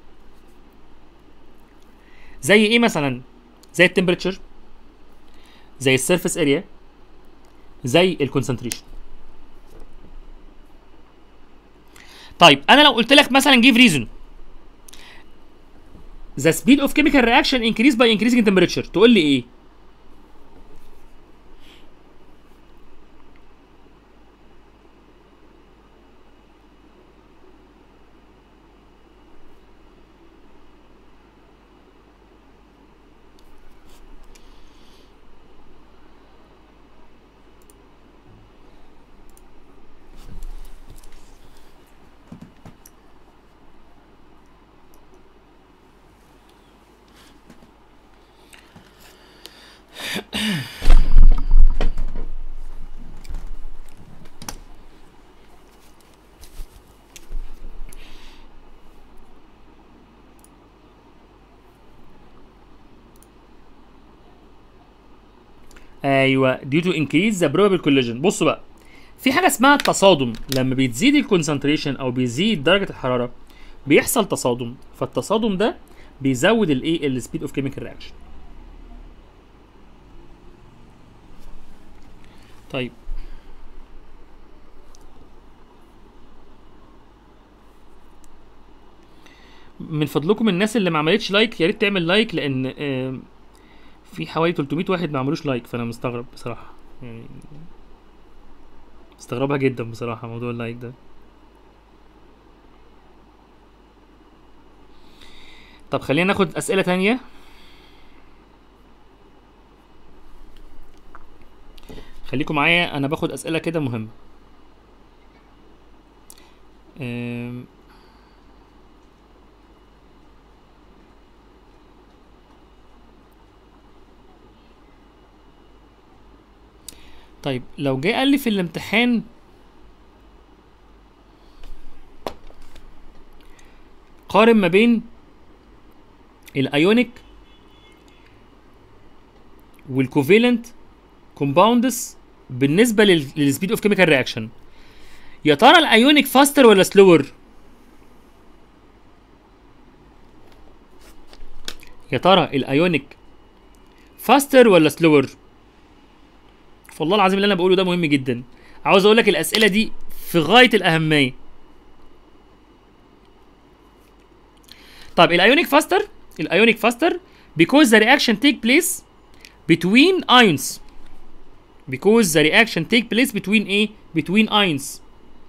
زي ايه مثلا زي التمبريتشر زي السيرفيس اريا زي الكونسنتريشن طيب انا لو قلت لك مثلا جيف ريزون the speed of chemical reaction increase by increasing temperature تقول لي ايه ايوه due to increase the probable collision بصوا بقى في حاجه اسمها التصادم لما بتزيد الكونسنتريشن او بيزيد درجه الحراره بيحصل تصادم فالتصادم ده بيزود الايه السبيد اوف كيميكال رياكشن طيب من فضلكم الناس اللي ما عملتش لايك يا ريت تعمل لايك لان آم، في حوالي 300 واحد ما عملوش لايك فانا مستغرب بصراحه يعني مستغربها جدا بصراحه موضوع اللايك ده طب خلينا ناخد اسئله تانية خليكم معايا انا باخد اسئله كده مهمه أم، طيب لو جه قال لي في الامتحان قارن ما بين الايونيك والكوفيلنت كومباوندز بالنسبه للسبيد اوف كيميكال رياكشن يا ترى الايونيك فاستر ولا سلور يا ترى الايونيك فاستر ولا سلور والله العظيم اللي انا بقوله ده مهم جدا عاوز اقول لك الاسئله دي في غايه الاهميه طيب الايونيك فاستر الايونيك فاستر because the reaction take place between ions because the reaction take place between ايه between ions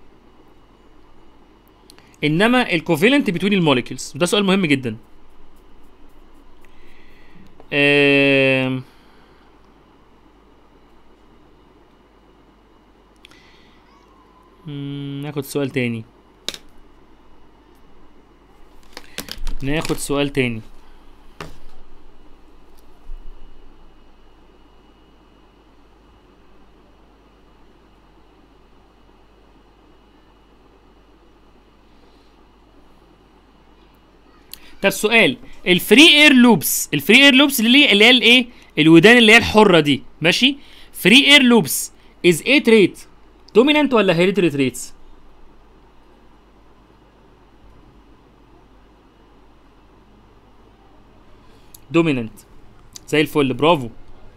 انما الكوفيلنت between الموليكيولز وده سؤال مهم جدا آم، مم، ناخد سؤال تاني ناخد سؤال تاني طب سؤال الفري اير لوبس الفري اير لوبس اللي هي اللي هي الايه الودان اللي هي الحره دي ماشي فري اير لوبس از ايه تريت دومينانت ولا هيريتري تريتس دومينانت زي الفل برافو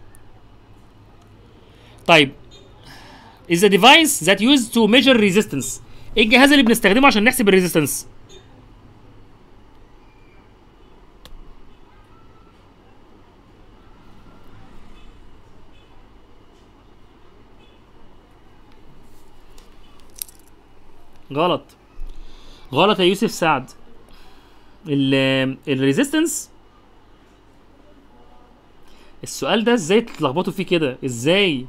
طيب is a device that used to measure resistance ايه الجهاز اللي بنستخدمه عشان نحسب الريزيستنس غلط غلط يا يوسف سعد ال الريزيستنس السؤال ده ازاي تتلخبطوا فيه كده ازاي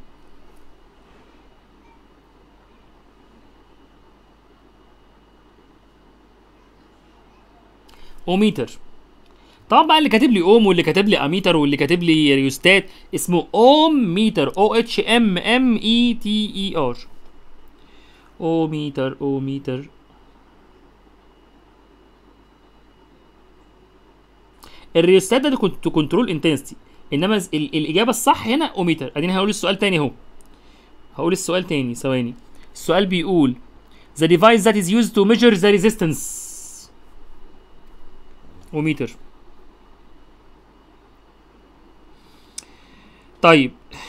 اوميتر طبعا بقى اللي كاتب لي اوم واللي كاتب لي اميتر واللي كاتب لي ريوستات اسمه اوم ميتر او اتش ام ام اي تي اي ار اوميتر اوميتر الريوستات ده كنت كنترول انتنسيتي انما ال- الاجابه الصح هنا اوميتر اديني هقول السؤال تاني اهو هقول السؤال تاني ثواني السؤال بيقول the device that is used to measure the resistance اوميتر طيب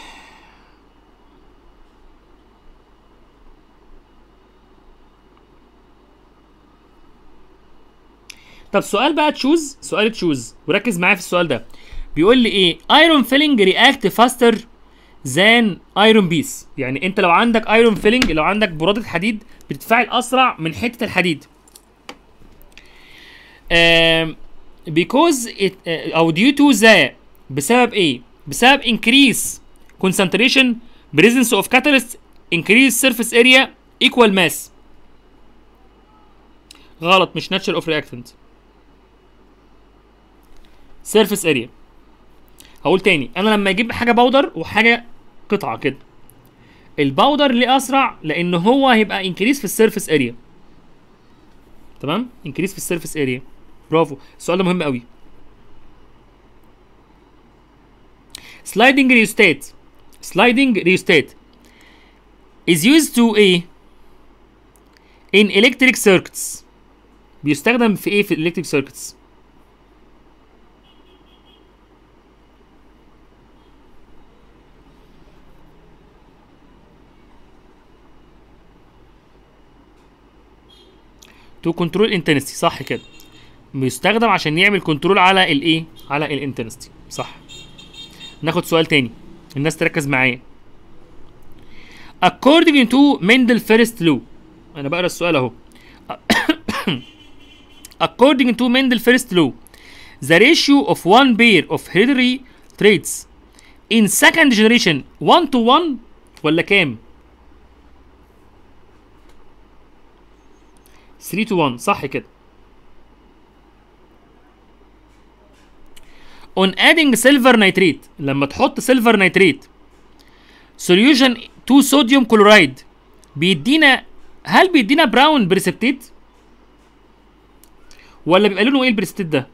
طب سؤال بقى تشوز سؤال تشوز وركز معايا في السؤال ده بيقول لي ايه ايرون فيلينج رياكت فاستر ذان ايرون بيس يعني انت لو عندك ايرون فيلينج لو عندك براده حديد بتتفاعل اسرع من حته الحديد um, because it uh, او due to the بسبب ايه بسبب increase concentration presence of catalyst increase surface area equal mass غلط مش nature of reactant surface area هقول تاني انا لما اجيب حاجه باودر وحاجه قطعه كده الباودر ليه اسرع لان هو هيبقى انكريس في السيرفيس اريا تمام انكريس في السيرفيس اريا برافو السؤال ده مهم قوي sliding rheostat sliding rheostat is used to ايه in electric circuits بيستخدم في ايه في electric circuits تو كنترول انتنستي صح كده بيستخدم عشان يعمل كنترول على الايه على الانتنستي صح ناخد سؤال تاني الناس تركز معايا according to Mendel first law انا بقرا السؤال اهو according to Mendel first law the ratio of one pair of hereditary traits in second generation 1 to 1 ولا كام 3 to 1 صح كده on adding silver nitrate لما تحط silver nitrate solution to sodium chloride بيدينا هل بيدينا براون بريسبتيت ولا بيبقى لونه ايه البريسبتيت ده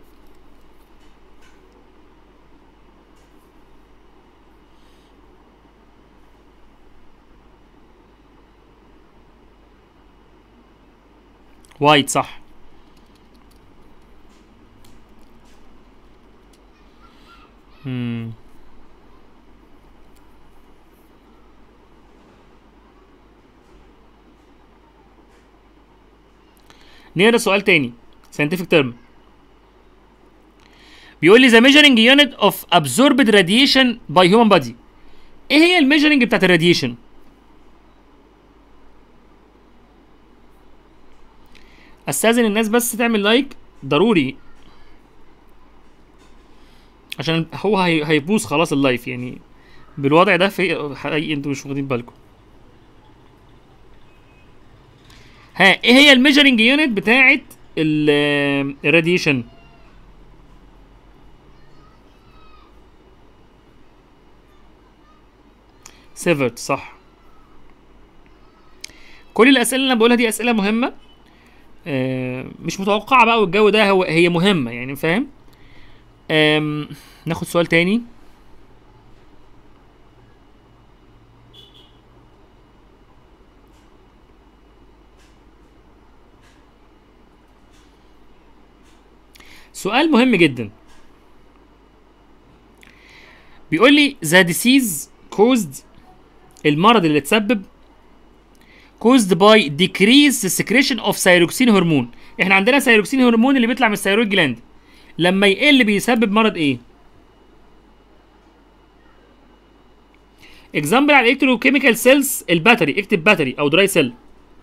وايت صح مم. نقرا سؤال تاني scientific term بيقول لي the measuring unit of absorbed radiation by human body ايه هي الميجرنج بتاعت الراديشن استاذن الناس بس تعمل لايك ضروري عشان هو هي- هيبوظ خلاص اللايف يعني بالوضع ده في حقيقي انتوا مش واخدين بالكم ها ايه هي الميجرنج يونت بتاعت الراديشن سيفرت صح كل الاسئله اللي انا بقولها دي اسئله مهمه آه، مش متوقعه بقى والجو ده هو هي مهمه يعني فاهم آم، ناخد سؤال تاني سؤال مهم جدا بيقول لي ذا ديسيز كوزد المرض اللي اتسبب caused by decrease the secretion of thyroxine hormone احنا عندنا ثيروكسين هرمون اللي بيطلع من الثيرويد جلاند لما يقل بيسبب مرض ايه اكزامبل على الالكتروكيميكال سيلز الباتري اكتب باتري او دراي سيل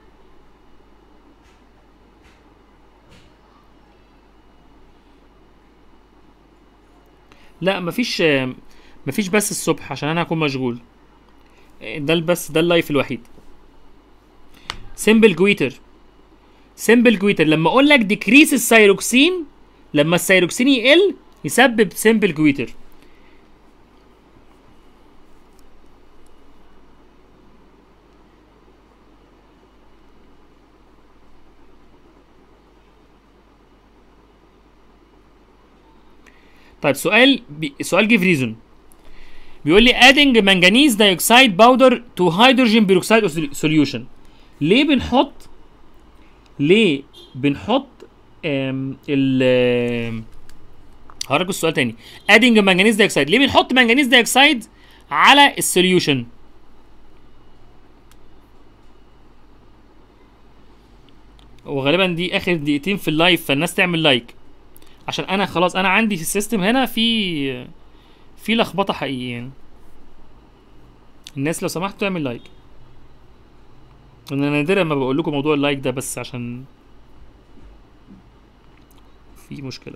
لا مفيش مفيش بس الصبح عشان انا هكون مشغول ده بس ده اللايف الوحيد سيمبل جويتر سيمبل جويتر لما اقول لك ديكريس الثيروكسين لما الثيروكسين يقل يسبب سيمبل جويتر طيب سؤال بي... سؤال جيف ريزون بيقول لي adding manganese dioxide powder to hydrogen peroxide solution ليه بنحط ليه بنحط ام ال هرجع السؤال تاني adding manganese dioxide ليه بنحط manganese dioxide على السوليوشن وغالبا دي اخر دقيقتين في اللايف فالناس تعمل لايك عشان انا خلاص انا عندي في السيستم هنا في في لخبطه حقيقيا الناس لو سمحت تعمل لايك انا نادرا ما بقول لكم موضوع اللايك ده بس عشان في مشكله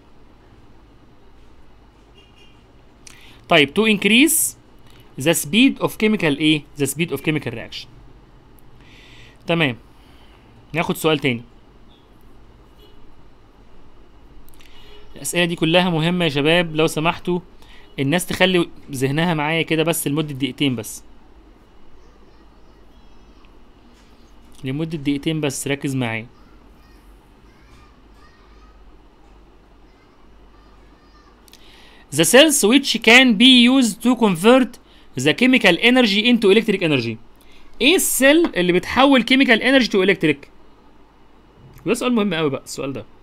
طيب to increase the speed of chemical ايه the speed of chemical reaction تمام ناخد سؤال تاني الاسئله دي كلها مهمه يا شباب لو سمحتوا الناس تخلي ذهنها معايا كده بس لمده دقيقتين بس لمده دقيقتين بس ركز معايا The cells which can be used to convert the chemical energy into electric energy. ايه السيل اللي بتحول chemical energy to electric؟ وده سؤال مهم قوي بقى السؤال ده.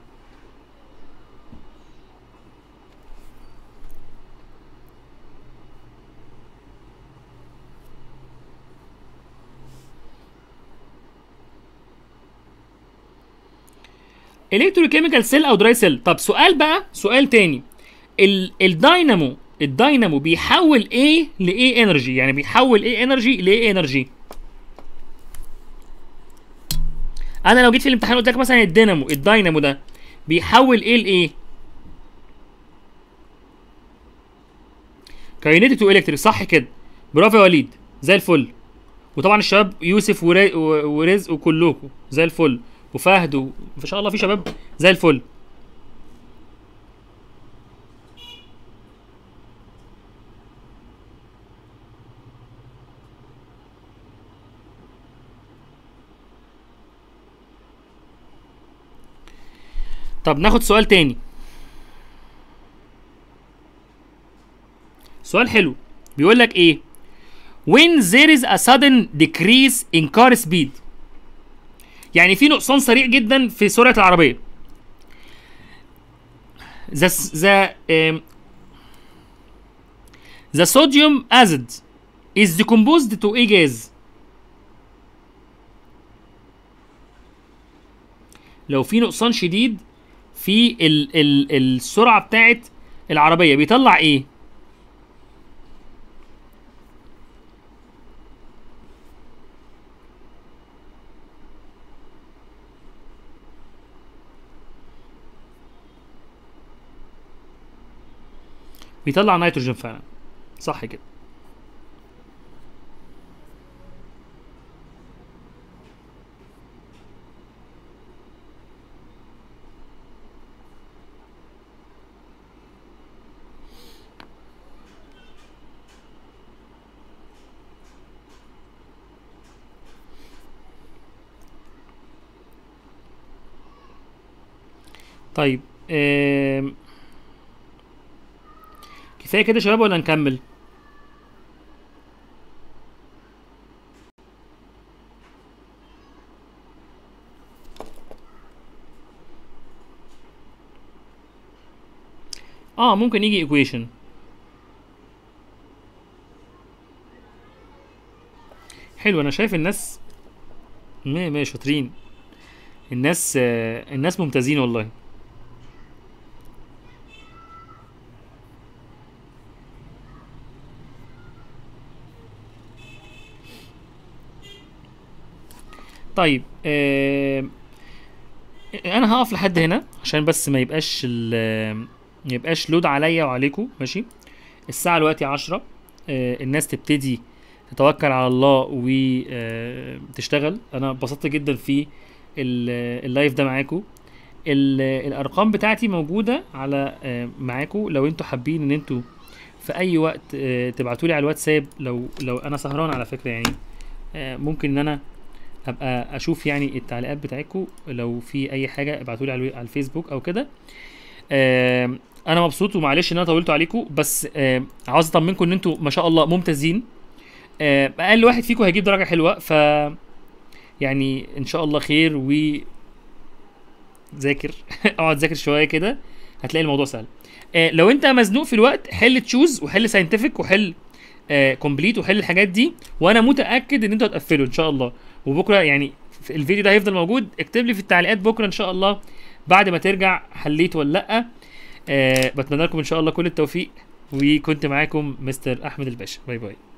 الكتروكيميكال سيل او دراي سيل طب سؤال بقى سؤال تاني ال الداينامو الداينامو بيحول ايه لايه انرجي يعني بيحول ايه انرجي لايه انرجي انا لو جيت في الامتحان قلت لك مثلا الدينامو الداينامو ده بيحول ايه لايه كاينيتيك تو الكتريك صح كده برافو يا وليد زي الفل وطبعا الشباب يوسف ورا- و- ورزق وكلكم زي الفل وفهد وما شاء الله في شباب زي الفل طب ناخد سؤال تاني سؤال حلو بيقول لك ايه when there is a sudden decrease in car speed يعني في نقصان سريع جدا في سرعه العربيه the the um, the sodium acid is decomposed to a gas لو في نقصان شديد في ال ال السرعه بتاعت العربيه بيطلع ايه بيطلع نيتروجين فعلا صح كده طيب آم، كفايه كده يا شباب ولا نكمل اه ممكن يجي equation حلو انا شايف الناس ما ما شاطرين الناس آه، الناس ممتازين والله طيب آه انا هقف لحد هنا عشان بس ما يبقاش ال- ما يبقاش لود عليا وعليكم ماشي الساعه دلوقتي 10 آه الناس تبتدي تتوكل على الله وتشتغل انا اتبسطت جدا في ال- اللايف ده معاكم ال- الارقام بتاعتي موجوده على آه، معاكم لو انتوا حابين ان انتوا في اي وقت تبعتوا لي على الواتساب لو لو انا سهران على فكره يعني آه، ممكن ان انا ابقى اشوف يعني التعليقات بتاعتكم لو في اي حاجه ابعتوا لي على على الفيسبوك او كده آم، انا مبسوط ومعلش ان انا طولت عليكم بس آم، عاوز اطمنكم ان انتوا ما شاء الله ممتازين آم، اقل واحد فيكم هيجيب درجه حلوه ف يعني ان شاء الله خير و ذاكر اقعد ذاكر شويه كده هتلاقي الموضوع سهل آه، لو انت مزنوق في الوقت حل تشوز وحل ساينتفك وحل كومبليت وحل الحاجات دي وانا متاكد ان انتوا هتقفلوا ان شاء الله وبكره يعني في الفيديو ده هيفضل موجود اكتب لي في التعليقات بكره ان شاء الله بعد ما ترجع حليت ولا لا آه بتمنى لكم ان شاء الله كل التوفيق وكنت معاكم مستر احمد الباشا باي باي